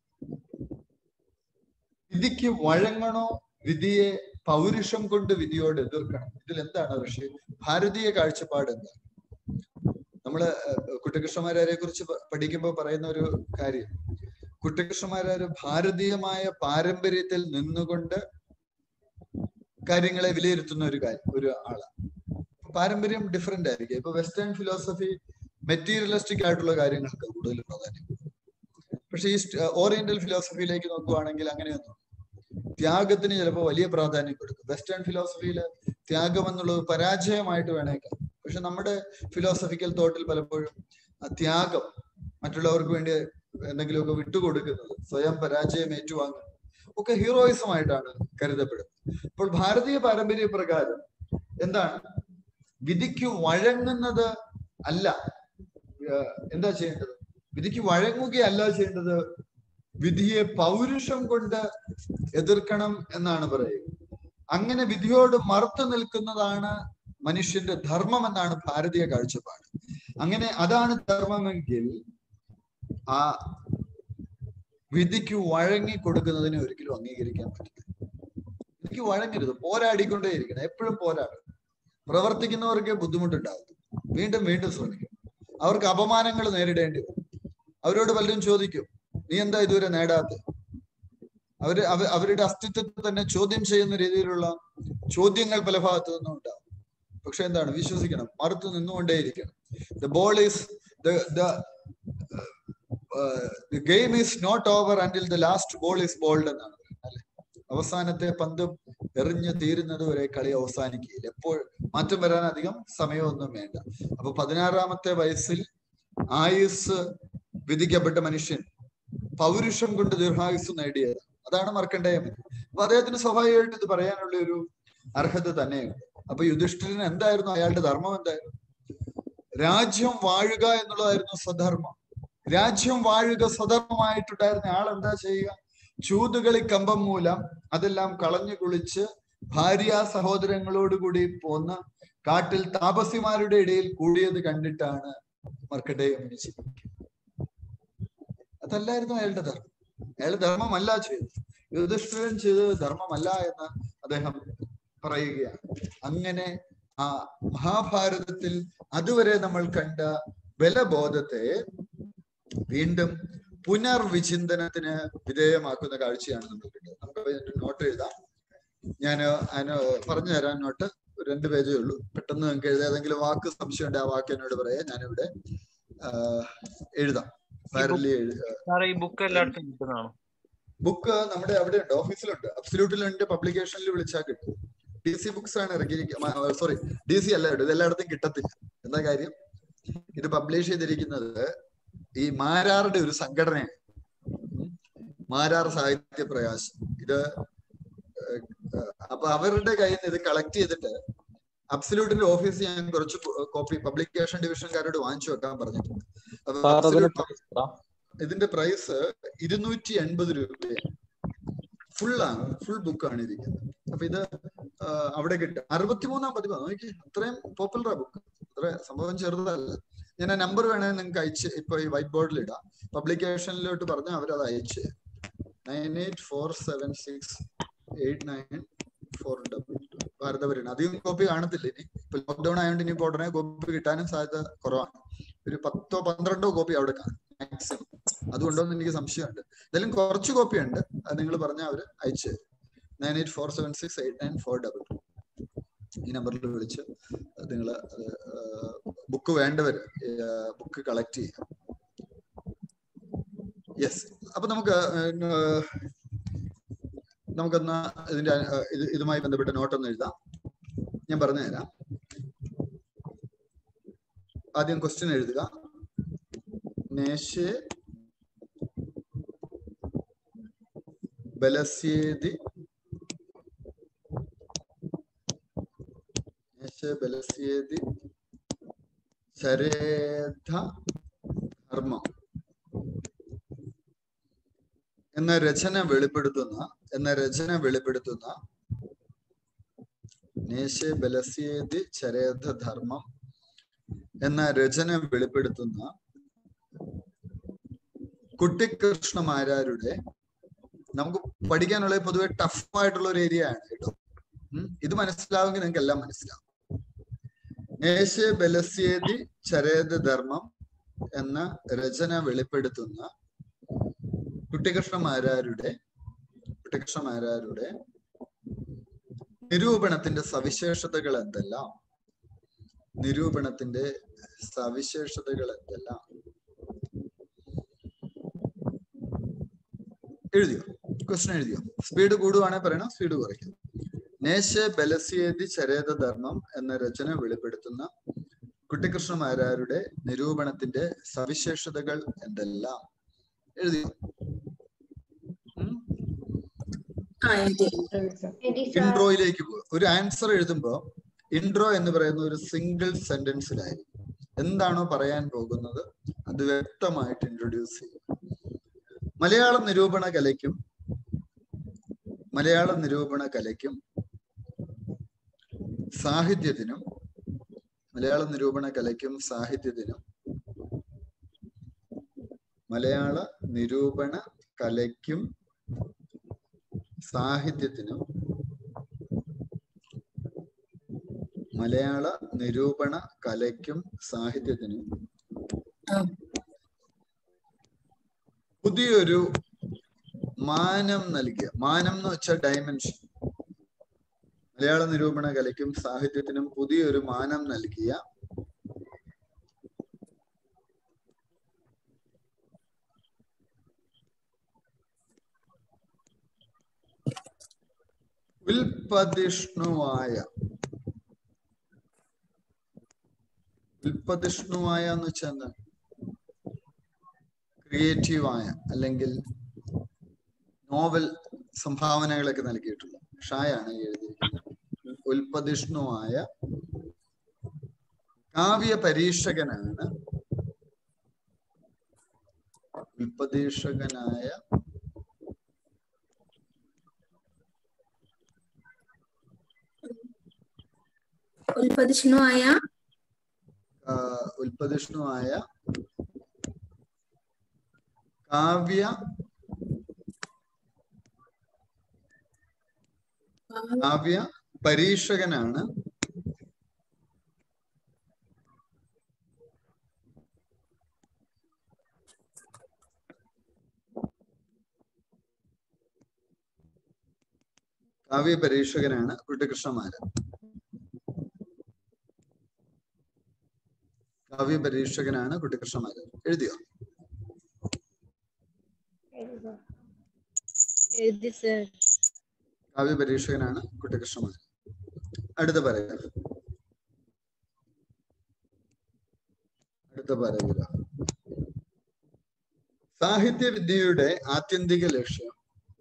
വിധിക്ക് വഴങ്ങണോ വിധിയെ പൗരുഷം കൊണ്ട് വിധിയോട് എതിർക്കണം ഇതിൽ എന്താണ് ഋഷി ഭാരതീയ കാഴ്ചപ്പാട് എന്താണ് നമ്മള് കുട്ടികൃഷ്ണമാരെ കുറിച്ച് പഠിക്കുമ്പോൾ പറയുന്ന ഒരു കാര്യം കുട്ടികൃഷ്ണമാരൊരു ഭാരതീയമായ പാരമ്പര്യത്തിൽ നിന്നുകൊണ്ട് കാര്യങ്ങളെ വിലയിരുത്തുന്ന ഒരു കാര്യം ഒരു ആളാണ് പാരമ്പര്യം ഡിഫറെന്റ് ആയിരിക്കും ഇപ്പൊ വെസ്റ്റേൺ ഫിലോസഫി മെറ്റീരിയലിസ്റ്റിക് ആയിട്ടുള്ള കാര്യങ്ങൾക്ക് കൂടുതൽ പ്രാധാന്യം പക്ഷെ ഈ ഓറിയന്റൽ ഫിലോസഫിയിലേക്ക് നോക്കുവാണെങ്കിൽ അങ്ങനെയൊന്നും ത്യാഗത്തിന് ചിലപ്പോൾ വലിയ പ്രാധാന്യം കൊടുക്കും വെസ്റ്റേൺ ഫിലോസഫിയിൽ ത്യാഗം എന്നുള്ളത് പരാജയമായിട്ട് വേണേക്കാം പക്ഷെ നമ്മുടെ ഫിലോസഫിക്കൽ തോട്ടിൽ പലപ്പോഴും ആ ത്യാഗം മറ്റുള്ളവർക്ക് വേണ്ടി എന്തെങ്കിലുമൊക്കെ വിട്ടുകൊടുക്കുന്നത് സ്വയം പരാജയം ഏറ്റുവാങ്ങുന്നത് ഒക്കെ ഹീറോയിസം ആയിട്ടാണ് കരുതപ്പെടുന്നത് അപ്പോൾ ഭാരതീയ പാരമ്പര്യ പ്രകാരം എന്താണ് വിധിക്ക് വഴങ്ങുന്നത് അല്ല എന്താ ചെയ്യേണ്ടത് വിധിക്ക് വഴങ്ങുകയല്ല ചെയ്യേണ്ടത് വിധിയെ പൗരുഷം കൊണ്ട് എതിർക്കണം എന്നാണ് പറയുക അങ്ങനെ വിധിയോട് മറുത്തു നിൽക്കുന്നതാണ് മനുഷ്യന്റെ ധർമ്മം എന്നാണ് ഭാരതീയ കാഴ്ചപ്പാട് അങ്ങനെ അതാണ് ധർമ്മമെങ്കിൽ ആ വിധിക്ക് വഴങ്ങി കൊടുക്കുന്നതിനെ ഒരിക്കലും അംഗീകരിക്കാൻ പറ്റില്ല വിധിക്ക് വഴങ്ങരുത് പോരാടിക്കൊണ്ടേയിരിക്കണം എപ്പോഴും പോരാടും പ്രവർത്തിക്കുന്നവർക്ക് ബുദ്ധിമുട്ടുണ്ടാകും വീണ്ടും വീണ്ടും ശ്രമിക്കും അവർക്ക് അപമാനങ്ങൾ നേരിടേണ്ടി വരും അവരോട് പലരും ചോദിക്കും നീ എന്താ ഇതുവരെ നേടാത്ത അവര് അവരുടെ അസ്തിത്വത്തെ തന്നെ ചോദ്യം ചെയ്യുന്ന രീതിയിലുള്ള ചോദ്യങ്ങൾ പല ഭാഗത്തു നിന്നും ഉണ്ടാവും പക്ഷെ എന്താണ് വിശ്വസിക്കണം മറുത്തു നിന്നുകൊണ്ടേയിരിക്കണം the ball is the game is not over until the last ball is bowled എന്നാണ് അല്ലെ അവസാനത്തെ പന്ത് എറിഞ്ഞു തീരുന്നത് വരെ കളി അവസാനിക്കുകയില്ല എപ്പോൾ മാറ്റം വരാൻ അധികം സമയമൊന്നും വേണ്ട അപ്പൊ പതിനാറാമത്തെ വയസ്സിൽ ആയുസ് വിധിക്കപ്പെട്ട മനുഷ്യൻ പൗരുഷം കൊണ്ട് ദീർഘായുസ് നേടിയത് അതാണ് മർക്കണ്ടേയം അപ്പൊ അദ്ദേഹത്തിന് സ്വാഭാവികമായിട്ട് ഇത് പറയാനുള്ള ഒരു അർഹത തന്നെയുണ്ട് അപ്പൊ യുധിഷ്ഠിരൻ എന്തായിരുന്നു അയാളുടെ ധർമ്മം എന്തായിരുന്നു രാജ്യം വാഴുക എന്നുള്ളതായിരുന്നു സ്വധർമ്മം രാജ്യം വാഴുക സ്വധർമ്മമായിട്ടുണ്ടായിരുന്ന ആൾ എന്താ ചെയ്യുക ചൂതുകളി കമ്പം മൂലം അതെല്ലാം കളഞ്ഞു കുളിച്ച് ഭാര്യ സഹോദരങ്ങളോടുകൂടി പോന്ന് കാട്ടിൽ താപസിമാരുടെ ഇടയിൽ കൂടിയത് കണ്ടിട്ടാണ് മർക്കടേയം അതല്ലായിരുന്നു അയാളുടെ ധർമ്മം അയാളുടെ ധർമ്മമല്ല ചെയ്തത് യുധിഷ്ഠിരൻ ചെയ്തത് ധർമ്മമല്ല എന്ന് അദ്ദേഹം പറയുകയാണ് അങ്ങനെ ആ മഹാഭാരതത്തിൽ അതുവരെ നമ്മൾ കണ്ട ബലബോധത്തെ വീണ്ടും പുനർവിചിന്തനത്തിന് വിധേയമാക്കുന്ന കാഴ്ചയാണ് നമ്മൾ കണ്ടത് നമുക്ക് നോട്ട് എഴുതാം ഞാൻ അതിന് പറഞ്ഞു തരാൻ നോട്ട് ഒരു രണ്ട് പേജേ ഉള്ളൂ പെട്ടെന്ന് നിങ്ങൾക്ക് എഴുതാം ഏതെങ്കിലും വാക്ക് സംശയം ഉണ്ട് ആ വാക്ക് എന്നോട് പറയാം ഞാനിവിടെ ആ, എഴുതാം പാരലി സാറേ ഈ ബുക്ക് എല്ലായിടത്തും കിട്ടുന്നതാണോ ബുക്ക് നമ്മുടെ അവിടെ ഉണ്ട് ഓഫീസിലുണ്ട് അബ്സല്യൂട്ടിലുണ്ട് പബ്ലിക്കേഷനിൽ വിളിച്ചാൽ കിട്ടും ഡി സി ബുക്സ് ആണ് ഇറക്കിയിരിക്കുന്നത് സോറി ഡി സി അല്ല ഇത് എല്ലായിടത്തും കിട്ടത്തില്ല എന്താ കാര്യം ഇത് പബ്ലിഷ് ചെയ്തിരിക്കുന്നത് ഈ മാരാറുടെ ഒരു സംഘടനയാണ് ഉം. മാരാർ സാഹിത്യ പ്രകാശം ഇത് ഏഹ്, ഏഹ്, അപ്പൊ അവരുടെ കയ്യിൽ നിന്ന് ഇത് കളക്ട് ചെയ്തിട്ട് അബ്സല്യൂട്ടിന്റെ ഓഫീസിൽ ഞാൻ കുറച്ച് കോപ്പി പബ്ലിക്കേഷൻ ഡിവിഷൻകാരോട് വാങ്ങിച്ചു വെക്കാൻ പറഞ്ഞിട്ടുണ്ട് അപ്പൊ സാർ അതിന് Absolute pub- ഇതിന്റെ പ്രൈസ് ഇരുന്നൂറ്റി എൺപത് രൂപയാണ് ഫുൾ ആണ് ഫുൾ ബുക്കാണ് ഇരിക്കുന്നത് അപ്പൊ ഇത് ആ, അവിടെ കിട്ടും അറുപത്തിമൂന്നാം പതിപ്പ് നോക്കി അത്രയും പോപ്പുലർ ബുക്ക് അത്ര സംഭവം ചെറുതല്ല ഞാൻ ആ നമ്പർ വേണമെങ്കിൽ നിങ്ങൾക്ക് അയച്ച് ഇപ്പൊ ഈ വൈറ്റ് ബോർഡിൽ ഇടാം പബ്ലിക്കേഷനിലോട്ട് പറഞ്ഞാൽ അവരത് അയച്ച് nine eight four seven six eight nine four double two ഭാരതപുരാണ് അധികം കോപ്പി കാണത്തില്ല ഇനി ഇപ്പൊ ലോക്ക്ഡൌൺ ആയതുകൊണ്ട് ഇനി ഉടനെ കോപ്പി കിട്ടാനും സാധ്യത കുറവാണ് ഒരു പത്തോ പന്ത്രണ്ടോ കോപ്പി അവിടെ കാണും മാക്സിമം അതുകൊണ്ടോന്ന് എനിക്ക് സംശയമുണ്ട് എന്തായാലും കുറച്ച് കോപ്പി ഉണ്ട് അത് നിങ്ങൾ പറഞ്ഞാൽ അവർ അയച്ചു തരും nine eight four seven six eight nine four double two ഈ നമ്പറിൽ വിളിച്ച് നിങ്ങൾ ബുക്ക് വേണ്ടവർ ബുക്ക് കളക്ട് ചെയ്യാം യെസ് അപ്പൊ നമുക്ക് ഏഹ്, നമുക്കൊന്ന് ഇതിന്റെ ഏഹ്, ഇത് ഇതുമായി ബന്ധപ്പെട്ട നോട്ടൊന്ന് എഴുതാം ഞാൻ പറഞ്ഞു തരാം ആദ്യം ക്വസ്റ്റ്യൻ എഴുതുക നേശേ ബലസ്യേതി നേശേ ബലസ്യേതി ചരേധ ധർമ്മം എന്ന രചന വെളിപ്പെടുത്തുന്ന എന്ന രചന വെളിപ്പെടുത്തുന്ന നേശേ ബലസ്യേതി ചരേധ ധർമ്മം എന്ന രചന വെളിപ്പെടുത്തുന്ന കുട്ടിക്കൃഷ്ണമാരാരുടെ നമുക്ക് പഠിക്കാനുള്ള പൊതുവെ ടഫ് ആയിട്ടുള്ള ഒരു ഏരിയ ആണ് കേട്ടോ ഉം. ഇത് മനസ്സിലാവുമെങ്കിൽ നിങ്ങൾക്ക് എല്ലാം മനസ്സിലാവും നേശ ബലസ്യേതി ചരേത ധർമ്മം എന്ന രചന വെളിപ്പെടുത്തുന്ന കുട്ടികൃഷ്ണമാരാരുടെ കുട്ടികൃഷ്ണമാരാരുടെ നിരൂപണത്തിന്റെ സവിശേഷതകൾ എന്തെല്ലാം നിരൂപണത്തിന്റെ സവിശേഷതകൾ എന്തെല്ലാം എഴുതിയോ ക്വസ്റ്റൻ എഴുതിയോ സ്പീഡ് കൂടുവാണെങ്കിൽ പറയണം സ്പീഡ് കുറയ്ക്കും നേശ ബലസ്യേതി ചരേത ധർമ്മം എന്ന രചന വെളിപ്പെടുത്തുന്ന കുട്ടികൃഷ്ണമാരാരുടെ നിരൂപണത്തിന്റെ സവിശേഷതകൾ എന്തെല്ലാം എഴുതിയോ ഉം? ആ എഴുതി ഇൻട്രോയിലേക്ക് പോകും ഒരു ആൻസർ എഴുതുമ്പോ ഇൻട്രോ എന്ന് പറയുന്ന ഒരു സിംഗിൾ സെന്റൻസിലായിരിക്കും എന്താണോ പറയാൻ പോകുന്നത് അത് വ്യക്തമായിട്ട് ഇൻട്രൊഡ്യൂസ് ചെയ്യും മലയാളം നിരൂപണ കലയ്ക്കും മലയാള നിരൂപണ കലയ്ക്കും സാഹിത്യത്തിനും മലയാള നിരൂപണ കലയ്ക്കും സാഹിത്യത്തിനും മലയാള നിരൂപണ കലയ്ക്കും സാഹിത്യത്തിനും മലയാള നിരൂപണ കലയ്ക്കും സാഹിത്യത്തിനും പുതിയൊരു മാനം നൽകിയ മാനം എന്ന് വെച്ചാൽ ഡയമെൻഷൻ മലയാള നിരൂപണ കലയ്ക്കും സാഹിത്യത്തിനും പുതിയൊരു മാനം നൽകിയ ഉൽപ്പതിഷ്ണുവായ ഉൽപ്പതിഷ്ണുവായ എന്ന് വെച്ചാൽ എന്താ ക്രിയേറ്റീവായ അല്ലെങ്കിൽ നോവൽ സംഭാവനകളൊക്കെ നൽകിയിട്ടുള്ള ഷായാണ് ഈ എഴുതിയിരിക്കുന്നത് ഉൽപ്പതിഷ്ണുവായ കാവ്യ പരീക്ഷകനാണ് ഉൽപ്പതീക്ഷകനായ ഉൽപ്പതിഷ്ണുവായ ആ, ഉൽപ്പതിഷ്ണുവായ കാവ്യ കാവ്യ പരീക്ഷകനാണ് കാവ്യ പരീക്ഷകനാണ് കുട്ടികൃഷ്ണമാരൻ കാവ്യ പരീക്ഷകനാണ് കുട്ടികൃഷ്ണമാര് എഴുതിയോ എഴുതി സർ കാവ്യ പരീക്ഷകനാണ് കുട്ടികൃഷ്ണമാര് അടുത്ത പാരഗ്രാഫ് അടുത്ത പാരഗ്രാഫ് സാഹിത്യ വിദ്യയുടെ ആത്യന്തിക ലക്ഷ്യം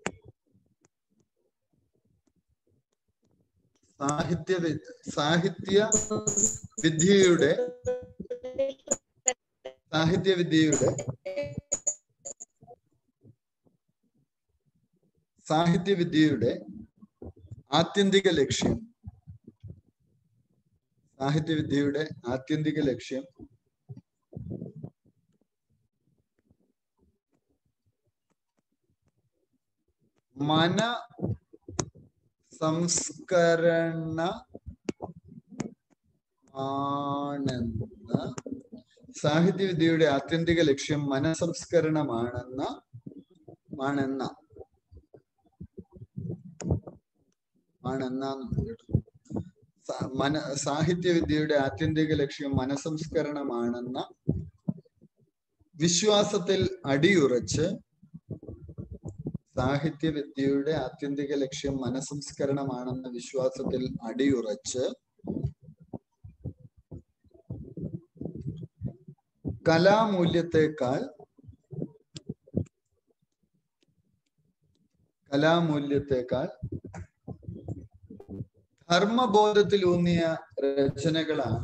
സാഹിത്യ വി- സാഹിത്യ വിദ്യയുടെ സാഹിത്യ വിദ്യയുടെ സാഹിത്യ വിദ്യയുടെ ആത്യന്തിക ലക്ഷ്യം സാഹിത്യ വിദ്യയുടെ ആത്യന്തിക ലക്ഷ്യം മന സംസ്കരണ ആണെന്ന് സാഹിത്യ വിദ്യയുടെ ആത്യന്തിക ലക്ഷ്യം മനസംസ്കരണമാണെന്ന ആണെന്ന ആണെന്ന സ- മന സാഹിത്യ വിദ്യയുടെ ആത്യന്തിക ലക്ഷ്യം മനസംസ്കരണമാണെന്ന വിശ്വാസത്തിൽ അടിയുറച്ച് സാഹിത്യ വിദ്യയുടെ ആത്യന്തിക ലക്ഷ്യം മനസംസ്കരണമാണെന്ന വിശ്വാസത്തിൽ അടിയുറച്ച് കലാമൂല്യത്തെക്കാൾ കലാമൂല്യത്തെക്കാൾ ധർമ്മബോധത്തിലൂന്നിയ രചനകളാണ്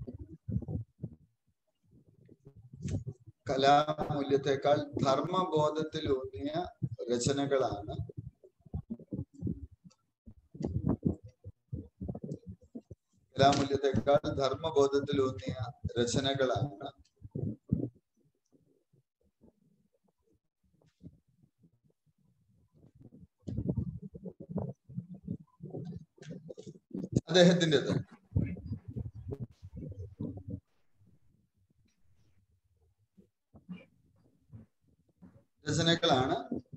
കലാമൂല്യത്തെക്കാൾ ധർമ്മബോധത്തിലൂന്നിയ രചനകളാണ് കലാമൂല്യത്തെക്കാൾ ധർമ്മബോധത്തിലൂന്നിയ രചനകളാണ് അദ്ദേഹത്തിൻ്റെത് രചനകളാണ്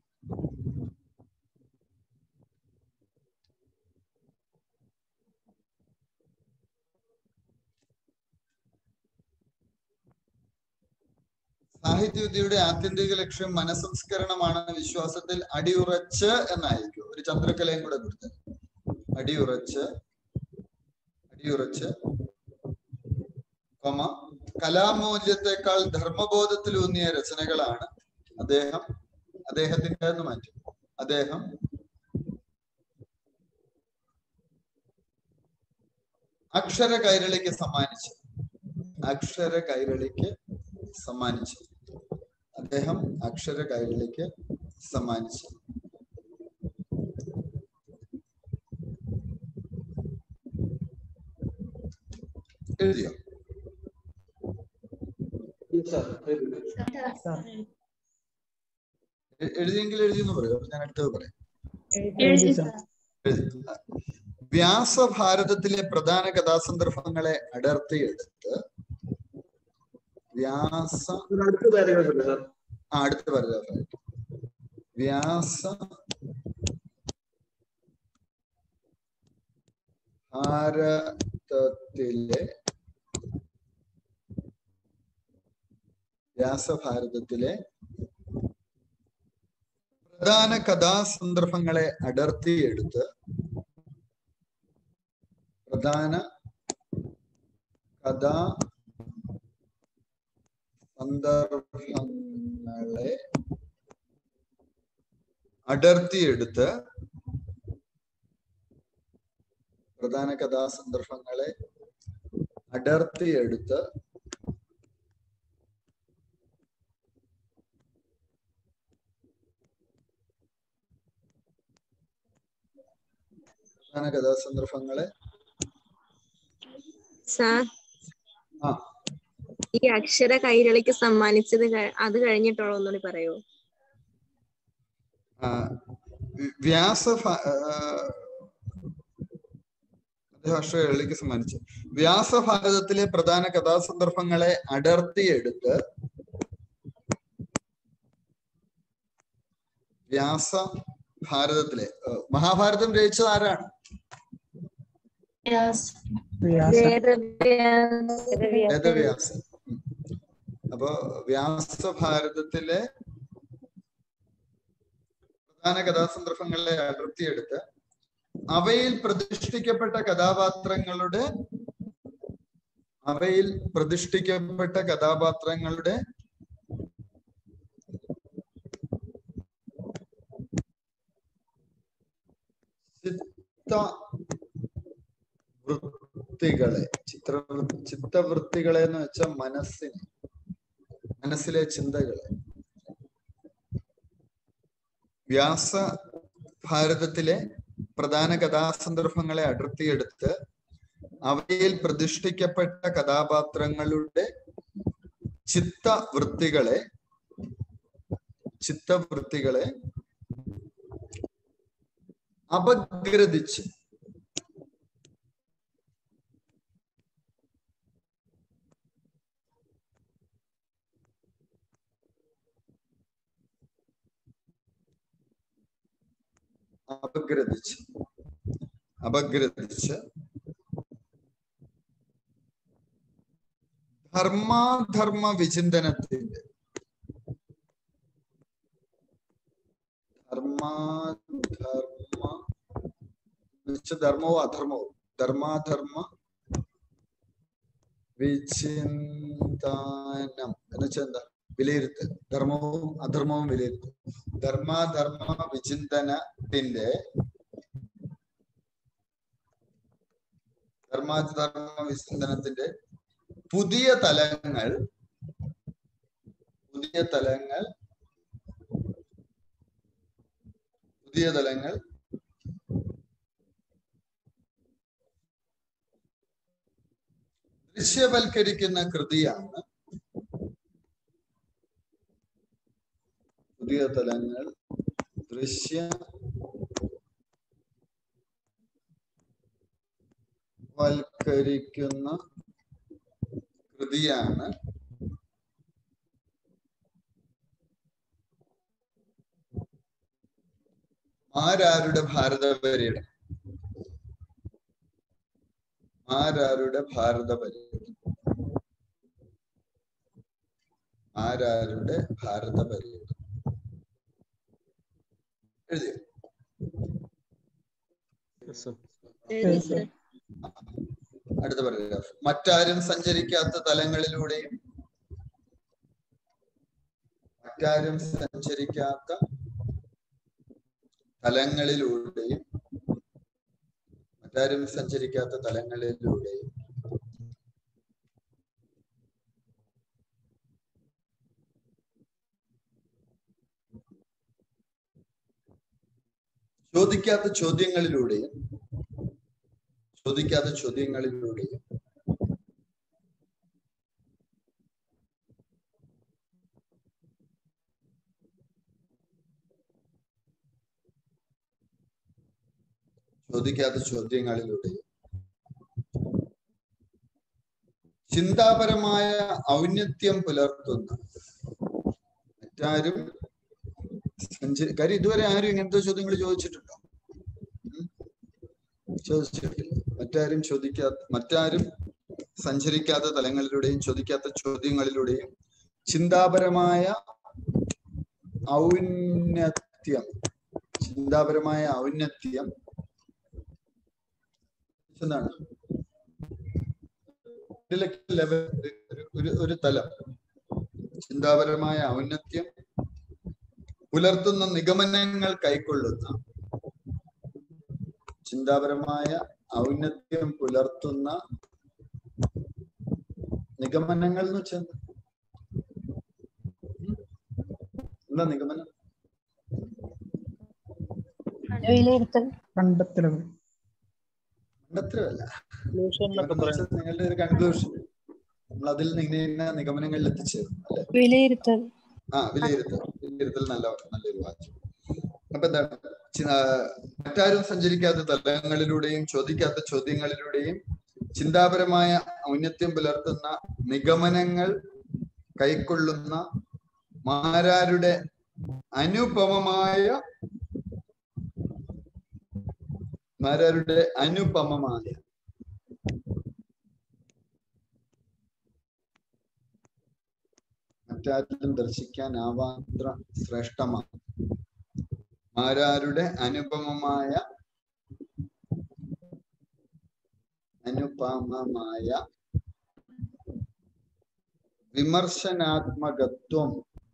സാഹിത്യവിദ്യയുടെ ആത്യന്തിക ലക്ഷ്യം മനസംസ്കരണമാണെന്ന വിശ്വാസത്തിൽ അടിയുറച്ച് എന്നായിരിക്കും ഒരു ചന്ദ്രക്കലയും കൂടെ കൊടുത്തത് അടിയുറച്ച് അടിയുറച്ച് കൊമ കലാമൂല്യത്തെക്കാൾ ധർമ്മബോധത്തിലൂന്നിയ രചനകളാണ് അദ്ദേഹം അദ്ദേഹത്തിന്റെ എന്ന് മാറ്റി അദ്ദേഹം അക്ഷര കൈരളിക്ക് സമ്മാനിച്ചു അക്ഷര കൈരളിക്ക് സമ്മാനിച്ചു അദ്ദേഹം അക്ഷര കൈരളിക്ക് സമ്മാനിച്ചു എഴുതിയോ എ- എഴുതിയെങ്കിൽ എഴുതിയെന്ന് പറയൂ അപ്പൊ ഞാൻ അടുത്തത് പറയാം എഴുതി. വ്യാസഭാരതത്തിലെ പ്രധാന കഥാസന്ദർഭങ്ങളെ അടർത്തിയെടുത്ത് വ്യാസ അടുത്ത പാരഗ്രാഫ് അല്ലേ സാർ ആ അടുത്ത പാരഗ്രാഫ് വ്യാസ ഭാരതത്തിലെ വ്യാസഭാരതത്തിലെ പ്രധാന കഥാസന്ദർഭങ്ങളെ അടർത്തിയെടുത്ത് പ്രധാന കഥാ സന്ദർഭങ്ങളെ അടർത്തിയെടുത്ത് പ്രധാന കഥാസന്ദർഭങ്ങളെ അടർത്തിയെടുത്ത് പ്രധാന കഥാസന്ദർഭങ്ങളെ സാർ ആ ഈ അക്ഷര കൈരളിക്ക് സമ്മാനിച്ചത് ക- അത് കഴിഞ്ഞിട്ടുള്ള ഒന്നുകൂടി പറയോ ആ, വി- വ്യാസ ഭ- ആ, അദ്ദേഹം അക്ഷരകളിലേക്ക് സമ്മാനിച്ചു വ്യാസഭാരതത്തിലെ പ്രധാന കഥാസന്ദർഭങ്ങളെ അടർത്തിയെടുത്ത് വ്യാസ ഭാരതത്തിലെ ആ, മഹാഭാരതം രചിച്ചത് ആരാണ് വേദവ്യാസൻ ഉം. അപ്പോ വ്യാസഭാരതത്തിലെ പ്രധാന കഥാസന്ദർഭങ്ങളെ അടർത്തിയെടുത്ത് അവയിൽ പ്രതിഷ്ഠിക്കപ്പെട്ട കഥാപാത്രങ്ങളുടെ അവയിൽ പ്രതിഷ്ഠിക്കപ്പെട്ട കഥാപാത്രങ്ങളുടെ ചിത്ത വൃത്തികളെ ചിത്ര ചിത്തവൃത്തികളെ എന്ന് വെച്ചാൽ മനസ്സിനെ മനസ്സിലെ ചിന്തകളെ വ്യാസ ഭാരതത്തിലെ പ്രധാന കഥാസന്ദർഭങ്ങളെ അടർത്തിയെടുത്ത് അവയിൽ പ്രതിഷ്ഠിക്കപ്പെട്ട കഥാപാത്രങ്ങളുടെ ചിത്തവൃത്തികളെ ചിത്തവൃത്തികളെ അപഗ്രഥിച്ച് അപഗ്രഥിച്ച് അപഗ്രഥിച്ച് ധർമാധർമ്മ വിചിന്തനത്തിന്റെ ധർമാധർമ്മ ധർമ്മവും അധർമ്മവും ധർമാധർമ്മ വിചിന്തനം എന്ന് വെച്ചാൽ എന്താ വിലയിരുത്തൽ ധർമ്മവും അധർമ്മവും വിലയിരുത്തൽ ധർമാധർമ്മ വിചിന്തനത്തിന്റെ ധർമാധർമ്മ വിചിന്തനത്തിന്റെ പുതിയ തലങ്ങൾ പുതിയ തലങ്ങൾ പുതിയ തലങ്ങൾ ദൃശ്യവൽക്കരിക്കുന്ന കൃതിയാണ് പുതിയ തലങ്ങൾ ദൃശ്യ വൽക്കരിക്കുന്ന കൃതിയാണ് ആരാരുടെ ഭാരത പര്യടനം ആരാരുടെ ഭാരത പര്യടനം ആരാരുടെ ഭാരത പര്യടനം എഴുതിയോ Yes, sir. എഴുതി സർ അടുത്ത പാരഗ്രാഫ് മറ്റാരും സഞ്ചരിക്കാത്ത തലങ്ങളിലൂടെയും മറ്റാരും സഞ്ചരിക്കാത്ത തലങ്ങളിലൂടെയും മറ്റാരും സഞ്ചരിക്കാത്ത തലങ്ങളിലൂടെയും ചോദിക്കാത്ത ചോദ്യങ്ങളിലൂടെയും ചോദിക്കാത്ത ചോദ്യങ്ങളിലൂടെയും ചോദിക്കാത്ത ചോദ്യങ്ങളിലൂടെയും ചിന്താപരമായ ഔന്നത്യം പുലർത്തുന്ന മറ്റാരും സഞ്ചരി കാര്യം ഇതുവരെ ആരും ഇങ്ങനത്തെ ചോദ്യങ്ങൾ ചോദിച്ചിട്ടുണ്ടോ ഉം? ചോദിച്ചിട്ടില്ല മറ്റാരും ചോദിക്കാത്ത മറ്റാരും സഞ്ചരിക്കാത്ത തലങ്ങളിലൂടെയും ചോദിക്കാത്ത ചോദ്യങ്ങളിലൂടെയും ചിന്താപരമായ ഔന്നത്യം ചിന്താപരമായ ഔന്നത്യം എന്താണ് ഇന്റലക്ച്വൽ ലെവൽ ഒരു- ഒരു ഒരു തലം ചിന്താപരമായ ഔന്നത്യം പുലർത്തുന്ന നിഗമനങ്ങൾ കൈക്കൊള്ളുന്ന ചിന്താപരമായ ഔന്നത്യം പുലർത്തുന്ന നിഗമനങ്ങൾ എന്ന് വെച്ചാൽ എന്താ? ഉം? എന്താ നിഗമനം വിലയിരുത്തൽ കണ്ടെത്തലുകൾ കണ്ടെത്തലല്ല Conclusion എന്നൊക്കെ നിഗമനം എന്ന് വെച്ചാൽ നിങ്ങളുടെ ഒരു കൺക്ലൂഷൻ നമ്മൾ അതിൽ നിന്ന് ഇങ്ങനെ ഇന്ന നിഗമനങ്ങളിൽ എത്തിച്ചേരും അല്ലെ വിലയിരുത്തൽ ആ വിലയിരുത്തൽ വിലയിരുത്തൽ നല്ല നല്ലൊരു വാക്യം അപ്പൊ എന്താണ് ചി- ആ, മറ്റാരും സഞ്ചരിക്കാത്ത തലങ്ങളിലൂടെയും ചോദിക്കാത്ത ചോദ്യങ്ങളിലൂടെയും ചിന്താപരമായ ഔന്നത്യം പുലർത്തുന്ന നിഗമനങ്ങൾ കൈക്കൊള്ളുന്ന മാരാരുടെ അനുപമമായ മാരാരുടെ അനുപമമായ മറ്റാരിലും ദർശിക്കാനാവാത്ര ശ്രേഷ്ഠമാണ് ആരാരുടെ അനുപമമായ അനുപമമായ വിമർശനാത്മകത്വം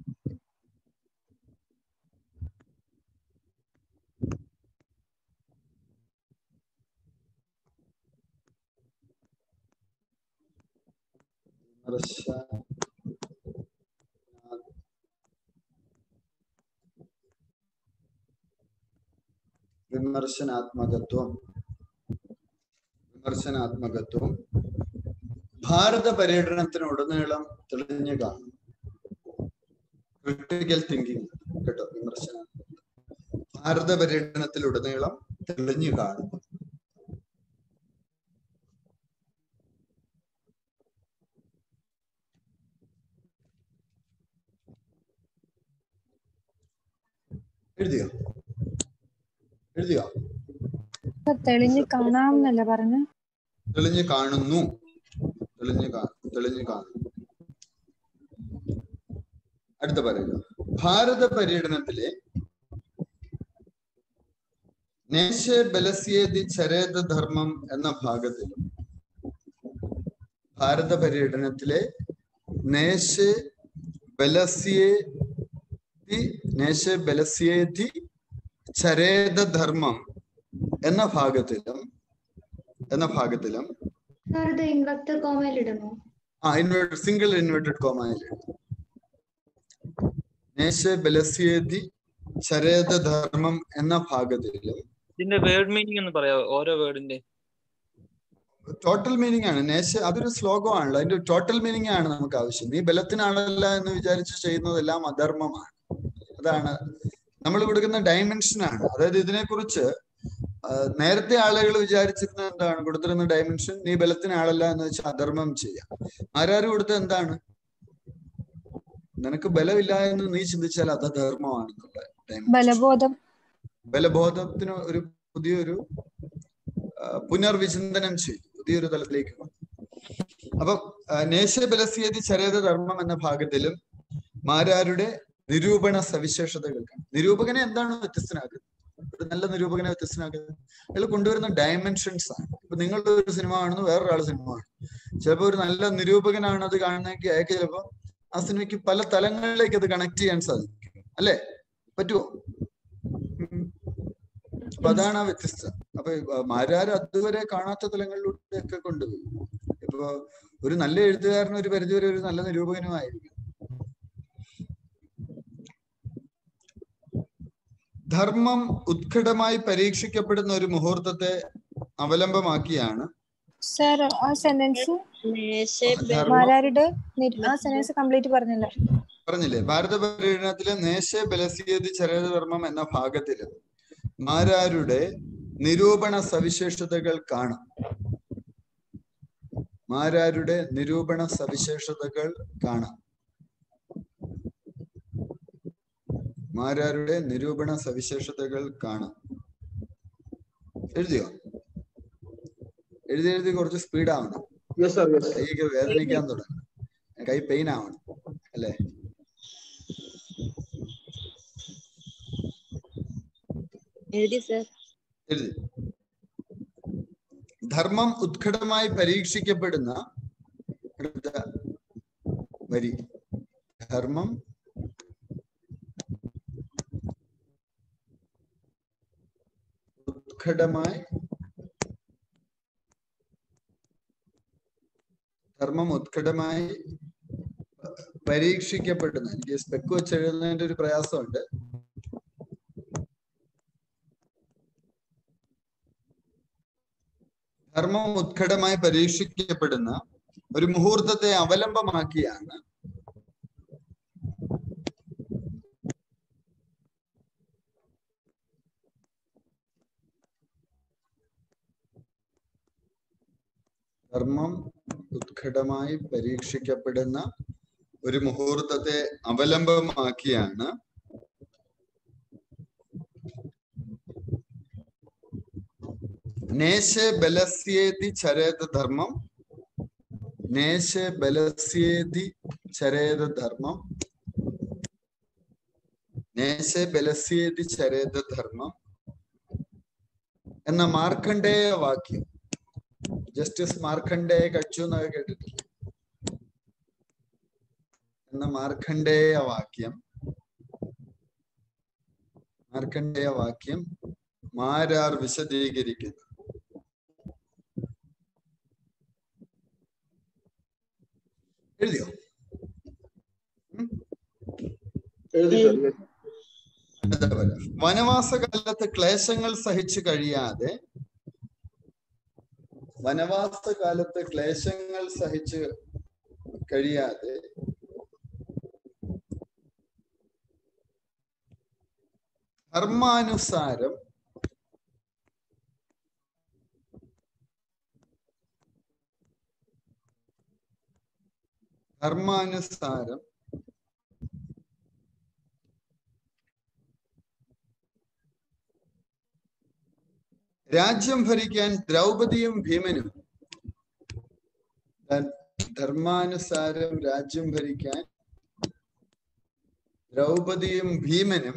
വിമർശ വിമർശനാത്മകത്വം വിമർശനാത്മകത്വം ഭാരത പര്യടനത്തിനുടനീളം തെളിഞ്ഞു കാണും ക്രിട്ടിക്കൽ തിങ്കിങ് കേട്ടോ വിമർശന ഭാരത പര്യടനത്തിലുടനീളം തെളിഞ്ഞു കാണും എഴുതിയോ എഴുതിയോ തെളിഞ്ഞ് കാണാമെന്നല്ലേ പറഞ്ഞു തെളിഞ്ഞു കാണുന്നു തെളിഞ്ഞു കാ തെളിഞ്ഞു കാണുന്നു അടുത്ത പറയുക ഭാരത പര്യടനത്തിലെ നേശ ബലസ്യേതി ചരേത ധർമ്മം എന്ന ഭാഗത്തിലും ഭാരത പര്യടനത്തിലെ നേശ ബലസ്യേതി നേശ ബലസ്യേതി ചരേത ധർമ്മം എന്ന ഭാഗത്തിലും എന്ന ഭാഗത്തിലും സാർ ഇത് ഇൻവെർട്ടർ കോമയിൽ ഇടണോ ആ ഇൻവേർട്ടഡ് സിംഗിൾ ഇൻവേർട്ടഡ് കോമയിൽ നേശ ബലസ്യേതി ചരേത ധർമ്മം എന്ന ഭാഗത്തിലും ഇതിന്റെ വേർഡ് മീനിങ് ഒന്ന് പറയാമോ ഓരോ വേർഡിന്റെ ടോട്ടൽ മീനിങ് ആണ് നേശ അതൊരു ശ്ലോകമാണല്ലോ അതിന്റെ ടോട്ടൽ മീനിങ് ആണ് നമുക്ക് ആവശ്യം നീ ബലത്തിനാണല്ല എന്ന് വിചാരിച്ച് ചെയ്യുന്നതെല്ലാം അധർമ്മമാണ് അതാണ് നമ്മൾ കൊടുക്കുന്ന ഡയമെൻഷൻ ആണ് അതായത് ഇതിനെക്കുറിച്ച് ആ, നേരത്തെ ആളുകൾ വിചാരിച്ചിരുന്നത് എന്താണ് കൊടുത്തിരുന്ന ഡയമെൻഷൻ നീ ബലത്തിന് ആളല്ല എന്ന് വെച്ചാൽ അധർമ്മം ചെയ്യാം ആരാരും കൊടുത്ത എന്താണ് നിനക്ക് ബലമില്ല എന്ന് നീ ചിന്തിച്ചാൽ അത് അധർമ്മമാണെന്നുള്ള dimension. ബലബോധം ബലബോധത്തിന് ഒരു പുതിയൊരു ആ, പുനർവിചിന്തനം ചെയ്തു പുതിയൊരു തലത്തിലേക്ക് വന്നു അപ്പൊ നേശ ബലസ്യേതി ചരേത ധർമ്മം എന്ന ഭാഗത്തിലും മാരാരുടെ നിരൂപണ സവിശേഷതകൾ കാണാം നിരൂപകനെ എന്താണ് വ്യത്യസ്തനാക്കുന്നത് ഒരു നല്ല നിരൂപകനെ വ്യത്യസ്തനാക്കുന്നത് അയാൾ കൊണ്ടുവരുന്ന ഡയമെൻഷൻസ് ആണ് ഇപ്പൊ നിങ്ങൾ ഒരു സിനിമ കാണുന്നു വേറൊരാൾ സിനിമ കാണുന്നു ചിലപ്പോൾ ഒരു നല്ല നിരൂപകനാണ് അത് കാണുന്നതെങ്കിൽ അയാൾക്ക് ചിലപ്പോൾ ആ സിനിമയ്ക്ക് പല തലങ്ങളിലേക്ക് അത് കണക്ട് ചെയ്യാൻ സാധിക്കും അല്ലേ പറ്റുമോ ഉം. അപ്പൊ അതാണ് ആ വ്യത്യസ്തത അപ്പൊ മാരാർ അതുവരെ കാണാത്ത തലങ്ങളിലൂടെ ഒക്കെ കൊണ്ടുപോയി ഇപ്പൊ ഒരു നല്ല എഴുത്തുകാരനും ഒരു പരിധിവരെ ഒരു നല്ല നിരൂപകനുമായിരിക്കും ധർമ്മം ഉത്കടമായി പരീക്ഷിക്കപ്പെടുന്ന ഒരു മുഹൂർത്തത്തെ അവലംബമാക്കിയാണ് സാർ ആ സെന്റൻസ് ധർമ്മം മാരാരുടെ നിര- ആ സെന്റൻസ് കംപ്ലീറ്റ് പറഞ്ഞില്ല പറഞ്ഞില്ലേ ഭാരത പര്യടനത്തിലെ നേശ ബലസ്യേതി ചരധർമ്മം എന്ന ഭാഗത്തില് മാരാരുടെ നിരൂപണ സവിശേഷതകൾ കാണാം മാരാരുടെ നിരൂപണ സവിശേഷതകൾ കാണാം മാരാരുടെ നിരൂപണ സവിശേഷതകൾ കാണാം എഴുതിയോ എഴുതി എഴുതി കുറച്ച് സ്പീഡ് ആവണം യെസ് സാർ യെസ് കൈക്ക് വേദനിക്കാൻ തുടങ്ങും കൈ പെയിൻ ആവണം അല്ലേ എഴുതി സർ എഴുതി ധർമ്മം ഉത്കടമായി പരീക്ഷിക്കപ്പെടുന്ന അടുത്ത വരി ധർമ്മം ഉത്കടമായി ധർമ്മം ഉത്കടമായി പരീക്ഷിക്കപ്പെടുന്ന എനിക്ക് സ്പെക്ക് വെച്ച് എഴുതുന്നതിന്റെ ഒരു പ്രയാസമുണ്ട് ധർമ്മം ഉത്കടമായി പരീക്ഷിക്കപ്പെടുന്ന ഒരു മുഹൂർത്തത്തെ അവലംബമാക്കിയാണ് ധർമ്മം ഉത്കടമായി പരീക്ഷിക്കപ്പെടുന്ന ഒരു മുഹൂർത്തത്തെ അവലംബമാക്കിയാണ് നേശ ബലസ്യേതി ചരേത ധർമ്മം നേശ ബലസ്യേതി ചരേത ധർമ്മം നേശെ ബലസ്യേതി ചരേത ധർമ്മം എന്ന മാർക്കണ്ഡേയ വാക്യം ജസ്റ്റിസ് മാർക്കണ്ഡേയ കഴിച്ചു എന്നൊക്കെ കേട്ടിട്ടില്ല എന്ന മാർക്കണ്ഡേയ വാക്യം മാർക്കണ്ഡേയ വാക്യം മാരാർ വിശദീകരിക്കുന്നു എഴുതിയോ എഴുതി സാർ അതേപോലെ വനവാസകാലത്ത് ക്ലേശങ്ങൾ സഹിച്ചു കഴിയാതെ വനവാസകാലത്ത് ക്ലേശങ്ങൾ സഹിച്ച് കഴിയാതെ ധർമാനുസാരം ധർമാനുസാരം രാജ്യം ഭരിക്കാൻ ദ്രൗപദിയും ഭീമനും ധ- ധർമാനുസാരം രാജ്യം ഭരിക്കാൻ ദ്രൗപദിയും ഭീമനും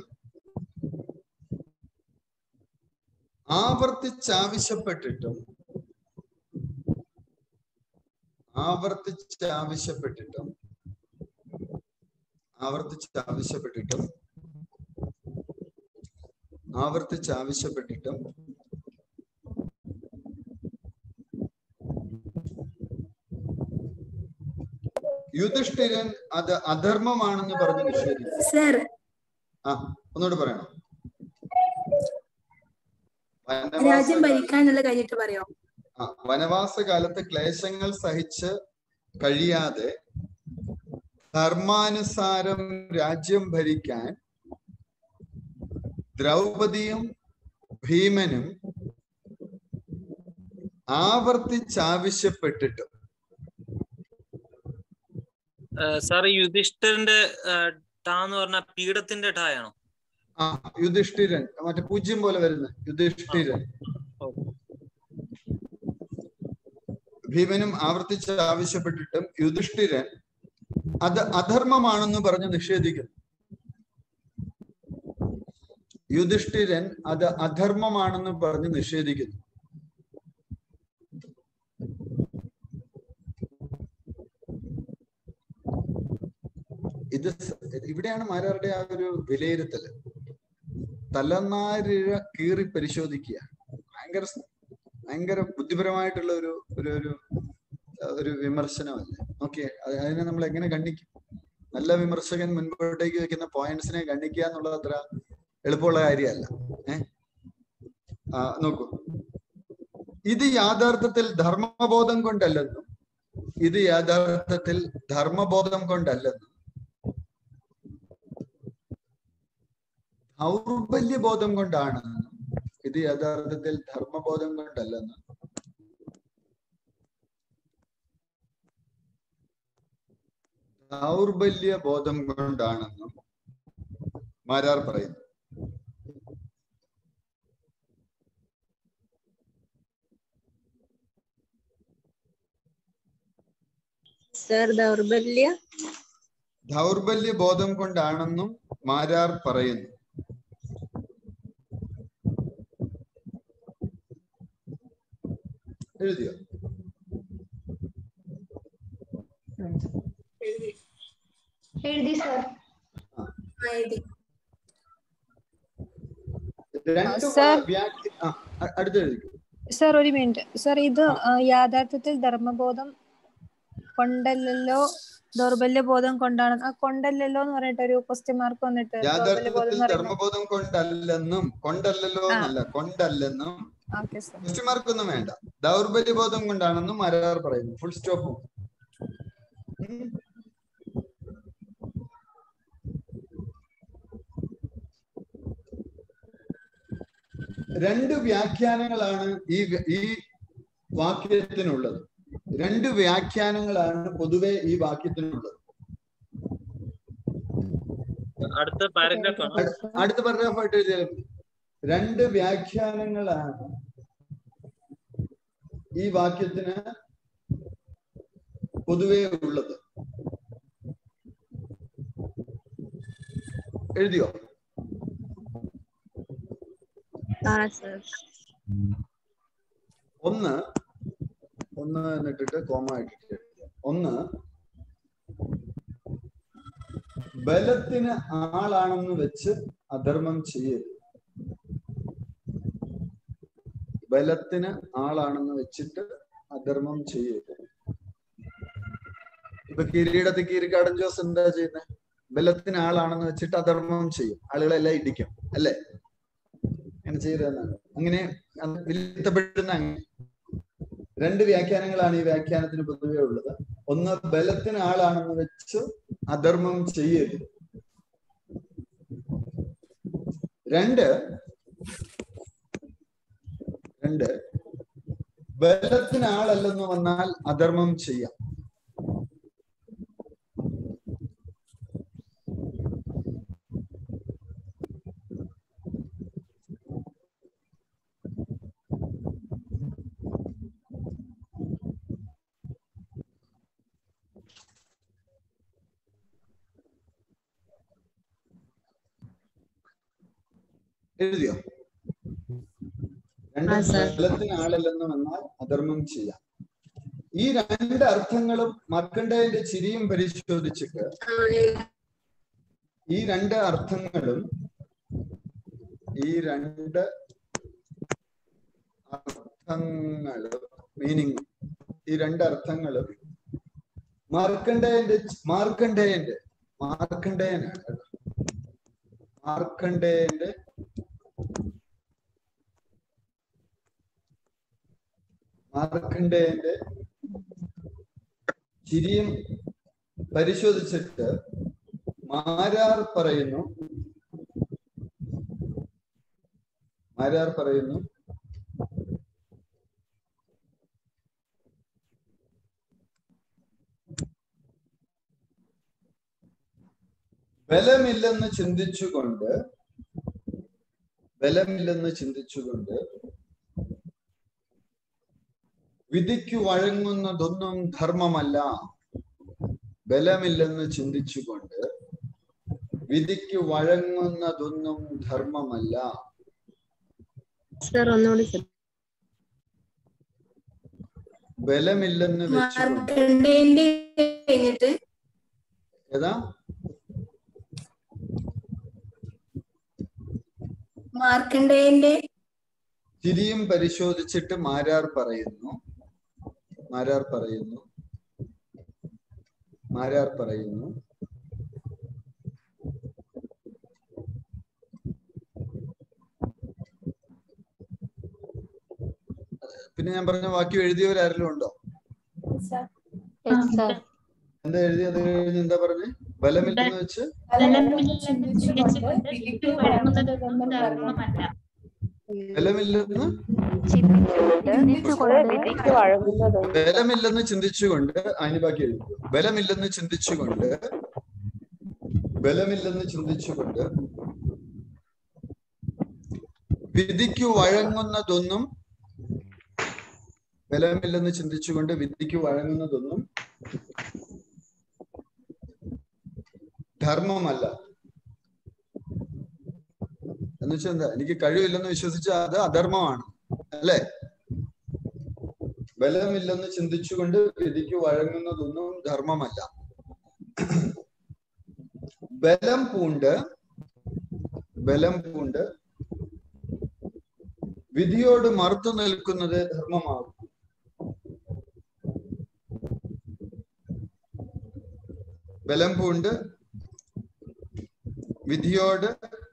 ആവർത്തിച്ചാവശ്യപ്പെട്ടിട്ടും ആവർത്തിച്ചാവശ്യപ്പെട്ടിട്ടും ആവർത്തിച്ചാവശ്യപ്പെട്ടിട്ടും ആവർത്തിച്ചാവശ്യപ്പെട്ടിട്ടും യുധിഷ്ഠിരൻ അത് അധർമ്മമാണെന്ന് പറഞ്ഞ് നിഷേധിച്ചു സർ ആ ഒന്നുകൂടെ പറയണം രാജ്യം വനവാസ ഭരിക്കാനുള്ള കഴിഞ്ഞിട്ട് പറയോ ആ വനവാസ കാലത്ത് ക്ലേശങ്ങൾ സഹിച്ച് കഴിയാതെ ധർമാനുസാരം രാജ്യം ഭരിക്കാൻ ദ്രൗപദിയും ഭീമനും ആവർത്തിച്ചാവശ്യപ്പെട്ടിട്ടും സാർ യുധിഷ്ഠിരന്റെ ടാ എന്ന് പറഞ്ഞ പീഠത്തിന്റെ ടായാണോ ആ യുധിഷ്ഠിരൻ മറ്റേ പൂജ്യം പോലെ വരുന്ന യുധിഷ്ഠിരൻ ഭീമനും ആവർത്തിച്ച് ആവശ്യപ്പെട്ടിട്ടും യുധിഷ്ഠിരൻ അത് അധർമ്മമാണെന്ന് പറഞ്ഞ് നിഷേധിക്കുന്നു യുധിഷ്ഠിരൻ അത് അധർമ്മമാണെന്ന് പറഞ്ഞ് നിഷേധിക്കുന്നു ഇത് സ- ഇവിടെയാണ് മാരാരുടെ ആ ഒരു വിലയിരുത്തല് തലനാരിഴ കീറി പരിശോധിക്കുക ഭയങ്കര സ്- ഭയങ്കര ബുദ്ധിപരമായിട്ടുള്ള ഒരു ഒരു ഒരു ഒരു വിമർശനമല്ലേ ഓക്കെ അതിനെ നമ്മൾ എങ്ങനെ ഗണ്ണിക്കും നല്ല വിമർശകൻ മുൻപോട്ടേക്ക് വെക്കുന്ന പോയിന്റ്സിനെ ഗണ്ണിക്കുക എന്നുള്ളത് അത്ര എളുപ്പമുള്ള കാര്യമല്ല ഏ ആ, നോക്കൂ ഇത് യാഥാർത്ഥ്യത്തിൽ ധർമ്മബോധം കൊണ്ടല്ലെന്നും ഇത് യാഥാർത്ഥ്യത്തിൽ ധർമ്മബോധം കൊണ്ടല്ലെന്നും ദൗർബല്യബോധം കൊണ്ടാണെന്നും ഇത് യഥാർത്ഥത്തിൽ ധർമ്മബോധം കൊണ്ടല്ലെന്നും ദൗർബല്യ ബോധം കൊണ്ടാണെന്നും മാരാർ പറയുന്നു സർ ദൗർബല്യ ദൗർബല്യ ബോധം കൊണ്ടാണെന്നും മാരാർ പറയുന്നു എഴുതിയോ എഴുതി സർ എഴുതി രണ്ട് സർ. വ്യാഖ്യ ആ അ- അടുത്ത് എഴുതിക്കോ സർ ഒരു മിനിറ്റ് സർ ഇത് ആ, യാഥാർത്ഥ്യത്തിൽ ധർമ്മബോധം കൊണ്ടല്ലല്ലോ ദൗർബല്യബോധം കൊണ്ടാണ് ആ കൊണ്ടല്ലല്ലോ എന്ന് പറഞ്ഞിട്ട് ഒരു ക്വസ്റ്റ്യൻ മാർക്ക് വന്നിട്ട് ദൗർബല്യബോധം യാഥാർത്ഥ്യത്തിൽ എന്ന് പറയുന്നത് ധർമ്മബോധം കൊണ്ടല്ലെന്നും കൊണ്ടല്ലല്ലോ ആ. എന്നല്ല കൊണ്ടല്ലെന്നും ഓക്കെ സർ ക്വസ്റ്റ്യൻ മാർക്കൊന്നും വേണ്ട ദൗർബല്യബോധം കൊണ്ടാണെന്നും മലയാർ പറയുന്നു ഫുൾ സ്റ്റോപ്പും രണ്ട് വ്യാഖ്യാനങ്ങളാണ് ഈ വ്യ- ഈ വാക്യത്തിനുള്ളത് രണ്ട് വ്യാഖ്യാനങ്ങളാണ് പൊതുവെ ഈ വാക്യത്തിനുള്ളത് അടുത്ത പാരഗ്രാഫ് ആണ് അടു- അടുത്ത പാരഗ്രാഫായിട്ട് എഴുതിയാലും മതി. രണ്ട് വ്യാഖ്യാനങ്ങളാണ് ഈ വാക്യത്തിന് പൊതുവെ ഉള്ളത് എഴുതിയോ ആ സർ ഒന്ന് ഒന്ന് എന്നിട്ടിട്ട് കോമ ഇട്ടിട്ട് എഴുതുക. ഒന്ന് ബലത്തിന് ആളാണെന്ന് വെച്ച് അധർമ്മം ചെയ്യരുത് ബലത്തിന് ആളാണെന്ന് വെച്ചിട്ട് അധർമ്മം ചെയ്യരുത് ഇപ്പൊ കിരീടത്തിൽ കീരിക്കാടൻ ജോസ് എന്താ ചെയ്യുന്നത് ബലത്തിന് ആളാണെന്ന് വെച്ചിട്ട് അധർമ്മം ചെയ്യും ആളുകളെല്ലാം ഇടിക്കും അല്ലേ അങ്ങനെ ചെയ്തതെന്നാണ് അങ്ങനെ അത് വിലയിരുത്തപ്പെടുന്ന അങ്ങനെ രണ്ട് വ്യാഖ്യാനങ്ങളാണ് ഈ വ്യാഖ്യാനത്തിന് പൊതുവെ ഉള്ളത് ഒന്ന് ബലത്തിന് ആളാണെന്ന് വെച്ച് അധർമ്മം ചെയ്യരുത് രണ്ട് രണ്ട് ബലത്തിന് ആളല്ലെന്ന് വന്നാൽ അധർമ്മം ചെയ്യാം എഴുതിയോ രണ്ട് ആ, സർ. ബലത്തിന് ആളല്ലെന്ന് വന്നാൽ അധർമ്മം ചെയ്യാം ഈ രണ്ട് അർത്ഥങ്ങളും മർക്കണ്ഡേയന്റെ ചിരിയും പരിശോധിച്ചിട്ട് ഈ രണ്ട് അർത്ഥങ്ങളും ഈ രണ്ട് അർത്ഥങ്ങളും മീനിങ് ഈ രണ്ട് അർത്ഥങ്ങളും മാർക്കണ്ഡേയന്റെ മാർക്കണ്ഡേയന്റെ മാർക്കണ്ഡേയനാണ് കേട്ടോ. മാർക്കണ്ഡേയന്റെ മാർക്കണ്ഡേയന്റെ ചിരിയും പരിശോധിച്ചിട്ട് മാരാർ പറയുന്നു മാരാർ പറയുന്നു ബലമില്ലെന്ന് ചിന്തിച്ചുകൊണ്ട് ബലമില്ലെന്ന് ചിന്തിച്ചുകൊണ്ട് വിധിക്കു വഴങ്ങുന്നതൊന്നും ധർമ്മമല്ല ബലമില്ലെന്ന് ചിന്തിച്ചുകൊണ്ട് വിധിക്ക് വഴങ്ങുന്നതൊന്നും ധർമ്മമല്ല സർ ഒന്നുകൂടി സർ ബലമില്ലെന്ന് വെച്ചുകൊണ്ട് മാർക്കണ്ഡേയന്റെ കഴിഞ്ഞിട്ട് ഏതാ മാർക്കണ്ഡേയന്റെ ചിരിയും പരിശോധിച്ചിട്ട് മാരാർ പറയുന്നു മാരാർ പറയുന്നു മാരാർ പറയുന്നു പിന്നെ ഞാൻ പറഞ്ഞ വാക്യം എഴുതിയവരാരെങ്കിലും ഉണ്ടോ എന്താ എഴുതിയത് കഴിഞ്ഞ് എന്താ പറഞ്ഞേ ബലമില്ലെന്ന് വെച്ച് ബലമില്ലെന്ന് ബലമില്ലെന്ന് ചിന്തിച്ചുകൊണ്ട് അതിന് ബാക്കി എഴുതി ബലമില്ലെന്ന് ചിന്തിച്ചുകൊണ്ട് ബലമില്ലെന്ന് ചിന്തിച്ചുകൊണ്ട് വിധിക്ക് വഴങ്ങുന്നതൊന്നും ബലമില്ലെന്ന് ചിന്തിച്ചുകൊണ്ട് വിധിക്ക് വഴങ്ങുന്നതൊന്നും ധർമ്മമല്ല എന്ന് വെച്ചാൽ എന്താ എനിക്ക് കഴിവില്ലെന്ന് വിശ്വസിച്ചാൽ അത് അധർമ്മമാണ് അല്ലേ ബലമില്ലെന്ന് ചിന്തിച്ചുകൊണ്ട് വിധിക്ക് വഴങ്ങുന്നതൊന്നും ധർമ്മമല്ല ബലം പൂണ്ട് ബലം പൂണ്ട് വിധിയോട് മറുത്തു നിൽക്കുന്നത് ധർമ്മമാകും ബലം പൂണ്ട് വിധിയോട്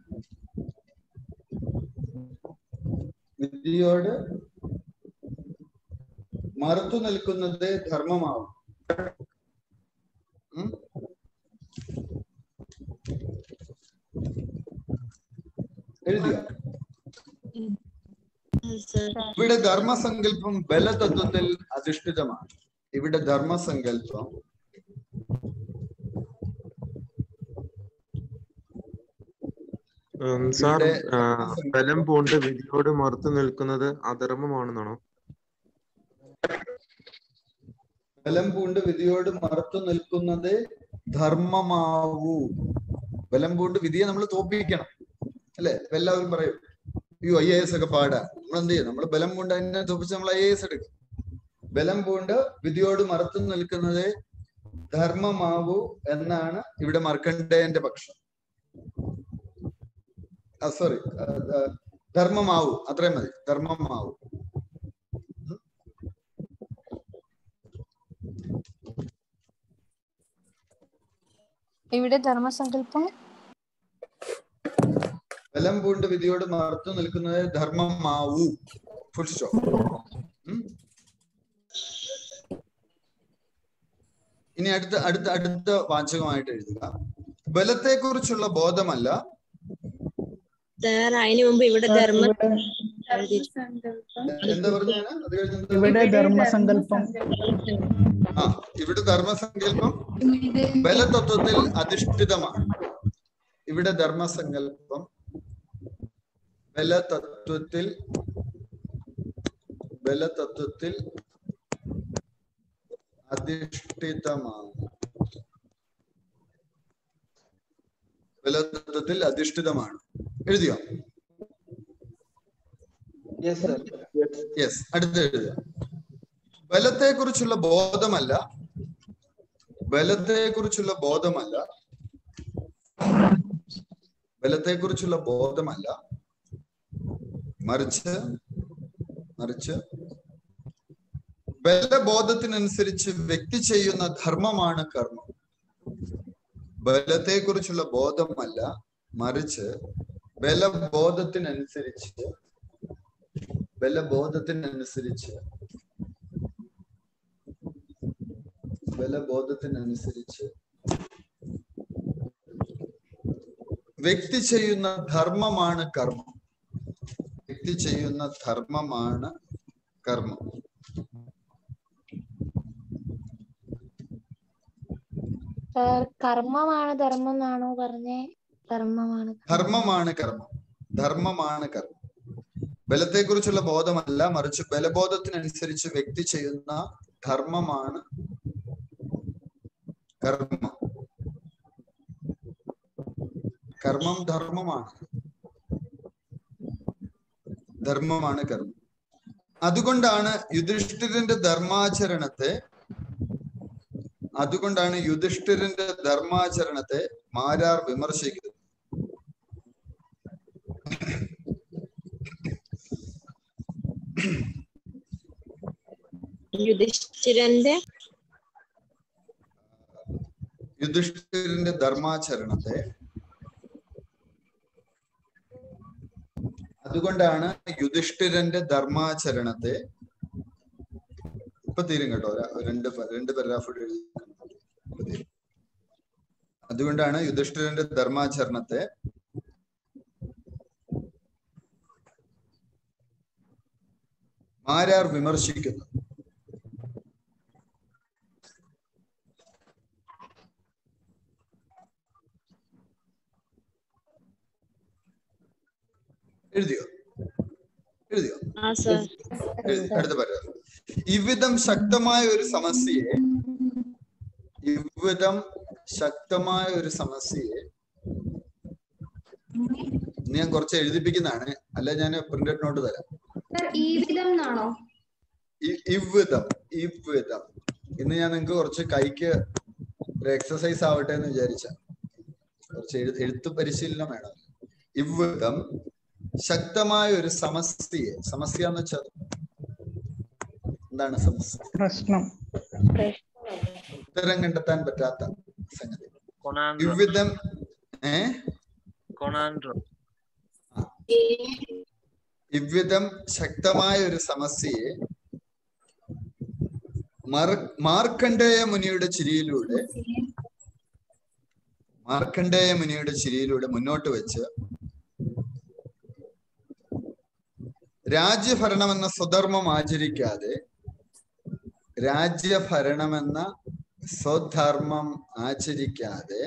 വിധിയോട് മറുത്തു നിൽക്കുന്നത് ധർമ്മമാവും ഉം? എഴുതിയോ ഇവിടെ ധർമ്മസങ്കല്പം ബലതത്വത്തിൽ അധിഷ്ഠിതമാണ് ഇവിടെ ധർമ്മസങ്കല്പം ഉം, സാർ ഇവിടെ ആ, ബലം പൂണ്ട് വിധിയോട് മറുത്തു നിൽക്കുന്നത് അധർമ്മമാണെന്നാണോ ബലം പൂണ്ട് വിധിയോട് മറുത്തു നിൽക്കുന്നത് ധർമ്മമാവൂ ബലം പൂണ്ട് വിധിയെ നമ്മൾ തോപ്പിക്കണം അല്ലെ ഇപ്പൊ എല്ലാവരും പറയും അയ്യോ ഐ എ എസ് ഒക്കെ പാടാ നമ്മൾ എന്ത് ചെയ്യും നമ്മൾ ബലം കൊണ്ട് അതിനെ തോപ്പിച്ച് നമ്മൾ ഐ എ എസ് എടുക്കും ബലം പൂണ്ട് വിധിയോട് മറത്തു നിൽക്കുന്നത് ധർമ്മമാവൂ എന്നാണ് ഇവിടെ മർക്കണ്ഡേയന്റെ പക്ഷം സോറി ധർമ്മമാവൂ അത്രയും മതി ധർമ്മമാവൂ ഇവിടെ ധർമ്മസങ്കല്പം ബലം പൂണ്ട് വിധിയോട് മറത്തു നിൽക്കുന്നത് ധർമ്മമാവൂ ഫുൾ സ്റ്റോപ്പ് ഇനി അടുത്ത അടുത്ത അടുത്ത വാചകമായിട്ട് എഴുതുക ബലത്തെ കുറിച്ചുള്ള ബോധമല്ല സാർ അതിനു മുമ്പ് ഇവിടെ ധർമ്മ എന്താ പറഞ്ഞാണ് അത് കഴിഞ്ഞ് ഇവിടെ ധർമ്മസങ്കല്പം ആ ഇവിടെ ധർമ്മസങ്കല്പം ബലതത്വത്തിൽ അധിഷ്ഠിതമാണ് ഇവിടെ ധർമ്മസങ്കല്പം ബലതത്വത്തിൽ ബലതത്വത്തിൽ അധിഷ്ഠിതമാണ് ബലതത്വത്തിൽ അധിഷ്ഠിതമാണ് എഴുതിയോ യെസ് അടുത്ത എഴുതുക ബലത്തെ കുറിച്ചുള്ള ബോധമല്ല ബലത്തെ കുറിച്ചുള്ള ബോധമല്ല ബലത്തെ കുറിച്ചുള്ള ബോധമല്ല മറിച്ച് മറിച്ച് ബലബോധത്തിനനുസരിച്ച് വ്യക്തി ചെയ്യുന്ന ധർമ്മമാണ് കർമ്മം ബലത്തെ കുറിച്ചുള്ള ബോധമല്ല മറിച്ച് ബലബോധത്തിനനുസരിച്ച് ബലബോധത്തിനനുസരിച്ച് ബലബോധത്തിനനുസരിച്ച് വ്യക്തി ചെയ്യുന്ന ധർമ്മമാണ് കർമ്മം വ്യക്തി ചെയ്യുന്ന ധർമ്മമാണ് കർമ്മം സാർ കർമ്മമാണ് ധർമ്മം എന്നാണോ പറഞ്ഞേ ധർമ്മമാണ് ധർമ്മമാണ് കർമ്മം ധർമ്മമാണ് കർമ്മം ബലത്തെ കുറിച്ചുള്ള ബോധമല്ല മറിച്ച് ബലബോധത്തിനനുസരിച്ച് വ്യക്തി ചെയ്യുന്ന ധർമ്മമാണ് കർമ്മം കർമ്മം ധർമ്മമാണ് ധർമ്മമാണ് കർമ്മം അതുകൊണ്ടാണ് യുധിഷ്ഠിരന്റെ ധർമാചരണത്തെ അതുകൊണ്ടാണ് യുധിഷ്ഠിരന്റെ ധർമാചരണത്തെ മാരാർ വിമർശിക്കുന്നത് യുധിഷ്ഠിരന്റെ യുധിഷ്ഠിരന്റെ ധർമാചരണത്തെ അതുകൊണ്ടാണ് യുധിഷ്ഠിരന്റെ ധർമാചരണത്തെ ഇപ്പൊ തീരും കേട്ടോ ഒരു- രണ്ട് പ- രണ്ട് പാരാഗ്രാഫ് കൂടി എഴുതി ഇപ്പൊ തീരും. അതുകൊണ്ടാണ് യുധിഷ്ഠിരന്റെ ധർമാചരണത്തെ ആരാർ വിമർശിക്കുന്നു എഴുതിയോ എഴുതിയോ ആ സാർ എഴുതി. അടുത്ത പറയാം ഇவ்விதം ശക്തമായ ഒരു സമസ്യയെ ഇவ்விதം ശക്തമായ ഒരു സമസ്യയെ ഇന്ന് ഞാൻ കുറച്ച് എഴുതിപ്പിക്കുന്നതാണ് അല്ല ഞാൻ പ്രിന്റഡ് നോട്ട് തരാം സാർ ഈ വിധം എന്നാണോ ഇ- ഇவ்விதം ഇவ்விதം ഇന്ന് ഞാൻ നിങ്ങൾക്ക് കുറച്ച് കൈക്ക് ഒരു എക്സസൈസ് ആവട്ടെ എന്ന് വിചാരിച്ച കുറച്ച് എഴു എഴുത്ത് പരിശീലനം വേണം ഇவ்விதം ശക്തമായ ഒരു സമസ്യയെ സമസ്യ എന്ന് വെച്ചാൽ എന്താണ് സമസ്യ പ്രശ്നം ഉത്തരം കണ്ടെത്താൻ പറ്റാത്ത സംഗതി കൊണാൻഡ്രം ഇவ்விதം ഏ കൊണാൻഡ്രം ഇவ்விதം ശക്തമായ ഒരു സമസ്യയെ മർ- മാർക്കണ്ഡേയ മുനിയുടെ ചിരിയിലൂടെ മാർക്കണ്ഡേയ മുനിയുടെ ചിരിയിലൂടെ മുന്നോട്ട് വെച്ച് രാജ്യഭരണമെന്ന സ്വധർമ്മം ആചരിക്കാതെ രാജ്യഭരണമെന്ന സ്വധർമ്മം ആചരിക്കാതെ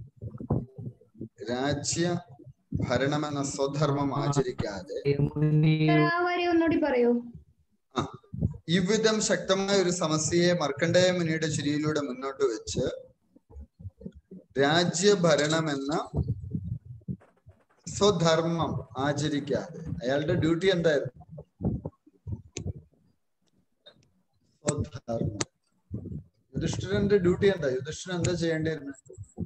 രാജ്യ ഭരണമെന്ന സ്വധർമ്മം ആചരിക്കാതെ സാർ ആ വരി ഒന്നുകൂടി പറയൂ ഇவ்விധം ശക്തമായ ഒരു സമസ്യയെ മർക്കണ്ഡേയ മുനിയുടെ ചിരിയിലൂടെ മുന്നോട്ട് വെച്ച് രാജ്യഭരണമെന്ന സ്വധർമ്മം ആചരിക്കാതെ അയാളുടെ ഡ്യൂട്ടി എന്തായിരുന്നു സ്വധർമ്മം യുധിഷ്ഠിരന്റെ ഡ്യൂട്ടി എന്താ യുധിഷ്ഠിരൻ എന്താ ചെയ്യേണ്ടിയിരുന്നത്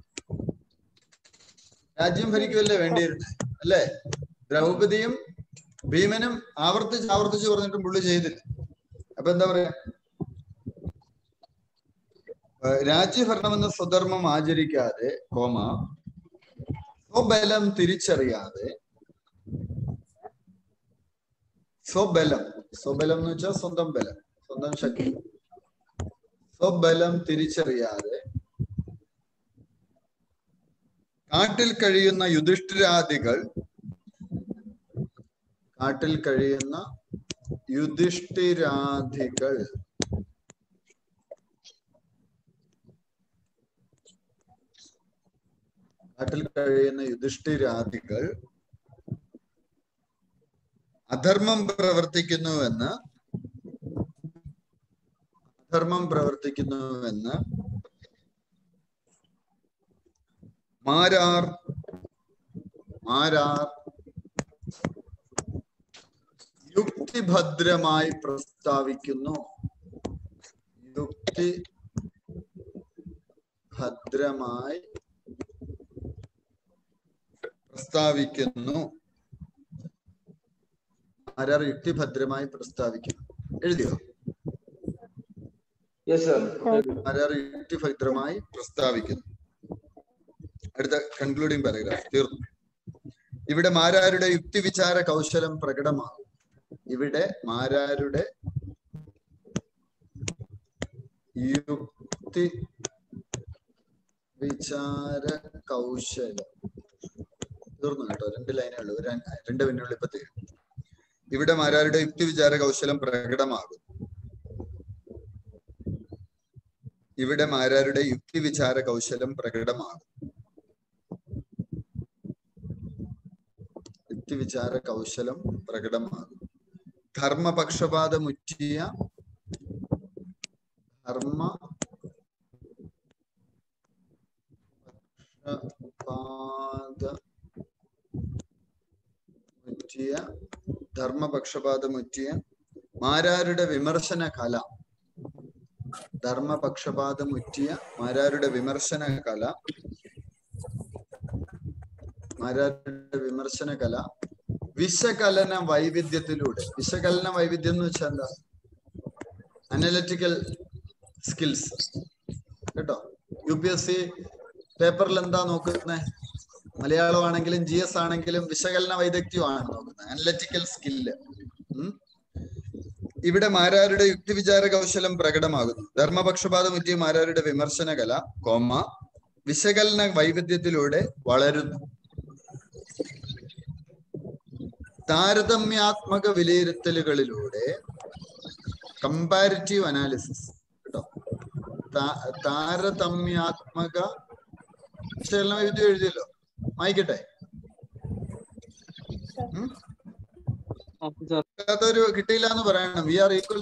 രാജ്യം ഭരിക്കുമല്ലേ വേണ്ടിയിരുന്നത് അല്ലേ ദ്രൗപദിയും ഭീമനും ആവർത്തിച്ച് ആവർത്തിച്ച് പറഞ്ഞിട്ടും പുള്ളി ചെയ്തില്ല അപ്പൊ എന്താ പറയാ ഏഹ് രാജ്യഭരണമെന്ന സ്വധർമ്മം ആചരിക്കാതെ കോമ സ്വബലം തിരിച്ചറിയാതെ സ്വബലം സ്വബലം എന്ന് വെച്ചാൽ സ്വന്തം ബലം സ്വന്തം ശക്തി സ്വബലം തിരിച്ചറിയാതെ കാട്ടിൽ കഴിയുന്ന യുധിഷ്ഠിരാദികൾ കാട്ടിൽ കഴിയുന്ന യുധിഷ്ഠിരാദികൾ കാട്ടിൽ കഴിയുന്ന യുധിഷ്ഠിരാദികൾ അധർമ്മം പ്രവർത്തിക്കുന്നുവെന്ന് അധർമ്മം പ്രവർത്തിക്കുന്നുവെന്ന് മാരാർ മാരാർ യുക്തിഭദ്രമായി പ്രസ്താവിക്കുന്നു യുക്തി ഭദ്രമായി പ്രസ്താവിക്കുന്നു ആരാർ യുക്തിഭദ്രമായി പ്രസ്താവിക്കുന്നു എഴുതിയോ യെസ് സർ ആരാർ യുക്തിഭദ്രമായി പ്രസ്താവിക്കുന്നു അടുത്ത കൺക്ലൂഡിംഗ് പാരഗ്രാഫ് തീർന്നു ഇവിടെ മാരാരുടെ യുക്തി വിചാര കൗശലം പ്രകടമാകും ഇവിടെ മാരാരുടെ യുക്തി വിചാര കൗശലം തീർന്നു കേട്ടോ രണ്ട് ലൈനേ ഉള്ളൂ ഒരു രണ്ട് രണ്ട് മിനിറ്റുള്ളിൽ ഇപ്പൊ തീരും ഇവിടെ മാരാരുടെ യുക്തി വിചാര കൗശലം പ്രകടമാകും ഇവിടെ മാരാരുടെ യുക്തി വിചാര കൗശലം പ്രകടമാകും യുക്തി വിചാര കൗശലം പ്രകടമാകും ധർമ്മപക്ഷപാതമുറ്റിയ ധർമ്മ പക്ഷപാത മുറ്റിയ ധർമ്മപക്ഷപാതമുറ്റിയ മാരാരുടെ വിമർശന കല ധർമ്മപക്ഷപാതമുറ്റിയ മാരാരുടെ വിമർശന കല മാരാരുടെ വിമർശന കല വിശകലന വൈവിധ്യത്തിലൂടെ വിശകലന വൈവിധ്യം എന്ന് വെച്ചാൽ എന്താ അനലിറ്റിക്കൽ സ്കിൽസ് കേട്ടോ യു പി എസ് സി പേപ്പറിൽ എന്താ നോക്കുന്നത് മലയാളം ആണെങ്കിലും ജി എസ് ആണെങ്കിലും വിശകലന വൈദഗ്ധ്യമാണ് നോക്കുന്നത് അനലിറ്റിക്കൽ സ്കില്ല് ഇവിടെ മാരാരുടെ യുക്തിവിചാര കൗശലം പ്രകടമാകുന്നു ധർമ്മപക്ഷപാതം പറ്റിയ മാരാരുടെ വിമർശന കല കോമ വിശകലന വൈവിധ്യത്തിലൂടെ വളരുന്നു താരതമ്യാത്മക വിലയിരുത്തലുകളിലൂടെ കമ്പാരിറ്റീവ് അനാലിസിസ് കേട്ടോ താ- താരതമ്യാത്മക വിശകലന വൈവിധ്യം എഴുതിയല്ലോ വായിക്കട്ടെ ഉം? അതൊരു കിട്ടിയില്ല എന്ന് പറയണം വി ആർ ഈക്വൽ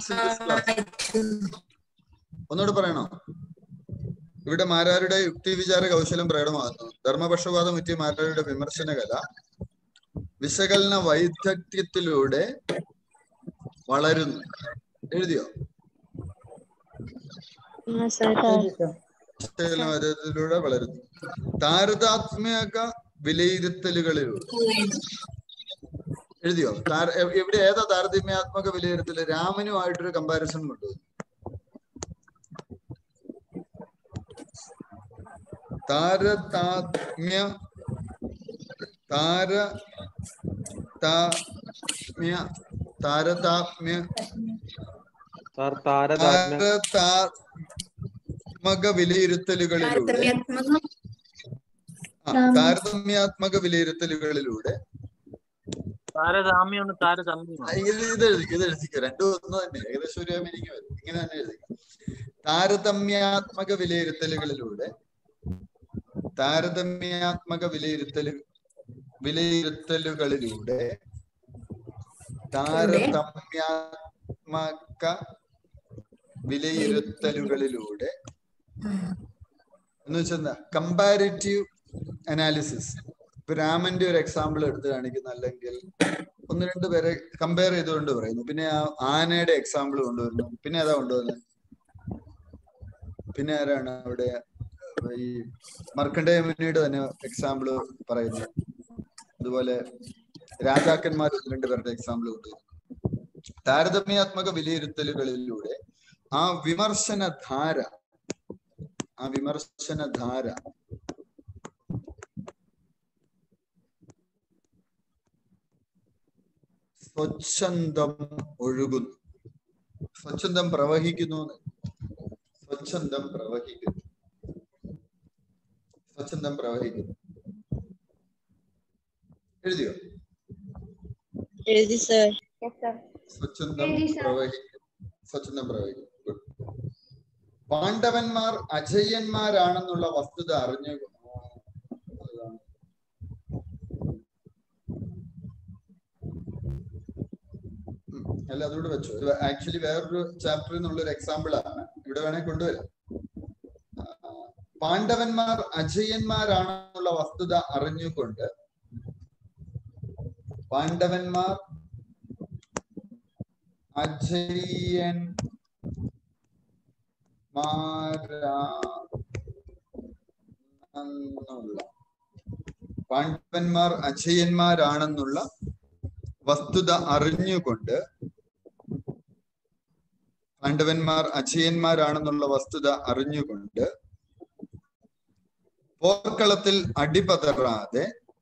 ഒന്നുകൂടെ പറയണോ ഇവിടെ മാരാരുടെ യുക്തി വിചാര കൗശലം പ്രകടമാകുന്നു ധർമ്മപക്ഷപാതം പറ്റിയ മാരാരുടെ വിമർശന കല വിശകലന വൈദഗ്ധ്യത്തിലൂടെ വളരുന്നു എഴുതിയോ വിശകലന വൈദഗ്ധ്യത്തിലൂടെ വളരുന്നു താരതാത്മ്യക വിലയിരുത്തലുകളിലൂടെ എഴുതിയോ താര എ- എവിടെ ഏതാ താരതമ്യാത്മക വിലയിരുത്തല് രാമനുമായിട്ടൊരു കമ്പാരിസൺ കൊണ്ടുവന്നു താരതാത്മ്യ താര താത്മ്യ താരതാത്മ്യ സാർ താരതാത്മ്യ താരതാത്മക വിലയിരുത്തലുകളിലൂടെ ആ, താരതമ്യാത്മക വിലയിരുത്തലുകളിലൂടെ താരതമ്യമാണ് താരതമ്യം ആ, ഇത് ഇത് എഴുതിക്കും ഇത് എഴുതിക്കും രണ്ടും ഒന്ന് തന്നെ ഏകദേശം ഒരു മീനിങ് വരും ഇങ്ങനെ തന്നെ എഴുതിക്കും താരതമ്യാത്മക വിലയിരുത്തലുകളിലൂടെ താരതമ്യാത്മക വിലയിരുത്തലു വിലയിരുത്തലുകളിലൂടെ താരതമ്യാത്മക വിലയിരുത്തലുകളിലൂടെ എന്ന് വെച്ചാൽ എന്താ കമ്പാരിറ്റീവ് അനാലിസിസ് ഇപ്പൊ രാമന്റെ ഒരു എക്സാമ്പിൾ എടുത്ത് കാണിക്കുന്ന അല്ലെങ്കിൽ ഒന്ന് രണ്ട് പേരെ കമ്പയർ ചെയ്തുകൊണ്ട് പറയുന്നു പിന്നെ ആ ആനയുടെ എക്സാമ്പിൾ കൊണ്ടുവരുന്നു പിന്നെ ഏതാ കൊണ്ടുവന്നത് പിന്നെ ആരാണ് അവിടെ ഈ മർക്കണ്ഡേയ മുനിയുടെ തന്നെ എക്സാമ്പിൾ പറയുന്നു അതുപോലെ രാജാക്കന്മാർ ഒന്ന് രണ്ട് പേരുടെ എക്സാമ്പിൾ കൊണ്ടുവരുന്നു താരതമ്യാത്മക വിലയിരുത്തലുകളിലൂടെ ആ വിമർശന ധാര ആ വിമർശന ധാര സ്വച്ഛന്തം ഒഴുകുന്നു സ്വച്ഛന്തം പ്രവഹിക്കുന്നു എന്ന്. സ്വച്ഛന്തം പ്രവഹിക്കുന്നു സ്വച്ഛന്തം പ്രവഹിക്കുന്നു എഴുതിയോ എഴുതി സർ സ്വച്ഛന്തം എഴുതി സർ. പ്രവഹിക്കുന്നു സ്വച്ഛന്തം പ്രവഹിക്കുന്നു Good. പാണ്ഡവന്മാർ അജയ്യന്മാരാണെന്നുള്ള വസ്തുത അറിഞ്ഞു അതാണ്. ഉം. അല്ല അതുകൂടെ വെച്ചു ആക്ച്വലി വേറൊരു ചാപ്റ്ററിൽ നിന്നുള്ള ഒരു എക്സാമ്പിൾ ആണ് ഇവിടെ വേണേ കൊണ്ടുവരാം ആ, പാണ്ഡവന്മാർ അജയ്യന്മാരാണെന്നുള്ള വസ്തുത അറിഞ്ഞുകൊണ്ട് പാണ്ഡവന്മാർ അജയ്യൻ മാരാണെന്നുള്ള പാണ്ഡവന്മാർ അജയന്മാരാണെന്നുള്ള വസ്തുത അറിഞ്ഞുകൊണ്ട് പാണ്ഡവന്മാർ അജയന്മാരാണെന്നുള്ള വസ്തുത അറിഞ്ഞുകൊണ്ട് പോർക്കളത്തിൽ അടിപതറാതെ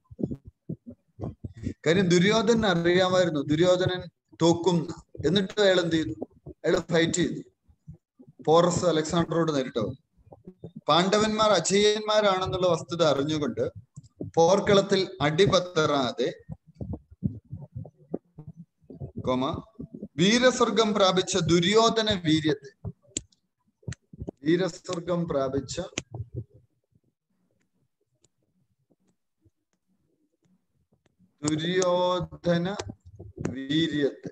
കാര്യം ദുര്യോധനൻ അറിയാമായിരുന്നു ദുര്യോധനൻ തോക്കും എന്നിട്ട് അയാൾ എന്ത് ചെയ്തു അയാൾ ഫൈറ്റ് ചെയ്തു പോറസ് അലക്സാണ്ടറോട് നേരിട്ടോ പാണ്ഡവന്മാർ അജയന്മാരാണെന്നുള്ള വസ്തുത അറിഞ്ഞുകൊണ്ട് പോർക്കളത്തിൽ അടിപത്തറാതെ കോമ വീരസ്വർഗം പ്രാപിച്ച ദുര്യോധന വീര്യത്തെ വീരസ്വർഗം പ്രാപിച്ച ദുര്യോധന വീര്യത്തെ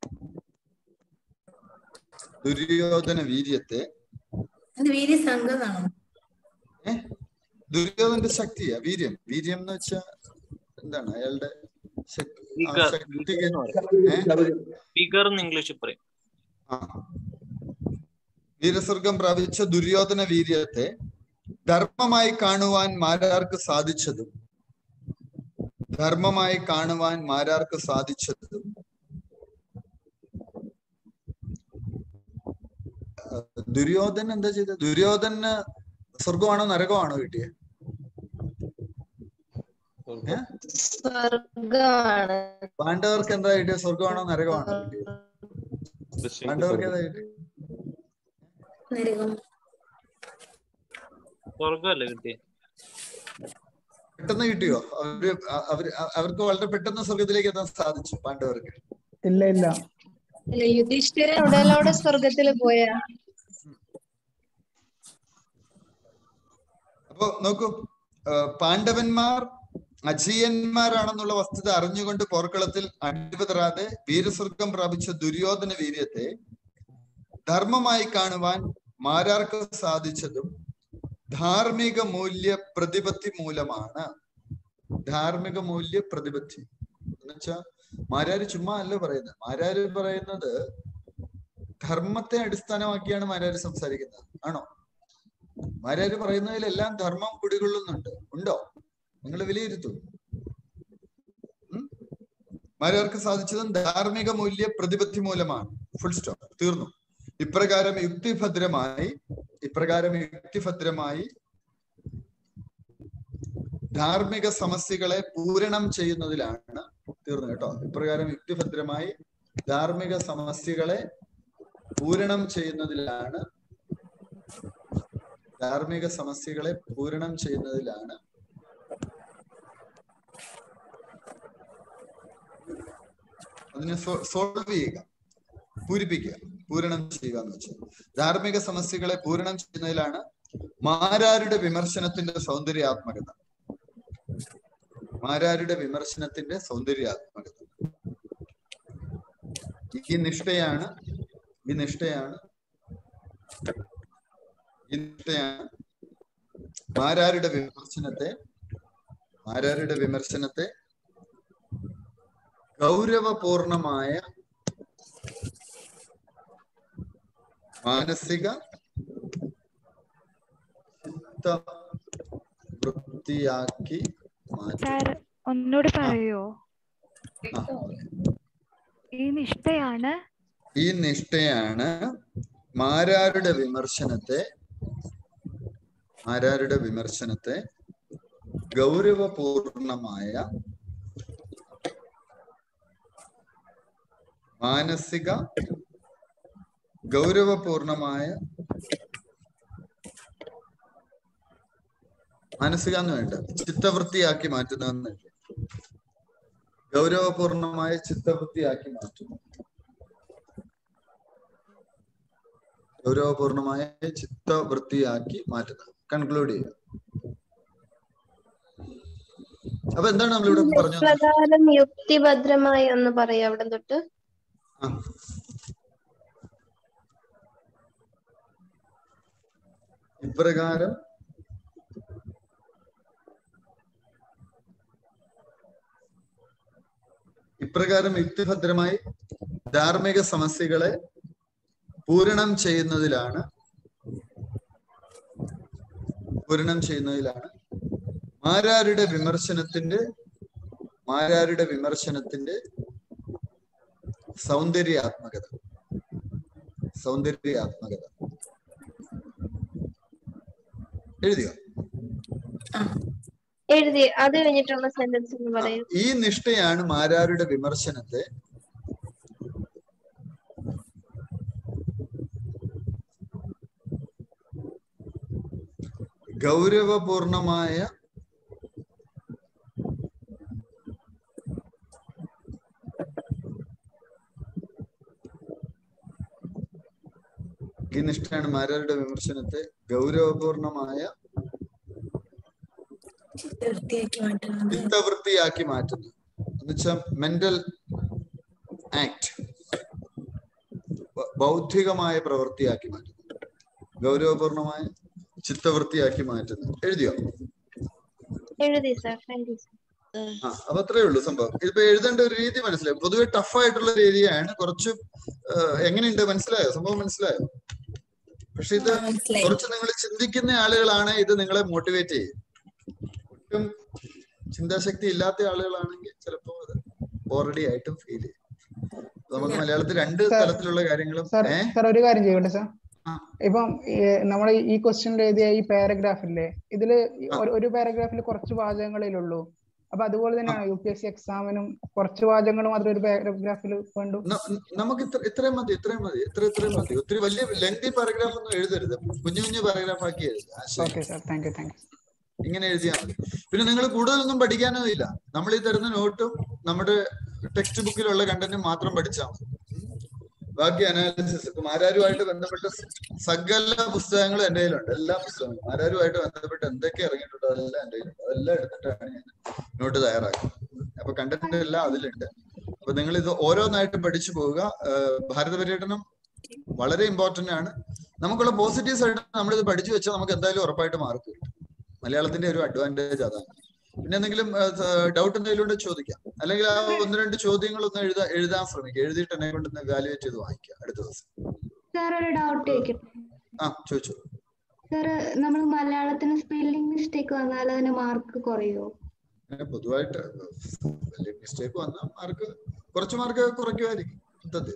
ദുര്യോധന വീര്യത്തെ അത് വീര്യ സംഘമാണോ ഏ ദുര്യോധന്റെ ശക്തിയാ വീര്യം വീര്യം എന്ന് വെച്ചാ എന്താണ് അയാളുടെ ശക്തി ആ Vigor. ശക്തി Vigor എന്ന് പറയും. ഏ? ഫിഗർ എന്ന് ഇംഗ്ലീഷിൽ പറയും ആ. വീരസ്വർഗം പ്രാപിച്ച ദുര്യോധന വീര്യത്തെ ധർമ്മമായി കാണുവാൻ മാരാർക്ക് സാധിച്ചതും ധർമ്മമായി കാണുവാൻ മാരാർക്ക് സാധിച്ചതും ആ, ദുര്യോധനൻ എന്താ ചെയ്തത് ദുര്യോധന് സ്വർഗമാണോ നരകമാണോ കിട്ടിയത് ഏ? സ്വർഗമാണ് പാണ്ഡവർക്ക് എന്താ കിട്ടിയത് സ്വർഗമാണോ നരകമാണോ കിട്ടിയത് പാണ്ഡവർക്ക് ഏതാ കിട്ടിയത് നരകം സ്വർഗമല്ലേ കിട്ടിയ പെട്ടെന്ന് കിട്ടിയോ അവര് അ- അവര് അ- അവർക്ക് വളരെ പെട്ടെന്ന് സ്വർഗത്തിലേക്ക് എത്താൻ സാധിച്ചു പാണ്ഡവർക്ക് ഇല്ല ഇല്ല അല്ല യുധിഷ്ഠിരൻ ഉടലോടെ സ്വർഗത്തിൽ പോയാ അപ്പൊ നോക്കൂ ആ, പാണ്ഡവന്മാർ അജയന്മാരാണെന്നുള്ള വസ്തുത അറിഞ്ഞുകൊണ്ട് പോർക്കളത്തിൽ അടിപതറാതെ വീരസ്വർഗം പ്രാപിച്ച ദുര്യോധന വീര്യത്തെ ധർമ്മമായി കാണുവാൻ മാരാർക്ക് സാധിച്ചതും ധാർമ്മിക മൂല്യ പ്രതിപത്തി മൂലമാണ് ധാർമ്മിക മൂല്യ പ്രതിപത്തി എന്നുവെച്ചാ മാരാര് ചുമ്മാ അല്ല പറയുന്നത് മാരാര് പറയുന്നത് ധർമ്മത്തെ അടിസ്ഥാനമാക്കിയാണ് മാരാര് സംസാരിക്കുന്നത് ആണോ മാരാര് പറയുന്നതിലെല്ലാം ധർമ്മം കുടികൊള്ളുന്നുണ്ട് ഉണ്ടോ നിങ്ങൾ വിലയിരുത്തൂ ഉം? മാരാർക്ക് സാധിച്ചതും ധാർമ്മിക മൂല്യ പ്രതിപത്തി മൂലമാണ് ഫുൾ സ്റ്റോപ്പ് തീർന്നു ഇപ്രകാരം യുക്തിഭദ്രമായി ഇപ്രകാരം യുക്തിഭദ്രമായി ധാർമ്മിക സമസ്യകളെ പൂരണം ചെയ്യുന്നതിലാണ് തീർന്നു കേട്ടോ ഇപ്രകാരം യുക്തിഭദ്രമായി ധാർമ്മിക സമസ്യകളെ പൂരണം ചെയ്യുന്നതിലാണ് ധാർമ്മിക സമസ്യകളെ പൂരണം ചെയ്യുന്നതിലാണ് അതിനെ സോൾവ് ചെയ്യുക പൂരിപ്പിക്കുക പൂരണം ചെയ്യുക എന്ന് വെച്ചാൽ ധാർമ്മിക സമസ്യകളെ പൂരണം ചെയ്യുന്നതിലാണ് മാരാരുടെ വിമർശനത്തിന്റെ സൗന്ദര്യാത്മകത മാരാരുടെ വിമർശനത്തിന്റെ സൗന്ദര്യാത്മകത ഈ നിഷ്ഠയാണ് ഈ നിഷ്ഠയാണ് ഈ നിഷ്ഠയാണ് മാരാരുടെ വിമർശനത്തെ മാരാരുടെ വിമർശനത്തെ ഗൗരവപൂർണമായ മാനസിക ചിത്ത വൃത്തിയാക്കി മാറ്റി സാർ ഒന്നുകൂടി പറയോ ആ. ഈ നിഷ്ഠയാണ് ഈ നിഷ്ഠയാണ് മാരാരുടെ വിമർശനത്തെ മാരാരുടെ വിമർശനത്തെ ഗൗരവപൂർണമായ മാനസിക ഗൗരവപൂർണമായ മാനസിക എന്ന് വേണ്ട ചിത്തവൃത്തിയാക്കി മാറ്റുന്നതെന്ന് ഗൗരവപൂർണമായ ചിത്തവൃത്തിയാക്കി മാറ്റുന്നു ഗൗരവപൂർണമായ ചിത്തവൃത്തിയാക്കി മാറ്റുന്നത് കൺക്ലൂഡ് ചെയ്യുക അപ്പൊ എന്താണ് നമ്മളിവിടെ പറഞ്ഞു വന്നത്? പ്രകാരം യുക്തിഭദ്രമായി ഒന്ന് പറയാം അവിടെ തൊട്ട് ആ. ഇപ്രകാരം ഇപ്രകാരം യുക്തിഭദ്രമായി ധാർമ്മിക സമസ്യകളെ പൂരണം ചെയ്യുന്നതിലാണ് പൂരണം ചെയ്യുന്നതിലാണ് മാരാരുടെ വിമർശനത്തിന്റെ മാരാരുടെ വിമർശനത്തിന്റെ സൗന്ദര്യാത്മകത സൗന്ദര്യാത്മകത എഴുതിയോ എഴുതി അത് കഴിഞ്ഞിട്ടുള്ള സെന്റൻസ് ഒന്ന് പറയൂ ഈ നിഷ്ഠയാണ് മാരാരുടെ വിമർശനത്തെ ഗൗരവപൂർണമായ ഈ നിഷ്ഠയാണ് മാരാരുടെ വിമർശനത്തെ ഗൗരവപൂർണമായ വൃത്തിയാക്കി മാറ്റുന്നത് ചിത്തവൃത്തിയാക്കി മാറ്റുന്നത് എന്നുവെച്ചാൽ മെന്റൽ ആക്ട് ബൗദ്ധികമായ പ്രവൃത്തിയാക്കി മാറ്റുന്നു ഗൗരവപൂർണമായ ചിത്തവൃത്തിയാക്കി മാറ്റുന്നു എഴുതിയോ എഴുതി സാർ താങ്ക് യു ആ അപ്പൊ അത്രേ ഉള്ളൂ സംഭവം ഇതിപ്പോ എഴുതേണ്ട ഒരു രീതി മനസ്സിലായി പൊതുവെ ടഫ് ആയിട്ടുള്ള ഒരു ഏരിയയാണ് കുറച്ച് ആ, എങ്ങനെയുണ്ട് മനസ്സിലായോ സംഭവം മനസ്സിലായോ പക്ഷെ ഇത് മനസ്സിലായി കുറച്ച് നിങ്ങൾ ചിന്തിക്കുന്ന ആളുകളാണ് ഇത് നിങ്ങളെ മോട്ടിവേറ്റ് ചെയ്യും ഒട്ടും ചിന്താശക്തി ഇല്ലാത്ത ആളുകളാണെങ്കിൽ ചിലപ്പോ അത് ബോറടി ആയിട്ടും ഫീൽ ചെയ്യും അപ്പൊ നമുക്ക് മലയാളത്തിൽ രണ്ട് Sir, തലത്തിലുള്ള കാര്യങ്ങളും സാർ ഏ സാർ ഒരു കാര്യം ചെയ്യട്ടെ സാർ ആ. ഇപ്പം നമ്മൾ ഈ ക്വസ്റ്റ്യനിൽ എഴുതിയ ഈ പാരഗ്രാഫില്ലേ ഇതില് ഈ ഒരു- ഒരു പാരഗ്രാഫിൽ കുറച്ച് വാചകങ്ങളിലുള്ളൂ അപ്പൊ അതുപോലെ തന്നെയാണ് യു പി എസ് സി എക്സാമിനും കുറച്ച് വാചകങ്ങൾ മാത്രമേ ഒരു പാരഗ്രാഫിൽ വേണ്ടു ന- നമുക്ക് ഇത്ര ഇത്രയും മതി ഇത്രയും മതി ഇത്ര ഇത്രയും മതി ഒത്തിരി വലിയ ലെങ്തി പാരഗ്രാഫ് ഒന്നും എഴുതരുത് കുഞ്ഞു കുഞ്ഞു പാരഗ്രാഫ് ആക്കി എഴുതുക ആശയം okay sir thank you thank you ഇങ്ങനെ എഴുതിയാൽ മതി പിന്നെ നിങ്ങൾ കൂടുതലൊന്നും പഠിക്കാനോ ഇല്ല നമ്മൾ ഈ തരുന്ന നോട്ടും നമ്മുടെ ടെക്സ്റ്റ് ബുക്കിലുള്ള കണ്ടന്റും മാത്രം പഠിച്ചാൽ മതി ബാക്കി അനാലിസിസ് ഇപ്പൊ മാരാരുമായിട്ട് ബന്ധപ്പെട്ട സകല പുസ്തകങ്ങളും എന്റെ കയ്യിലുണ്ട് എല്ലാ പുസ്തകങ്ങളും മാരാരുമായിട്ട് ബന്ധപ്പെട്ട് എന്തൊക്കെ ഇറങ്ങിയിട്ടുണ്ടോ അതെല്ലാം എന്റെ കയ്യിലുണ്ട് അതെല്ലാം എടുത്തിട്ടാണ് ഞാൻ നോട്ട് തയ്യാറാക്കുന്നത് അപ്പൊ കണ്ടന്റ് എല്ലാം അതിലുണ്ട് അപ്പൊ നിങ്ങൾ ഇത് ഓരോന്നായിട്ട് പഠിച്ചു പോവുക ഏഹ് ഭാരത പര്യടനം വളരെ ഇമ്പോർട്ടന്റ് ആണ് നമുക്കുള്ള പോസിറ്റീവ്സ് ആയിട്ട് നമ്മളിത് പഠിച്ചു വെച്ചാൽ നമുക്ക് എന്തായാലും ഉറപ്പായിട്ട് മാർക്ക് കിട്ടും മലയാളത്തിന്റെ ഒരു അഡ്വാൻറ്റേജ് അതാണ് പിന്നെ എന്തെങ്കിലും ഡൗട്ട് എന്തെങ്കിലും ഉണ്ടെങ്കിൽ ചോദിക്കാം അല്ലെങ്കിൽ ആ ഒന്ന് രണ്ട് ചോദ്യങ്ങൾ ഒന്ന് എഴുതാ എഴുതാൻ ശ്രമിക്കുക എഴുതിയിട്ട് എന്നെ കൊണ്ട് വാലുവേറ്റ് ചെയ്ത് വായിക്കുക അടുത്ത ദിവസം സാർ ഒരു ഡൗട്ട് ചോദിക്കട്ടെ ആ ചോദിച്ചു സാർ നമ്മൾ മലയാളത്തിന് സ്പെല്ലിംഗ് മിസ്റ്റേക്ക് വന്നാൽ അതിന് മാർക്ക് കുറയോ അങ്ങനെ പൊതുവായിട്ട് വലിയ മിസ്റ്റേക്ക് വന്നാൽ മാർക്ക് കുറച്ച് മാർക്ക് കുറയ്ക്കുമായിരിക്കും മൊത്തത്തിൽ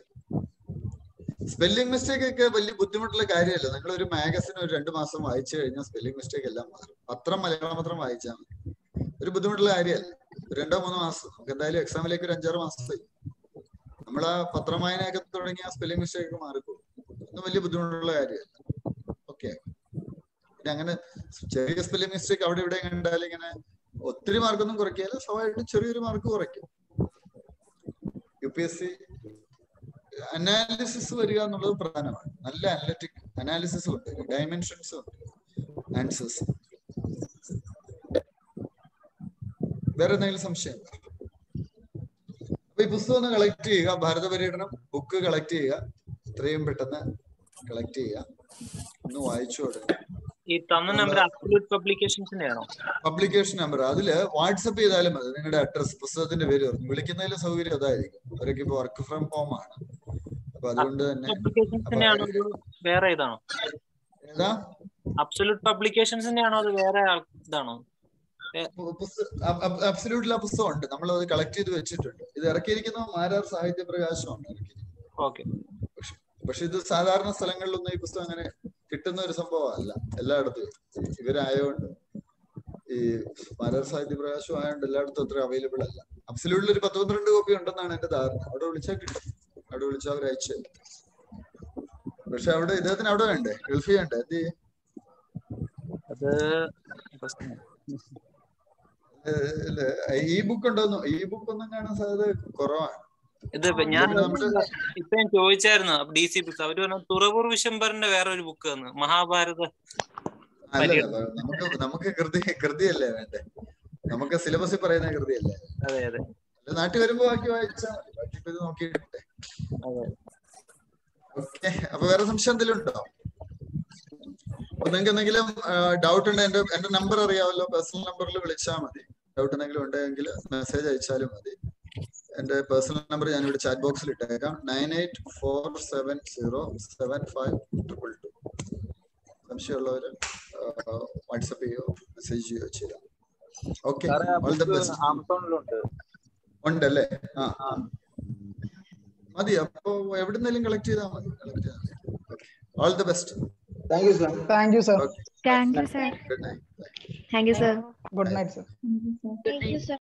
സ്പെല്ലിംഗ് മിസ്റ്റേക്ക് ഒക്കെ വലിയ ബുദ്ധിമുട്ടുള്ള കാര്യമല്ല നിങ്ങൾ ഒരു മാഗസിൻ ഒരു രണ്ട് മാസം വായിച്ചു കഴിഞ്ഞാൽ സ്പെല്ലിംഗ് മിസ്റ്റേക്ക് എല്ലാം മാറും പത്രം മലയാളം പത്രം വായിച്ചാൽ മതി ഒരു ബുദ്ധിമുട്ടുള്ള കാര്യമല്ല ഒരു രണ്ടോ മൂന്നോ മാസം നമുക്ക് എന്തായാലും എക്സാമിലേക്ക് ഒരു അഞ്ചാറ് മാസമായി നമ്മൾ ആ പത്രം വായനയൊക്കെ തുടങ്ങിയ സ്പെല്ലിംഗ് മിസ്റ്റേക്ക് ഒക്കെ മാറിപ്പോകും ഒന്നും വലിയ ബുദ്ധിമുട്ടുള്ള കാര്യമല്ല ഓക്കെ പിന്നെ അങ്ങനെ ചെറിയ സ്പെല്ലിംഗ് മിസ്റ്റേക്ക് അവിടെ ഇവിടെ കണ്ടാൽ ഇങ്ങനെ ഒത്തിരി മാർക്കൊന്നും കുറയ്ക്കാല്ല സ്വാഭാവികമായിട്ടും ചെറിയൊരു മാർക്ക് കുറയ്ക്കും U P S C analysis വരിക എന്നുള്ളത് പ്രധാനമാണ് നല്ല അനലറ്റിക് അനാലിസിസ് ഉണ്ട് ഡയമെൻഷൻസ് ഉണ്ട് ആൻസേഴ്സ് വേറെ എന്തെങ്കിലും സംശയം ഉണ്ടോ? അപ്പൊ ഈ പുസ്തകം ഒന്ന് കളക്ട് ചെയ്യുക ഭാരത പര്യടനം ബുക്ക് കളക്ട് ചെയ്യുക എത്രയും പെട്ടെന്ന് കളക്ട് ചെയ്യുക ഒന്ന് വായിച്ചു തുടങ്ങുക ഈ തന്ന നമ്പർ അബ്സല്യൂട്ട് പബ്ലിക്കേഷൻസിന്റെ ആണോ പബ്ലിക്കേഷൻ നമ്പർ അതില് വാട്സപ്പ് ചെയ്താലും മതി നിങ്ങളുടെ അഡ്രസ് പുസ്തകത്തിന്റെ പേര് പറഞ്ഞു വിളിക്കുന്നതിൽ സൗകര്യം അതായിരിക്കും അവരൊക്കെ ഇപ്പൊ വർക്ക് ഫ്രം ഹോം ആണ് അപ്പൊ അതുകൊണ്ട് തന്നെ പബ്ലിക്കേഷൻസിന്റെ ആണോ ഇത് വേറെ ഇതാണോ ഏതാ അബ്സല്യൂട്ട് പബ്ലിക്കേഷൻസിന്റെ ആണോ അത് വേറെ ആൾ- ഇതാണോ ഏ- അബ്സല്യൂട്ടിൽ ആ പുസ്തകം ഉണ്ട് നമ്മൾ അത് കളക്ട് ചെയ്ത് വെച്ചിട്ടുണ്ട് ഇത് ഇറക്കിയിരിക്കുന്ന മാരാർ സാഹിത്യ പ്രകാശമാണ് ഇറക്കിയിരിക്കുന്നത് ഓക്കെ പക്ഷെ ഇത് സാധാരണ സ്ഥലങ്ങളിലൊന്നും ഈ പുസ്തകം അങ്ങനെ കിട്ടുന്ന ഒരു സംഭവമല്ല എല്ലായിടത്തും ഇവരായോണ്ട് ഈ മാരാർ സാഹിത്യ പ്രകാശം ആയതുകൊണ്ട് എല്ലായിടത്തും അത്ര അവൈലബിൾ അല്ല അബ്സല്യൂട്ടിൽ ഒരു പത്ത് പന്ത്രണ്ട് കോപ്പി ഉണ്ടെന്നാണ് എന്റെ ധാരണ അവിടെ വിളിച്ചാൽ കിട്ടും അവിടെ വിളിച്ചാൽ അവർ അയച്ചു തരും. പക്ഷെ അവിടെ ഇദ്ദേഹത്തിന് അവിടെ വേണ്ടേ ഗൾഫിൽ വേണ്ടേ എന്ത് ചെയ്യും? അത് ഏഹ് ഇല്ല, ഈ ബുക്ക് ഉണ്ടോന്നോ ഈ ബുക്ക് ഒന്നും കാണാൻ സാധ്യത കുറവാണ് ഇത് ഇപ്പൊ ഞാൻ ഇതിന് നമുക്ക് ഇപ്പൊ ഞാൻ ചോദിച്ചായിരുന്നു ഡി സി ബുക്സ് അവര് പറഞ്ഞു തുറവൂർ വിശംബറിന്റെ വേറെ ഒരു ബുക്ക് തന്നു മഹാഭാരത അല്ലല്ല നമുക്ക് നമുക്ക് കൃതി കൃതിയല്ലേ വേണ്ടേ നമുക്ക് സിലബസിൽ പറയുന്ന കൃതിയല്ലേ അതെ അതെ അല്ല, നാട്ടിൽ വരുമ്പോ ബാക്കി വായിച്ചാൽ മതി ബാക്കി ഇപ്പൊ ഇത് നോക്കിയിട്ടെ അതെ ഓക്കെ അപ്പൊ വേറെ സംശയം എന്തെങ്കിലും ഉണ്ടോ അപ്പൊ നിങ്ങൾക്ക് എന്തെങ്കിലും ഡൗട്ട് ഉണ്ട് എന്റെ എന്റെ നമ്പർ അറിയാമല്ലോ പേഴ്സണൽ നമ്പറിൽ വിളിച്ചാൽ മതി ഡൗട്ട് എന്തെങ്കിലും ഉണ്ടെങ്കിൽ മെസ്സേജ് അയച്ചാലും മതി എന്റെ പേഴ്സണൽ നമ്പർ ഞാൻ ഇവിടെ ചാറ്റ് ബോക്സിൽ ഇട്ടേക്കാം nine eight four seven zero seven five triple two സംശയമുള്ളവര് വാട്സപ്പ് ചെയ്യോ മെസ്സേജ് ചെയ്യോ ചെയ്യാം ഓക്കെ ഓൾ ദ ബെസ്റ്റ് ആമസോണിലുണ്ട് ഉണ്ടല്ലേ ആ മതി അപ്പൊ എവിടുന്നെങ്കിലും കളക്ട് ചെയ്താൽ മതി കളക്ട് ചെയ്താൽ മതി all the best thank you sir thank you sir thank you sir good night thank you sir good night sir thank you sir